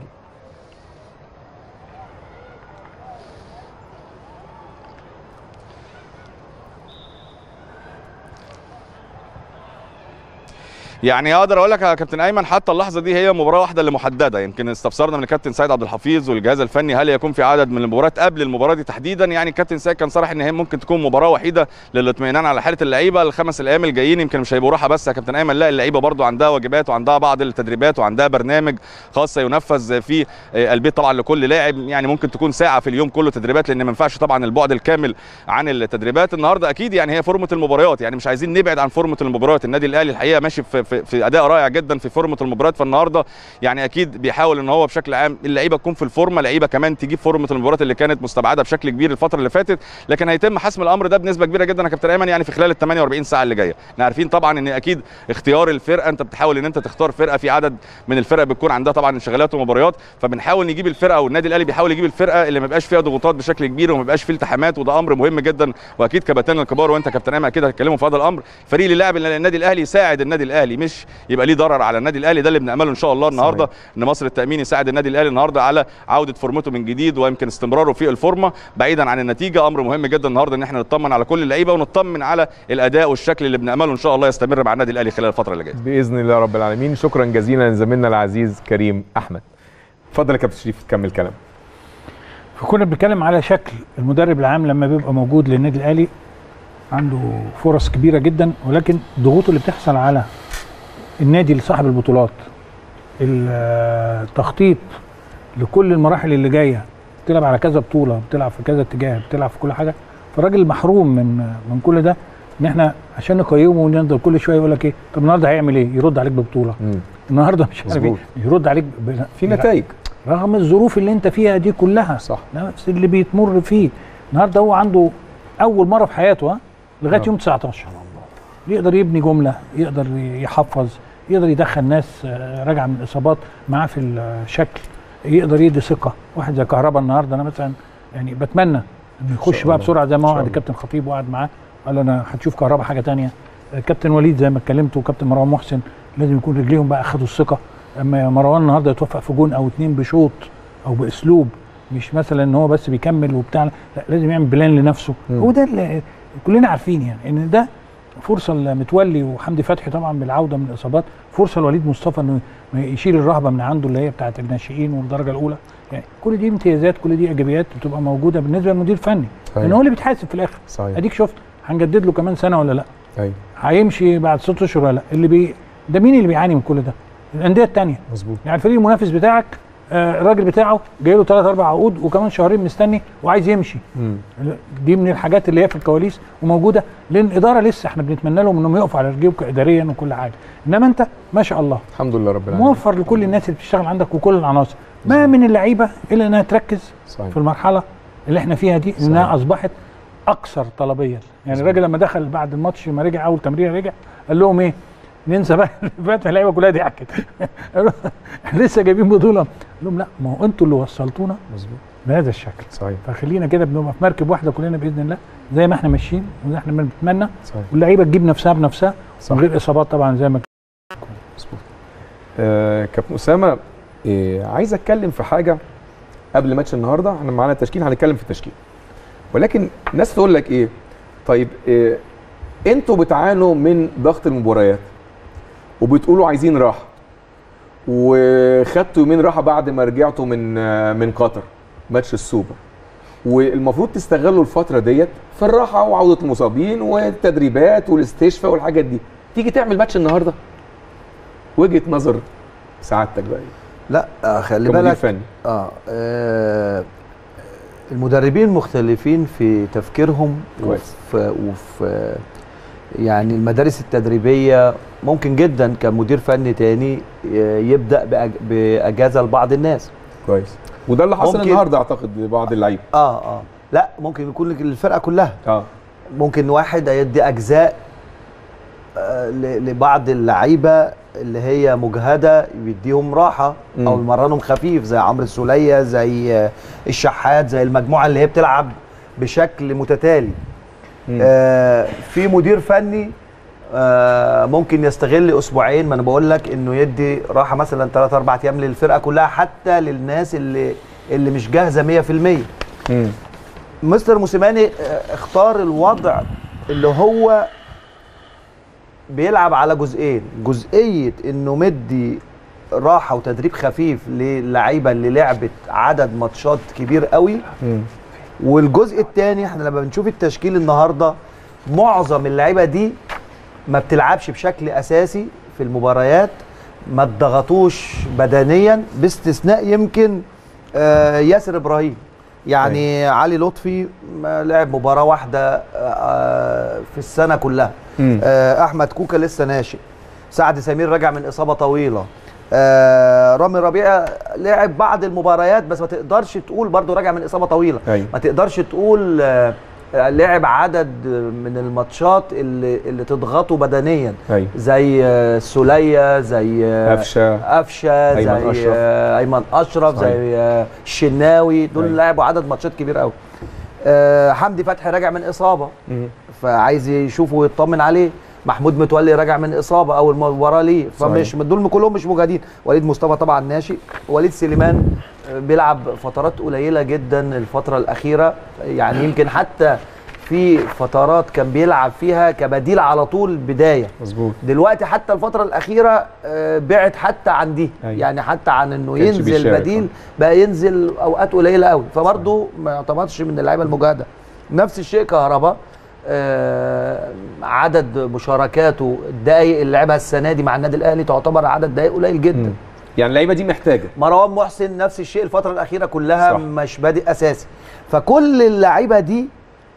يعني اقدر اقول لك يا كابتن ايمن حتى اللحظه دي هي مباراه واحده اللي محدده يمكن استفسرنا من الكابتن سيد عبد الحفيظ والجهاز الفني هل يكون في عدد من المباريات قبل المباراه دي تحديدا يعني الكابتن سيد كان صرح ان هي ممكن تكون مباراه وحيده للاطمئنان على حاله اللعيبه الخمس الايام الجايين يمكن مش هيبقوا راحه بس يا كابتن ايمن لا اللعيبه برضو عندها واجبات وعندها بعض التدريبات وعندها برنامج خاص ينفذ في البيت طبعا لكل لاعب يعني ممكن تكون ساعه في اليوم كله تدريبات لان ما ينفعش طبعا البعد الكامل عن التدريبات النهارده اكيد يعني هي فورمه المباريات يعني مش عايزين نبعد عن فورمه المباريات النادي الاهلي الحقيقه ماشي في, في, في اداء رائع جدا في فورمه المباريات فالنهارده يعني اكيد بيحاول ان هو بشكل عام اللعيبه تكون في الفورمه لعيبه كمان تجيب فورمه المباريات اللي كانت مستبعده بشكل كبير الفتره اللي فاتت لكن هيتم حسم الامر ده بنسبه كبيره جدا يا كابتن ايمن يعني في خلال ال 48 ساعه اللي جايه احنا عارفين طبعا ان اكيد اختيار الفرقه انت بتحاول ان انت تختار فرقه في عدد من الفرق بتكون عندها طبعا انشغالات ومباريات فبنحاول نجيب الفرقه والنادي الاهلي بيحاول يجيب الفرقه اللي ما يبقاش فيها ضغوطات بشكل كبير وما يبقاش فيه التحامات وده امر مهم جدا واكيد كباتن الكبار وانت كابتن ايمن اكيد هتتكلموا في هذا الامر الفريق اللي لاعب النادي الاهلي يساعد النادي الاهلي مش يبقى ليه ضرر على النادي الاهلي ده اللي بنامله ان شاء الله النهارده صحيح. ان مصر التامين يساعد النادي الاهلي النهارده على عوده فورمته من جديد ويمكن استمراره في الفورمه بعيدا عن النتيجه امر مهم جدا النهارده ان احنا نطمن على كل اللعيبه ونطمن على الاداء والشكل اللي بنامله ان شاء الله يستمر مع النادي الاهلي خلال الفتره اللي جايه باذن الله رب العالمين شكرا جزيلا لزميلنا العزيز كريم احمد اتفضل يا كابتن شريف تكمل كلام فكنا بنتكلم على شكل المدرب العام لما بيبقى موجود للنادي الاهلي عنده فرص كبيره جدا ولكن ضغوطه اللي بتحصل على النادي لصاحب البطولات التخطيط لكل المراحل اللي جايه بتلعب على كذا بطوله بتلعب في كذا اتجاه بتلعب في كل حاجه فالراجل محروم من من كل ده ان احنا عشان نقيمه ونفضل كل شويه يقول لك ايه طب النهارده هيعمل ايه؟ يرد عليك ببطوله مم. النهارده مش عارف ايه يرد عليك ب... في نتائج رغم الظروف اللي انت فيها دي كلها صح نفس اللي بيتمر فيه النهارده هو عنده اول مره في حياته ها لغايه يوم 19 يقدر يبني جمله يقدر يحفظ يقدر يدخل ناس راجعه من الاصابات معاه في الشكل يقدر يدي ثقه واحد زي كهربا النهارده انا مثلا يعني بتمنى انه يخش بقى بسرعه زي ما وعد الكابتن خطيب وقعد معاه قال انا هتشوف كهربا حاجه تانية كابتن وليد زي ما اتكلمت وكابتن مروان محسن لازم يكون رجليهم بقى اخدوا الثقه اما مروان النهارده يتوفق في جون او اتنين بشوط او باسلوب مش مثلا ان هو بس بيكمل وبتاع لا لازم يعمل بلان لنفسه مم. هو ده اللي كلنا عارفين يعني ان ده فرصه لمتولي وحمدي فتحي طبعا بالعوده من الاصابات فرصه لوليد مصطفى انه يشيل الرهبه من عنده اللي هي بتاعه الناشئين والدرجه الاولى يعني كل دي امتيازات كل دي ايجابيات بتبقى موجوده بالنسبه للمدير الفني لان هو اللي بيتحاسب في الاخر صحيح اديك شفت هنجدد له كمان سنه ولا لا ايوه هيمشي بعد ست اشهر ولا لا اللي بي ده مين اللي بيعاني من كل ده الانديه الثانيه مظبوط يعني الفريق المنافس بتاعك آه، الراجل بتاعه جاي له ثلاث اربع عقود وكمان شهرين مستني وعايز يمشي دي من الحاجات اللي هي في الكواليس وموجوده لان الاداره لسه احنا بنتمنى لهم انهم يقفوا على رجليهم اداريا وكل حاجه انما انت ما شاء الله الحمد لله رب العالمين موفر لكل الناس اللي بتشتغل عندك وكل العناصر ما من اللعيبه الا انها تركز صحيح. في المرحله اللي احنا فيها دي انها اصبحت اكثر طلبيا يعني الراجل لما دخل بعد الماتش لما رجع اول تمرين رجع قال لهم ايه ننسى بقى اللي فات اللعيبه كلها ضحكت قالوا احنا لسه جايبين بطوله قال لهم لا ما هو انتوا اللي وصلتونا مظبوط بهذا الشكل صحيح فخلينا كده بنبقى في مركب واحده كلنا باذن الله زي ما احنا ماشيين وزي ما احنا بنتمنى صحيح واللعيبه تجيب نفسها بنفسها صح. من غير اصابات طبعا زي ما مظبوط آه كابتن اسامه آه عايز اتكلم في حاجه قبل ماتش النهارده احنا معانا التشكيل هنتكلم في التشكيل ولكن ناس تقول لك ايه طيب آه انتوا بتعانوا من ضغط المباريات وبتقولوا عايزين راحه وخدتوا يومين راحه بعد ما رجعتوا من آه من قطر ماتش السوبر والمفروض تستغلوا الفتره ديت في الراحه وعوده المصابين والتدريبات والاستشفاء والحاجات دي تيجي تعمل ماتش النهارده وجهه نظر سعادتك بقى إيه؟ لا آه، خلي كمدير بالك فني آه, اه المدربين مختلفين في تفكيرهم كويس. وفي, وفي يعني المدارس التدريبيه ممكن جدا كمدير فني تاني ي- يبدا بأج- باجازه لبعض الناس كويس وده اللي حصل ممكن- النهارده اعتقد لبعض اللعيبه اه اه لا ممكن يكون لك الفرقه كلها اه ممكن واحد هيدي اجزاء آه، ل- لبعض اللعيبه اللي هي مجهده يديهم راحه او مم. يمرنهم خفيف زي عمرو السوليه زي آه، الشحات زي المجموعه اللي هي بتلعب بشكل متتالي مم. آه في مدير فني آه ممكن يستغل اسبوعين ما انا بقول لك انه يدي راحه مثلا 3 4 ايام للفرقه كلها حتى للناس اللي اللي مش جاهزه 100% مم. مستر موسيماني آه، اختار الوضع اللي هو بيلعب على جزئين جزئيه انه مدي راحه وتدريب خفيف للعيبه اللي لعبت عدد ماتشات كبير قوي مم. والجزء الثاني احنا لما بنشوف التشكيل النهارده معظم اللعيبه دي ما بتلعبش بشكل اساسي في المباريات ما اتضغطوش بدنيا باستثناء يمكن آه ياسر ابراهيم يعني علي لطفي ما لعب مباراه واحده آه في السنه كلها مم. آه احمد كوكا لسه ناشئ سعد سمير راجع من اصابه طويله آه رامي ربيعه لعب بعض المباريات بس ما تقدرش تقول برضه راجع من اصابه طويله أيوة. ما تقدرش تقول آه لعب عدد من الماتشات اللي اللي تضغطه بدنيا ايوه زي آه، سوليه زي آه، قفشه قفشه أيمن زي أشرف. آه، ايمن اشرف صحيح. زي آه، الشناوي دول أيوة. لعبوا عدد ماتشات كبير قوي آه، حمدي فتحي راجع من اصابه مم. فعايز يشوفه ويطمن عليه محمود متولي راجع من اصابه اول مباراه ليه فمش دول كلهم مش مجهدين وليد مصطفى طبعا ناشئ وليد سليمان آه، بيلعب فترات قليله جدا الفتره الاخيره يعني يمكن حتى في فترات كان بيلعب فيها كبديل على طول بدايه مظبوط دلوقتي حتى الفترة الأخيرة آه، بعد حتى عن دي أيوة. يعني حتى عن إنه كانش ينزل بيشارك، بديل بقى ينزل أوقات قليلة قوي فبرضه ما يعتبرش من اللعيبة المجهدة نفس الشيء كهربا آه، عدد مشاركاته الدقايق اللي لعبها السنة دي مع النادي الأهلي تعتبر عدد دقايق قليل جدا مم. يعني اللعيبه دي محتاجه مروان محسن نفس الشيء الفترة الأخيرة كلها صح. صح. مش بادئ أساسي فكل اللعيبة دي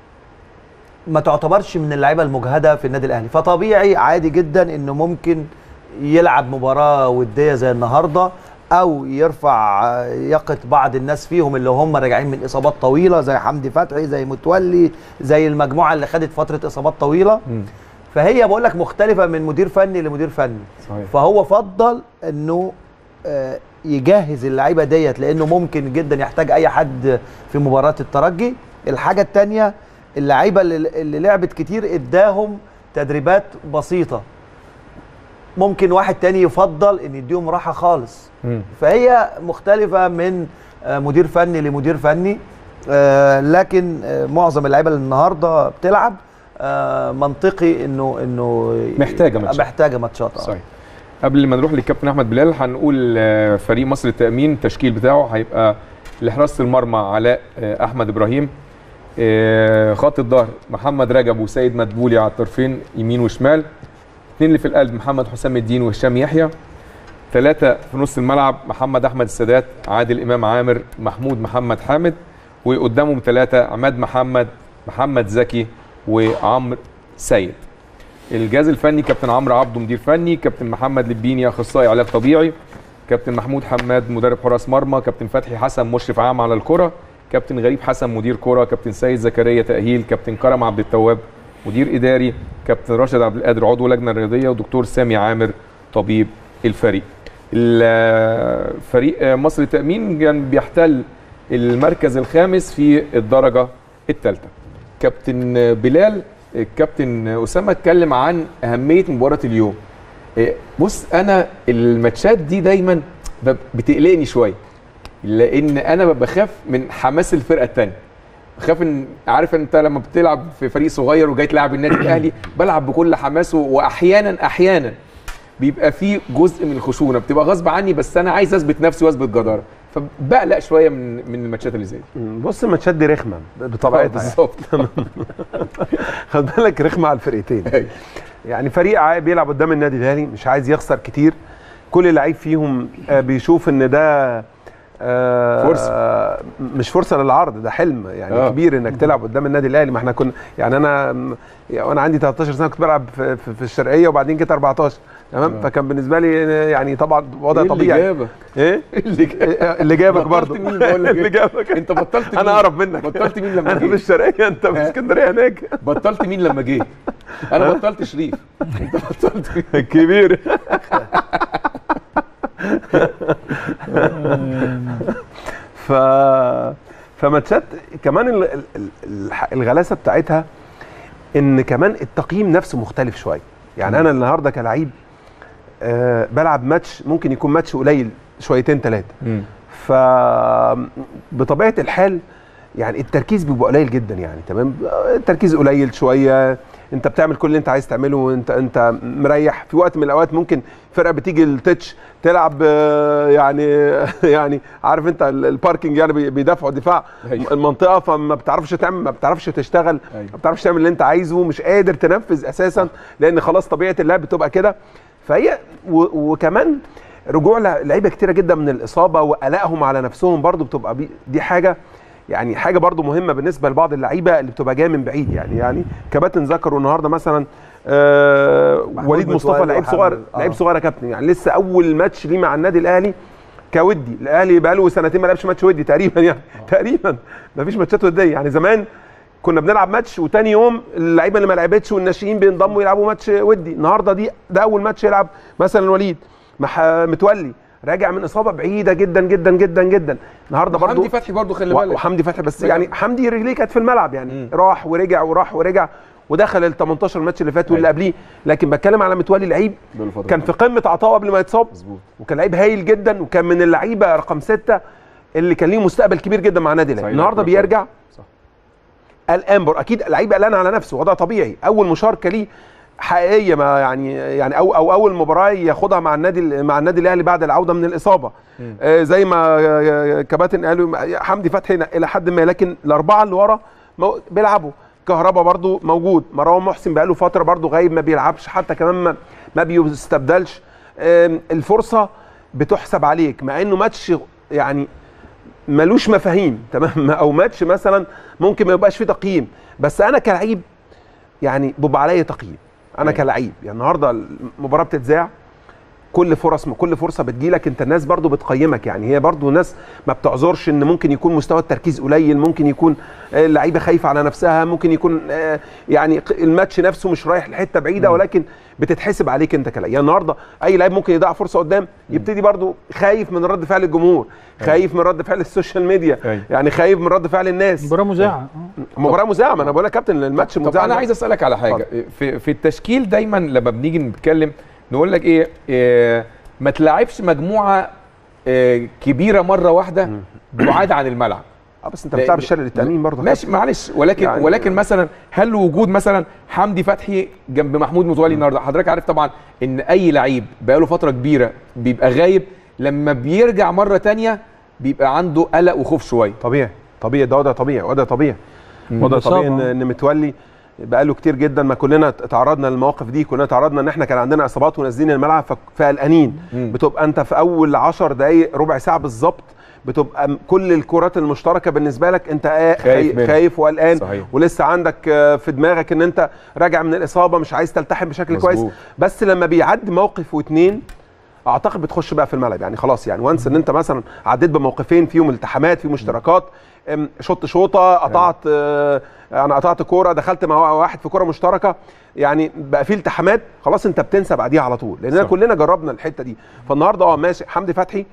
ما تعتبرش من اللعيبة المجهدة في النادي الأهلي فطبيعي عادي جدا إنه ممكن يلعب مباراة ودية زي النهاردة أو يرفع آه، يقة بعض الناس فيهم اللي هم راجعين من إصابات طويلة زي حمدي فتحي زي متولي زي المجموعة اللي خدت فترة إصابات طويلة مم. فهي بقول لك مختلفة من مدير فني لمدير فني صحيح فهو فضل انه آه، يجهز اللعيبه ديت لانه ممكن جدا يحتاج اي حد في مباراه الترجي الحاجه الثانيه اللعيبه اللي, اللي لعبت كتير اداهم تدريبات بسيطه ممكن واحد تاني يفضل ان يديهم راحه خالص مم. فهي مختلفه من آه، مدير فني لمدير فني آه، لكن آه، معظم اللعيبه اللي النهارده بتلعب آه، منطقي انه انه محتاجة ماتشات. محتاجه ماتشات آه. صحيح قبل ما نروح للكابتن احمد بلال هنقول آه، فريق مصر التامين التشكيل بتاعه هيبقى لحراسه المرمى علاء آه، احمد ابراهيم آه، خط الظهر محمد رجب وسيد مدبولي على الطرفين يمين وشمال اثنين اللي في القلب محمد حسام الدين وهشام يحيى ثلاثة في نص الملعب محمد أحمد السادات عادل إمام عامر محمود محمد حامد وقدامهم ثلاثة عماد محمد محمد زكي وعمرو سيد الجهاز الفني كابتن عمرو عبده مدير فني كابتن محمد لبيني اخصائي علاج طبيعي كابتن محمود حماد مدرب حراس مرمى كابتن فتحي حسن مشرف عام على الكره كابتن غريب حسن مدير كره كابتن سيد زكريا تاهيل كابتن كرم عبد التواب مدير اداري كابتن راشد عبد القادر عضو لجنه رياضيه ودكتور سامي عامر طبيب الفريق الفريق مصر التامين كان بيحتل المركز الخامس في الدرجه الثالثه كابتن بلال الكابتن اسامه اتكلم عن اهميه مباراه اليوم إيه، بص انا الماتشات دي دايما ب- بتقلقني شويه لان انا بخاف من حماس الفرقه الثانيه بخاف ان عارف انت لما بتلعب في فريق صغير وجاي تلعب النادي الاهلي بلعب بكل حماسه واحيانا احيانا بيبقى في جزء من الخشونه بتبقى غصب عني بس انا عايز اثبت نفسي واثبت جداره فبقلق شويه من من الماتشات اللي زي دي بص الماتشات دي رخمه بطبيعتها يعني. بالظبط خد بالك رخمه على الفرقتين يعني فريق عا- بيلعب قدام النادي الاهلي مش عايز يخسر كتير كل لعيب فيهم آه، بيشوف ان ده آه، فرصة. آه، مش فرصه للعرض ده حلم يعني آه. آه. كبير انك تلعب قدام النادي الاهلي ما احنا كنا يعني انا م- يعني وانا عندي 13 سنه كنت بلعب في, في, في الشرقيه وبعدين جيت 14 تمام آه. فكان بالنسبه لي يعني طبعا وضع إيه اللي طبيعي جابك؟ ايه اللي جابك اللي جابك بطلت برضه مين بقول لك اللي إيه؟ جابك انت بطلت مين انا اقرب منك بطلت مين لما انا في جيت الشرقيه انت في اسكندريه هناك بطلت مين لما جيت انا بطلت شريف انت بطلت مين الكبير ف فماتشات كمان ال... ال... ال- الغلاسه بتاعتها ان كمان التقييم نفسه مختلف شويه يعني انا النهارده كلاعب آه بلعب ماتش ممكن يكون ماتش قليل شويتين ثلاثه ف بطبيعه الحال يعني التركيز بيبقى قليل جدا يعني تمام التركيز قليل شويه انت بتعمل كل اللي انت عايز تعمله وانت انت مريح في وقت من الاوقات ممكن فرقه بتيجي التتش تلعب آه، يعني يعني عارف انت ال- الباركينج يعني بي- بيدافعوا دفاع أيوة. المنطقه فما بتعرفش تعمل ما بتعرفش تشتغل أيوة. ما بتعرفش تعمل اللي انت عايزه مش قادر تنفذ اساسا لان خلاص طبيعه اللعب بتبقى كده فهي و- وكمان رجوع ل- لعيبه كتيره جدا من الاصابه وقلقهم على نفسهم برضو بتبقى بي دي حاجه يعني حاجه برضو مهمه بالنسبه لبعض اللعيبه اللي بتبقى جايه من بعيد يعني يعني كباتن ذكروا النهارده مثلا آه وليد مصطفى متولي لعيب وحمد. صغير آه. لعيب صغير يا كابتن يعني لسه اول ماتش ليه مع النادي الاهلي كودي الاهلي بقى له سنتين ما لعبش ماتش ودي تقريبا يعني تقريبا ما فيش ماتشات وديه يعني زمان كنا بنلعب ماتش وتاني يوم اللعيبه اللي ما لعبتش والناشئين بينضموا يلعبوا ماتش ودي النهارده دي ده اول ماتش يلعب مثلا الوليد مح متولي راجع من اصابه بعيده جدا جدا جدا جدا النهارده برضو حمدي فتحي برضو خلي و- بالك وحمدي فتحي بس رجع. يعني حمدي رجليه كانت في الملعب يعني مم. راح ورجع وراح ورجع ودخل ال 18 ماتش اللي فات واللي أيوة. قبليه لكن بتكلم على متولي لعيب بقاله فترة كان في قمه عطائه قبل ما يتصاب مظبوط وكان لعيب هايل جدا وكان من اللعيبه رقم ستة اللي كان ليه مستقبل كبير جدا مع النادي الاهلي صحيح. النهارده بيرجع صح. قلقان بر اكيد لعيب قلقان على نفسه وضع طبيعي اول مشاركه ليه حقيقيه ما يعني يعني او او اول مباراه ياخدها مع النادي مع النادي الاهلي بعد العوده من الاصابه آه زي ما آه، كباتن قالوا حمدي فتحي الى حد ما لكن الاربعه اللي ورا مو- بيلعبوا كهربا برضو موجود مروان محسن بقاله فتره برضو غايب ما بيلعبش حتى كمان ما, ما بيستبدلش آم، الفرصه بتحسب عليك مع انه ماتش يعني ملوش مفاهيم تمام او ماتش مثلا ممكن ما يبقاش فيه تقييم بس انا كلعيب يعني بيبقى عليا تقييم انا أيوة. كلعيب يعني النهارده المباراه بتتذاع كل فرص كل فرصه بتجيلك انت الناس برضو بتقيمك يعني هي برضو ناس ما بتعذرش ان ممكن يكون مستوى التركيز قليل ممكن يكون آه، اللعيبه خايفه على نفسها ممكن يكون آه، يعني ق- الماتش نفسه مش رايح لحته بعيده ولكن بتتحسب عليك انت كلاعب يعني النهارده اي لعيب ممكن يضيع فرصه قدام يبتدي برضو خايف من رد فعل الجمهور خايف من رد فعل السوشيال ميديا أيوة. يعني خايف من رد فعل الناس مباراه مذاعه مباراه مذاعه ما انا بقول لك يا كابتن الماتش طب مذاع انا عايز اسالك على حاجه في في التشكيل دايما لما بنيجي نتكلم نقول لك ايه, إيه ما تلعبش مجموعه إيه كبيره مره واحده بعاد عن الملعب اه بس انت بتلعب الشرق للتامين برضه ماشي معلش ولكن يعني- يعني ولكن مثلا هل وجود مثلا حمدي فتحي جنب محمود متولي النهارده حضرتك عارف طبعا ان اي لعيب بقاله فتره كبيره بيبقى غايب لما بيرجع مره تانية بيبقى عنده قلق وخوف شويه طبيعي طبيعي ده وضع طبيعي وضع طبيعي وضع طبيعي ان الإصابة. ان متولي بقاله كتير جدا ما كلنا تعرضنا للمواقف دي كلنا تعرضنا ان احنا كان عندنا اصابات ونازلين الملعب ف- فقلقانين بتبقى انت في اول 10 دقائق ربع ساعه بالظبط بتبقى م- كل الكرات المشتركه بالنسبه لك انت آه خايف منها. خايف وقلقان صحيح. ولسه عندك آه، في دماغك ان انت راجع من الاصابه مش عايز تلتحم بشكل مظبوط. كويس بس لما بيعدي موقف واتنين اعتقد بتخش بقى في الملعب يعني خلاص يعني وانس ان انت مثلا عديت بموقفين فيهم التحامات فيهم اشتراكات ام، شط شوطه قطعت آه، انا قطعت كوره دخلت مع واحد في كوره مشتركه يعني بقى في التحامات خلاص انت بتنسى بعديها على طول لاننا صح. كلنا جربنا الحته دي فالنهارده اه ماشي حمدي فتحي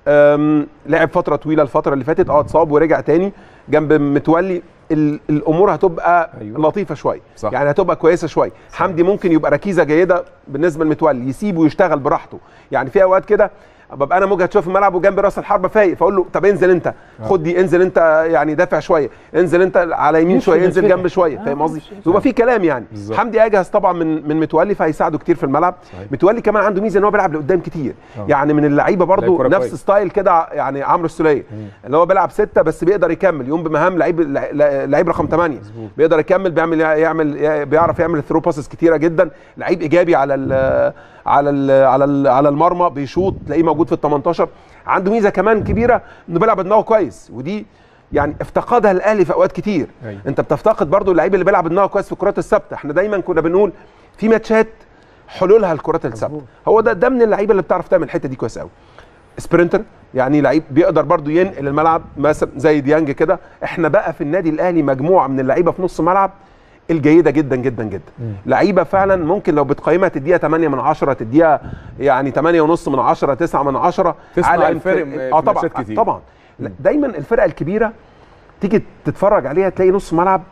أم، لعب فتره طويله الفتره اللي فاتت اه اتصاب ورجع تاني جنب متولي ال- الامور هتبقى أيوة. أيوة. لطيفه شويه صح. يعني هتبقى كويسه شويه حمدي ممكن يبقى ركيزه جيده بالنسبه لمتولي يسيبه يشتغل براحته يعني في اوقات كده ببقى انا مجهد شويه في الملعب وجنب راس الحربه فايق فاقول له طب انزل انت خد دي انزل انت يعني دافع شويه انزل انت على يمين نفس شويه انزل الفكرة. جنب شويه آه، فاهم قصدي نفس الفكرة. يبقى في كلام يعني بالظبط. حمدي اجهز طبعا من من متولي فهيساعده كتير في الملعب صحيح. متولي كمان عنده ميزه ان هو بيلعب لقدام كتير آه. يعني من اللعيبه لعيب برضو كرة نفس كويس. ستايل كده يعني عمرو السوليه اللي هو بيلعب ستة بس بيقدر يكمل يقوم بمهام لعيب لعيب رقم 8 بيقدر يكمل بيعمل يعمل بيعرف يعمل ثرو باسز كتيره جدا لعيب ايجابي على ال على ال على ال على المرمى بيشوط تلاقيه موجود في ال 18 عنده ميزه كمان كبيره انه بيلعب بدماغه كويس ودي يعني افتقدها الاهلي في اوقات كتير أيوة. انت بتفتقد برضو اللعيب اللي بيلعب بدماغه كويس في الكرات الثابته احنا دايما كنا بنقول في ماتشات حلولها الكرات الثابته هو ده ده من اللعيبه اللي بتعرف تعمل الحته دي كويس قوي سبرنتر يعني لعيب بيقدر برضو ينقل الملعب مثلا زي ديانج كده احنا بقى في النادي الاهلي مجموعه من اللعيبه في نص ملعب الجيده جدا جدا جدا لعيبه فعلا ممكن لو بتقيمها تديها 8 من 10 تديها يعني 8 ونص من 10 9 من 10 تصنع على الفرق الف- في اه طبعا ماتشات كتير. طبعا لا، دايما الفرقه الكبيره تيجي تتفرج عليها تلاقي نص ملعب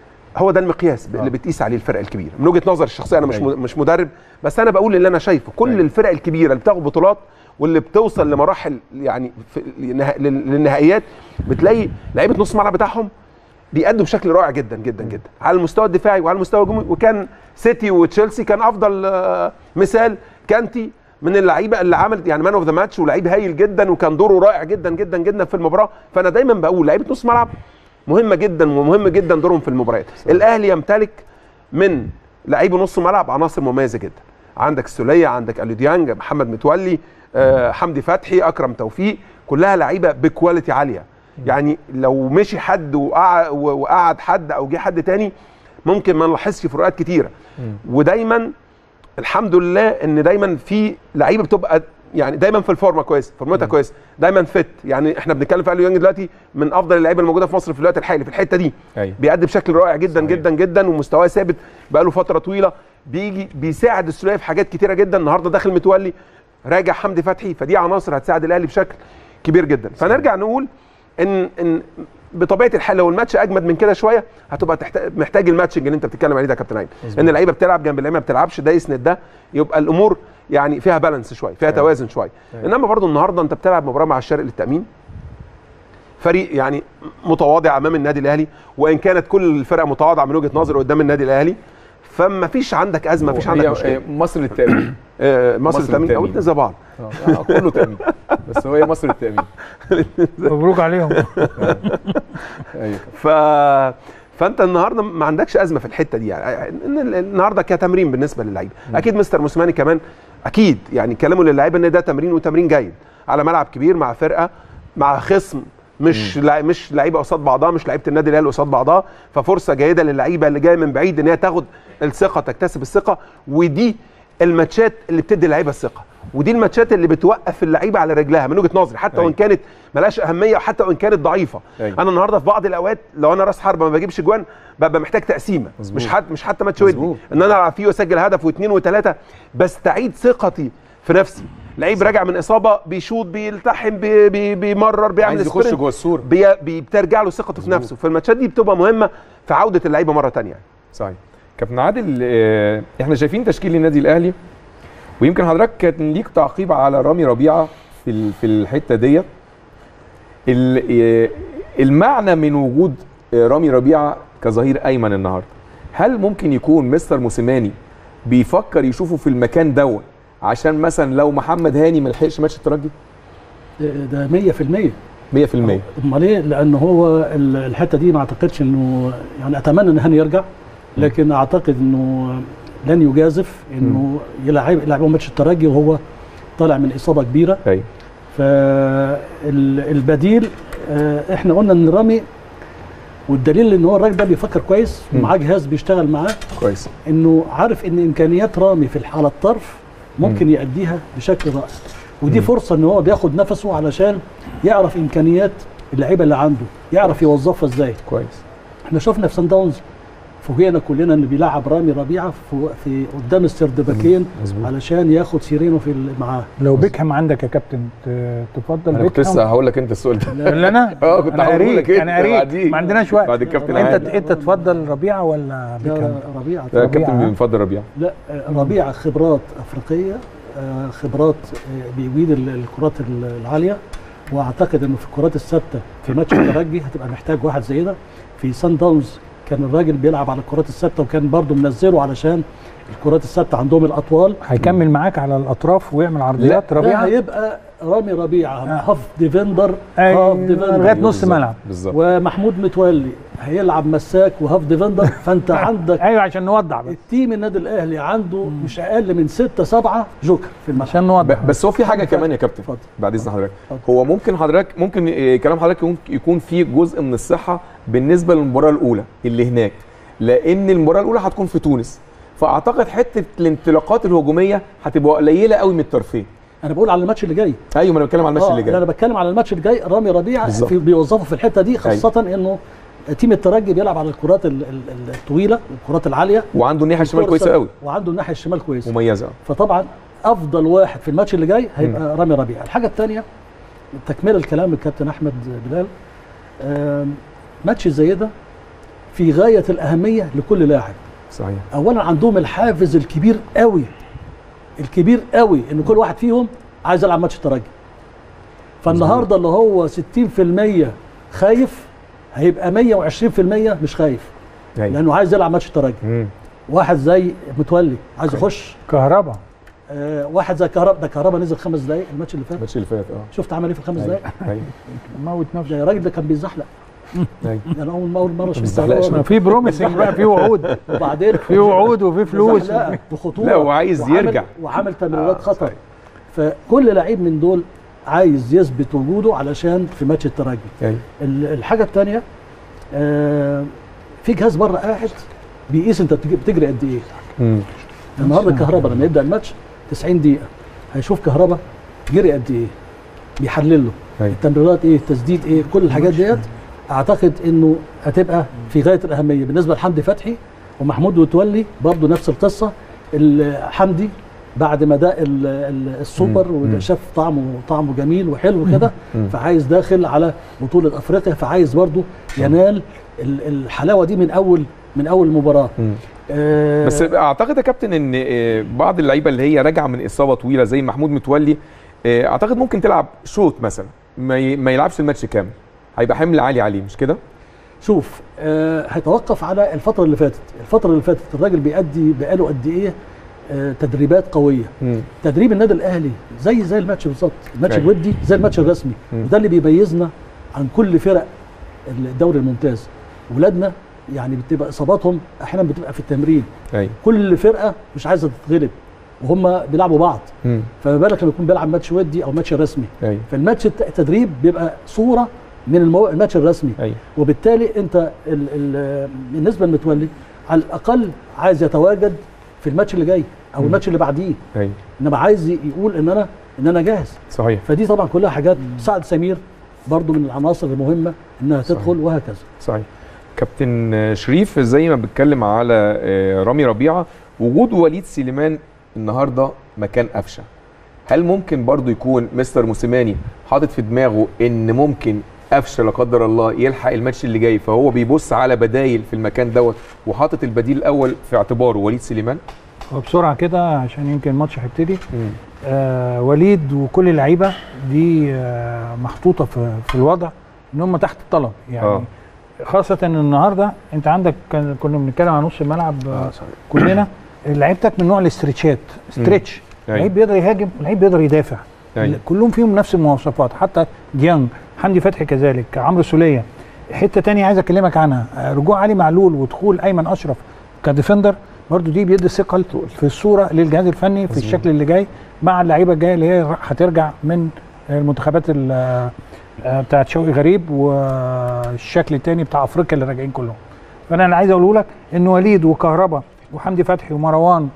هو ده المقياس ب- اللي بتقيس عليه الفرق الكبيره من وجهه نظري الشخصيه انا مش أيوة. م- مش مدرب بس انا بقول اللي انا شايفه كل أيوة. الفرق الكبيره اللي بتاخد بطولات واللي بتوصل لمراحل يعني في للنها- لل- للنهائيات بتلاقي لعيبه نص الملعب بتاعهم بيأدوا بشكل رائع جدا جدا جدا على المستوى الدفاعي وعلى المستوى الهجومي وكان سيتي وتشيلسي كان افضل آه، مثال كانتي من اللعيبه اللي عملت يعني مان اوف ذا ماتش ولعيب هايل جدا وكان دوره رائع جدا جدا جدا في المباراه فانا دايما بقول لعيبه نص ملعب مهمه جدا ومهم جدا دورهم في المباريات الاهلي يمتلك من لعيبه نص ملعب عناصر مميزه جدا عندك السوليه عندك اليو ديانج محمد متولي آه، حمدي فتحي اكرم توفيق كلها لعيبه بكواليتي عاليه يعني لو مشي حد وقع- وقعد حد او جه حد تاني ممكن ما نلاحظش فروقات كتيره ودايما الحمد لله ان دايما في لعيبه بتبقى يعني دايما في الفورمه كويس فورمتها كويس دايما فت يعني احنا بنتكلم في اليو يانج دلوقتي من افضل اللعيبه الموجوده في مصر في الوقت الحالي في الحته دي أيوة. بيأدي بشكل رائع جدا صحيح. جدا جدا ومستواه ثابت بقاله فتره طويله بيجي بيساعد السوليه في حاجات كتيره جدا النهارده داخل متولي راجع حمدي فتحي فدي عناصر هتساعد الاهلي بشكل كبير جدا فنرجع نقول ان ان بطبيعه الحال لو الماتش اجمد من كده شويه هتبقى تحتاج محتاج الماتشنج اللي انت بتتكلم عليه ده يا كابتن عين ان اللعيبه بتلعب جنب اللعيبه ما بتلعبش ده يسند ده يبقى الامور يعني فيها بالانس شويه فيها توازن شويه انما برضو النهارده انت بتلعب مباراه مع الشرق للتامين فريق يعني متواضع امام النادي الاهلي وان كانت كل الفرق متواضعه من وجهه نظري قدام النادي الاهلي فما فيش عندك ازمه ما فيش عندك هي- مشكله مصر للتأمين آه، مصر مصر التامين او للتأمين. الاثنين زي بعض آه، كله تأمين بس هو هي مصر للتأمين مبروك عليهم ايوه ف فانت النهارده ما عندكش ازمه في الحته دي يعني إن ال- النهارده كتمرين بالنسبه للعيبه اكيد مستر موسيماني كمان اكيد يعني كلامه للعيبه ان ده تمرين وتمرين جيد على ملعب كبير مع فرقه مع خصم مش لع... مش لعيبه قصاد بعضها مش لعيبه النادي الاهلي قصاد بعضها ففرصه جيده للعيبه اللي جايه من بعيد ان هي تاخد الثقه تكتسب الثقه ودي الماتشات اللي بتدي اللعيبه الثقه ودي الماتشات اللي بتوقف اللعيبه على رجلها من وجهه نظري حتى وان أيوة. كانت ملهاش اهميه وحتى وان كانت ضعيفه أيوة. انا النهارده في بعض الاوقات لو انا راس حربه ما بجيبش جوان ببقى محتاج تقسيمه مظبوط. مش حتى مش حتى ماتش ودي مظبوط. ان انا العب فيه واسجل هدف واثنين وثلاثه بستعيد ثقتي في نفسي لعيب راجع من اصابه بيشوط بيلتحم بي بي بيمرر بيعمل عايز يخش سبرنت، جوه السور بي بي بترجع له ثقته في نفسه فالماتشات دي بتبقى مهمه في عوده اللعيبه مره ثانيه صحيح كابتن عادل آه، احنا شايفين تشكيل النادي الاهلي ويمكن حضرتك كان ليك تعقيب على رامي ربيعه في ال- في الحته ديت ال- آه، المعنى من وجود آه، رامي ربيعه كظهير ايمن النهارده هل ممكن يكون مستر موسيماني بيفكر يشوفه في المكان دوت عشان مثلا لو محمد هاني ما لحقش ماتش الترجي ده 100% 100% امال ايه؟ لان هو ال- الحته دي ما اعتقدش انه يعني اتمنى ان هاني يرجع لكن اعتقد انه لن يجازف انه يلعب يلعبوا ماتش الترجي وهو طالع من اصابه كبيره ايوه فالبديل احنا قلنا ان رامي والدليل ان هو الراجل ده بيفكر كويس مم. ومعاه جهاز بيشتغل معاه كويس انه عارف ان امكانيات رامي في على الطرف ممكن مم. يأديها بشكل رائع ودي مم. فرصه ان هو بياخد نفسه علشان يعرف امكانيات اللعيبه اللي عنده يعرف يوظفها ازاي كويس احنا شفنا في سان داونز فوجئنا كلنا ان بيلعب رامي ربيعه في, في قدام السردباكين مظبوط. علشان ياخد سيرينو في ال- معاه لو بيكهام عندك يا كابتن ت- تفضل انا كنت لسه بيكهام هقول لك انت السؤال ده اللي انا اه كنت انا هقول قريت لك انت انا قريت بعديه. ما عندناش وقت بعد الكابتن انت عادل. انت تفضل ربيعه ولا بيكهام لا، ربيعه لا ربيعة. الكابتن بيفضل ربيعه لا آه، ربيعه خبرات افريقيه آه، خبرات آه، بيجيد ال- الكرات ال- العاليه واعتقد انه في الكرات الثابته في ماتش الترجي هتبقى محتاج واحد زي ده في سان داونز كان الراجل بيلعب على الكرات الثابته وكان برضه منزله علشان الكرات الثابته عندهم الاطوال هيكمل معاك على الاطراف ويعمل عرضيات لا ربيعه هيبقى رامي ربيعه هاف ديفندر أيوة، هاف ديفندر لغايه نص بالظبط، ملعب بالظبط ومحمود متولي هيلعب مساك وهاف ديفندر فانت عندك ايوه عشان نوضح بس التيم النادي الاهلي عنده مش اقل من ستة سبعة جوكر في الملعب عشان نوضح ب- بس هو في حاجه كمان يا كابتن اتفضل. بعد اذن حضرتك اتفضل. هو ممكن حضرتك ممكن إيه، كلام حضرتك يكون- يكون فيه جزء من الصحه بالنسبه للمباراه الاولى اللي هناك لان المباراه الاولى هتكون في تونس فاعتقد حته الانطلاقات الهجوميه هتبقى قليله قوي من الطرفين انا بقول على الماتش اللي جاي ايوه ما انا بتكلم على الماتش آه، اللي لا، جاي انا بتكلم على الماتش اللي جاي رامي ربيعه بالظبط. في بيوظفه في الحته دي خاصه انه تيم الترجي بيلعب على الكرات ال- ال- الطويله الكرات العاليه وعنده الناحيه الشمال الكرة كويسه الثابتة. قوي وعنده الناحيه الشمال كويسه مميزه فطبعا افضل واحد في الماتش اللي جاي هيبقى رامي ربيعه الحاجه الثانيه تكمله الكلام الكابتن احمد بلال آم، ماتش زي ده في غايه الاهميه لكل لاعب صحيح اولا عندهم الحافز الكبير قوي الكبير قوي ان كل واحد فيهم عايز يلعب ماتش الترجي فالنهارده اللي هو 60% خايف هيبقى 120% مش خايف أيوة. لانه عايز يلعب ماتش الترجي مم. واحد زي متولي عايز يخش كهربا آه واحد زي كهربا ده كهربا نزل خمس دقايق الماتش اللي فات الماتش اللي فات اه شفت عمل ايه في الخمس دقايق ايوه موت نفسه ده الراجل ده كان بيزحلق ايوه ده انا اول اول مره شفت بيزحلقش. هو- ما في بروميسنج بقى في وعود وبعدين في وعود وفي فلوس زحلقة وخطوره لا، وعايز وعمل- يرجع. وعمل تمريرات آه، خطر صحيح. فكل لعيب من دول عايز يثبت وجوده علشان في ماتش الترجي ايوه ال- الحاجه الثانيه آه في جهاز بره قاعد بيقيس انت بتج- بتجري قد ايه مم. النهارده كهربا لما يبدا الماتش 90 دقيقه هيشوف كهربا جري قد ايه بيحلل له أيوة. التمريرات ايه التسديد ايه كل الحاجات ديت اعتقد انه هتبقى في غايه الاهميه بالنسبه لحمدي فتحي ومحمود متولي برضه نفس القصه ال- حمدي بعد ما ده ال- ال- السوبر مم. وشاف طعمه طعمه جميل وحلو كده مم. فعايز داخل على بطوله افريقيا فعايز برضه ينال ال- الحلاوه دي من اول من اول مباراه مم. آه بس اعتقد يا كابتن ان آه، بعض اللعيبه اللي هي راجعه من اصابه طويله زي محمود متولي آه، اعتقد ممكن تلعب شوط مثلا ما ي- ما يلعبش الماتش كامل هيبقى حمل عالي عليه مش كده؟ شوف آه هيتوقف على الفتره اللي فاتت الفتره اللي فاتت الراجل بيأدي بقاله قد ايه آه تدريبات قويه مم. تدريب النادي الاهلي زي زي الماتش بالظبط الماتش أيوة. الودي زي الماتش الرسمي مم. وده اللي بيميزنا عن كل فرق الدوري الممتاز ولادنا يعني بتبقى اصاباتهم احيانا بتبقى في التمرين ايوه كل فرقه مش عايزه تتغلب وهم بيلعبوا بعض مم. فما بالك لما يكون بيلعب ماتش ودي او ماتش رسمي ايوه فالماتش الت- التدريب بيبقى صوره من المو... الماتش الرسمي ايوه وبالتالي انت ال... ال... بالنسبه لمتولي على الاقل عايز يتواجد في الماتش اللي جاي او مم. الماتش اللي بعديه ايوه انما عايز ي- يقول ان انا ان انا جاهز صحيح فدي طبعا كلها حاجات سعد سمير برضو من العناصر المهمه انها صحيح. تدخل وهكذا صحيح كابتن آه، شريف زي ما بتكلم على آه، رامي ربيعه وجود وليد سليمان النهارده مكان قفشه هل ممكن برضو يكون مستر موسيماني حاطط في دماغه ان ممكن قفشه لا قدر الله يلحق الماتش اللي جاي فهو بيبص على بدايل في المكان دوت وحاطط البديل الاول في اعتباره وليد سليمان وبسرعه كده عشان يمكن الماتش هيبتدي مم. آه وليد وكل اللعيبه دي آه محطوطه في, في الوضع ان هم تحت الطلب يعني آه. آه. خاصه ان النهارده انت عندك كان- كنا بنتكلم عن نص الملعب آه كلنا لعيبتك من نوع الاسترتشات ستريتش أيوة. لعيب بيقدر يهاجم ولعيب بيقدر يدافع أيوة. كلهم فيهم نفس المواصفات حتى ديانج حمدي فتحي كذلك عمرو سوليه حته تانية عايز اكلمك عنها آه، رجوع علي معلول ودخول ايمن اشرف كديفندر برضو دي بيدي ثقه في الصوره للجهاز الفني في الشكل اللي جاي مع اللعيبه الجايه اللي هي هترجع من المنتخبات ال- آه، بتاعت شوقي غريب والشكل الثاني بتاع افريقيا اللي راجعين كلهم فانا انا عايز اقوله لك ان وليد وكهربا وحمدي فتحي ومروان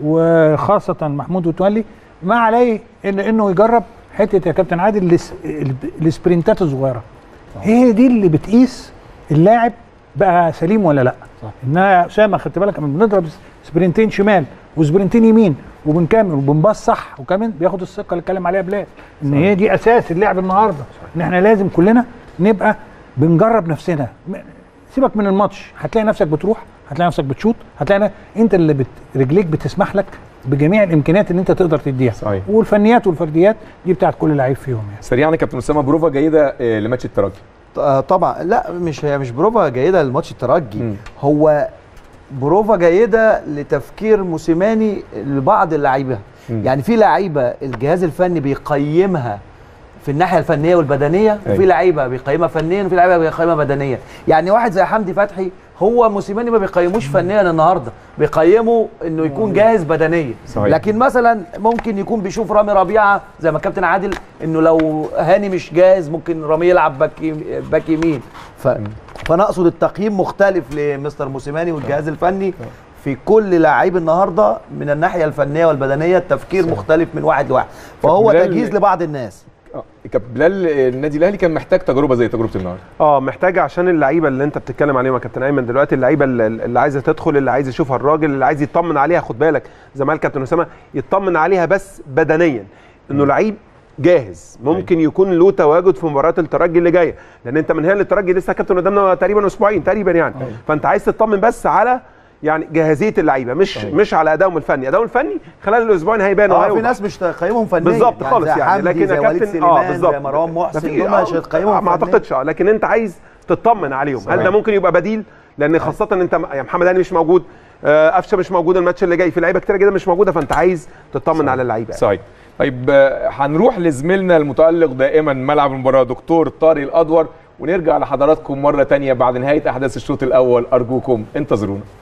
وخاصه محمود وتولي ما عليه ان انه يجرب حته يا كابتن عادل الس- ال- السبرنتات الصغيره هي دي اللي بتقيس اللاعب بقى سليم ولا لا صح. انها اسامه خدت بالك لما بنضرب سبرنتين شمال وسبرنتين يمين وبنكمل وبنباص صح وكمان بياخد الثقه اللي اتكلم عليها بلال ان هي دي اساس اللعب النهارده ان احنا لازم كلنا نبقى بنجرب نفسنا م- سيبك من الماتش هتلاقي نفسك بتروح هتلاقي نفسك بتشوط هتلاقي ن- انت اللي بت... رجليك بتسمح لك بجميع الامكانيات اللي انت تقدر تديها صحيح. والفنيات والفرديات دي بتاعت كل لعيب فيهم يعني سريعا يا كابتن اسامه بروفا جيده آه، لماتش الترجي آه، طبعا لا مش هي مش بروفا جيده لماتش الترجي مم. هو بروفا جيده لتفكير موسيماني لبعض اللعيبه مم. يعني في لعيبه الجهاز الفني بيقيمها في الناحيه الفنيه والبدنيه أيوة. وفي لعيبه بيقيمها فنيا وفي لعيبه بيقيمها بدنيا يعني واحد زي حمدي فتحي هو موسيماني ما بيقيموش فنيا النهارده بيقيمه انه يكون جاهز بدنيا صحيح. لكن مثلا ممكن يكون بيشوف رامي ربيعه زي ما كابتن عادل انه لو هاني مش جاهز ممكن رامي يلعب باك يم- باك يمين ف... فانا اقصد التقييم مختلف لمستر موسيماني والجهاز الفني في كل لعيب النهارده من الناحيه الفنيه والبدنيه التفكير مختلف من واحد لواحد فهو بلال- تجهيز لبعض الناس آه، كابتن بلال آه، النادي الاهلي كان محتاج تجربه زي تجربه النهارده اه محتاجه عشان اللعيبه اللي انت بتتكلم عليهم يا كابتن ايمن دلوقتي اللعيبه اللي, اللي عايزه تدخل اللي عايز يشوفها الراجل اللي عايز يطمن عليها خد بالك زي ما قال كابتن اسامه يطمن عليها بس بدنيا انه لعيب جاهز ممكن يكون له تواجد في مباراه الترجي اللي جايه لان انت من هنا للترجي لسه يا كابتن قدامنا تقريبا اسبوعين تقريبا يعني فانت عايز تطمن بس على يعني جاهزيه اللعيبه مش مش على ادائهم الفني ادائهم الفني خلال الاسبوعين هيبان اه في وهيوضح. ناس مش تقيمهم فنيا بالظبط خالص زي يعني حمدي لكن زي يا وليد كابتن سليمان زي مروان محسن مفيش- دول آه، مش هتقيمهم ما فنياً. اعتقدش اه لكن انت عايز تطمن عليهم هل صحيح. ده ممكن يبقى بديل لان خاصه انت يعني محمد هاني مش موجود آه، قفشه مش موجود الماتش اللي جاي في لعيبه كتير جدا مش موجوده فانت عايز تطمن على اللعيبه يعني. صحيح طيب آه، هنروح لزميلنا المتالق دائما ملعب المباراه دكتور طارق الادور ونرجع لحضراتكم مره تانية بعد نهايه احداث الشوط الاول ارجوكم انتظرونا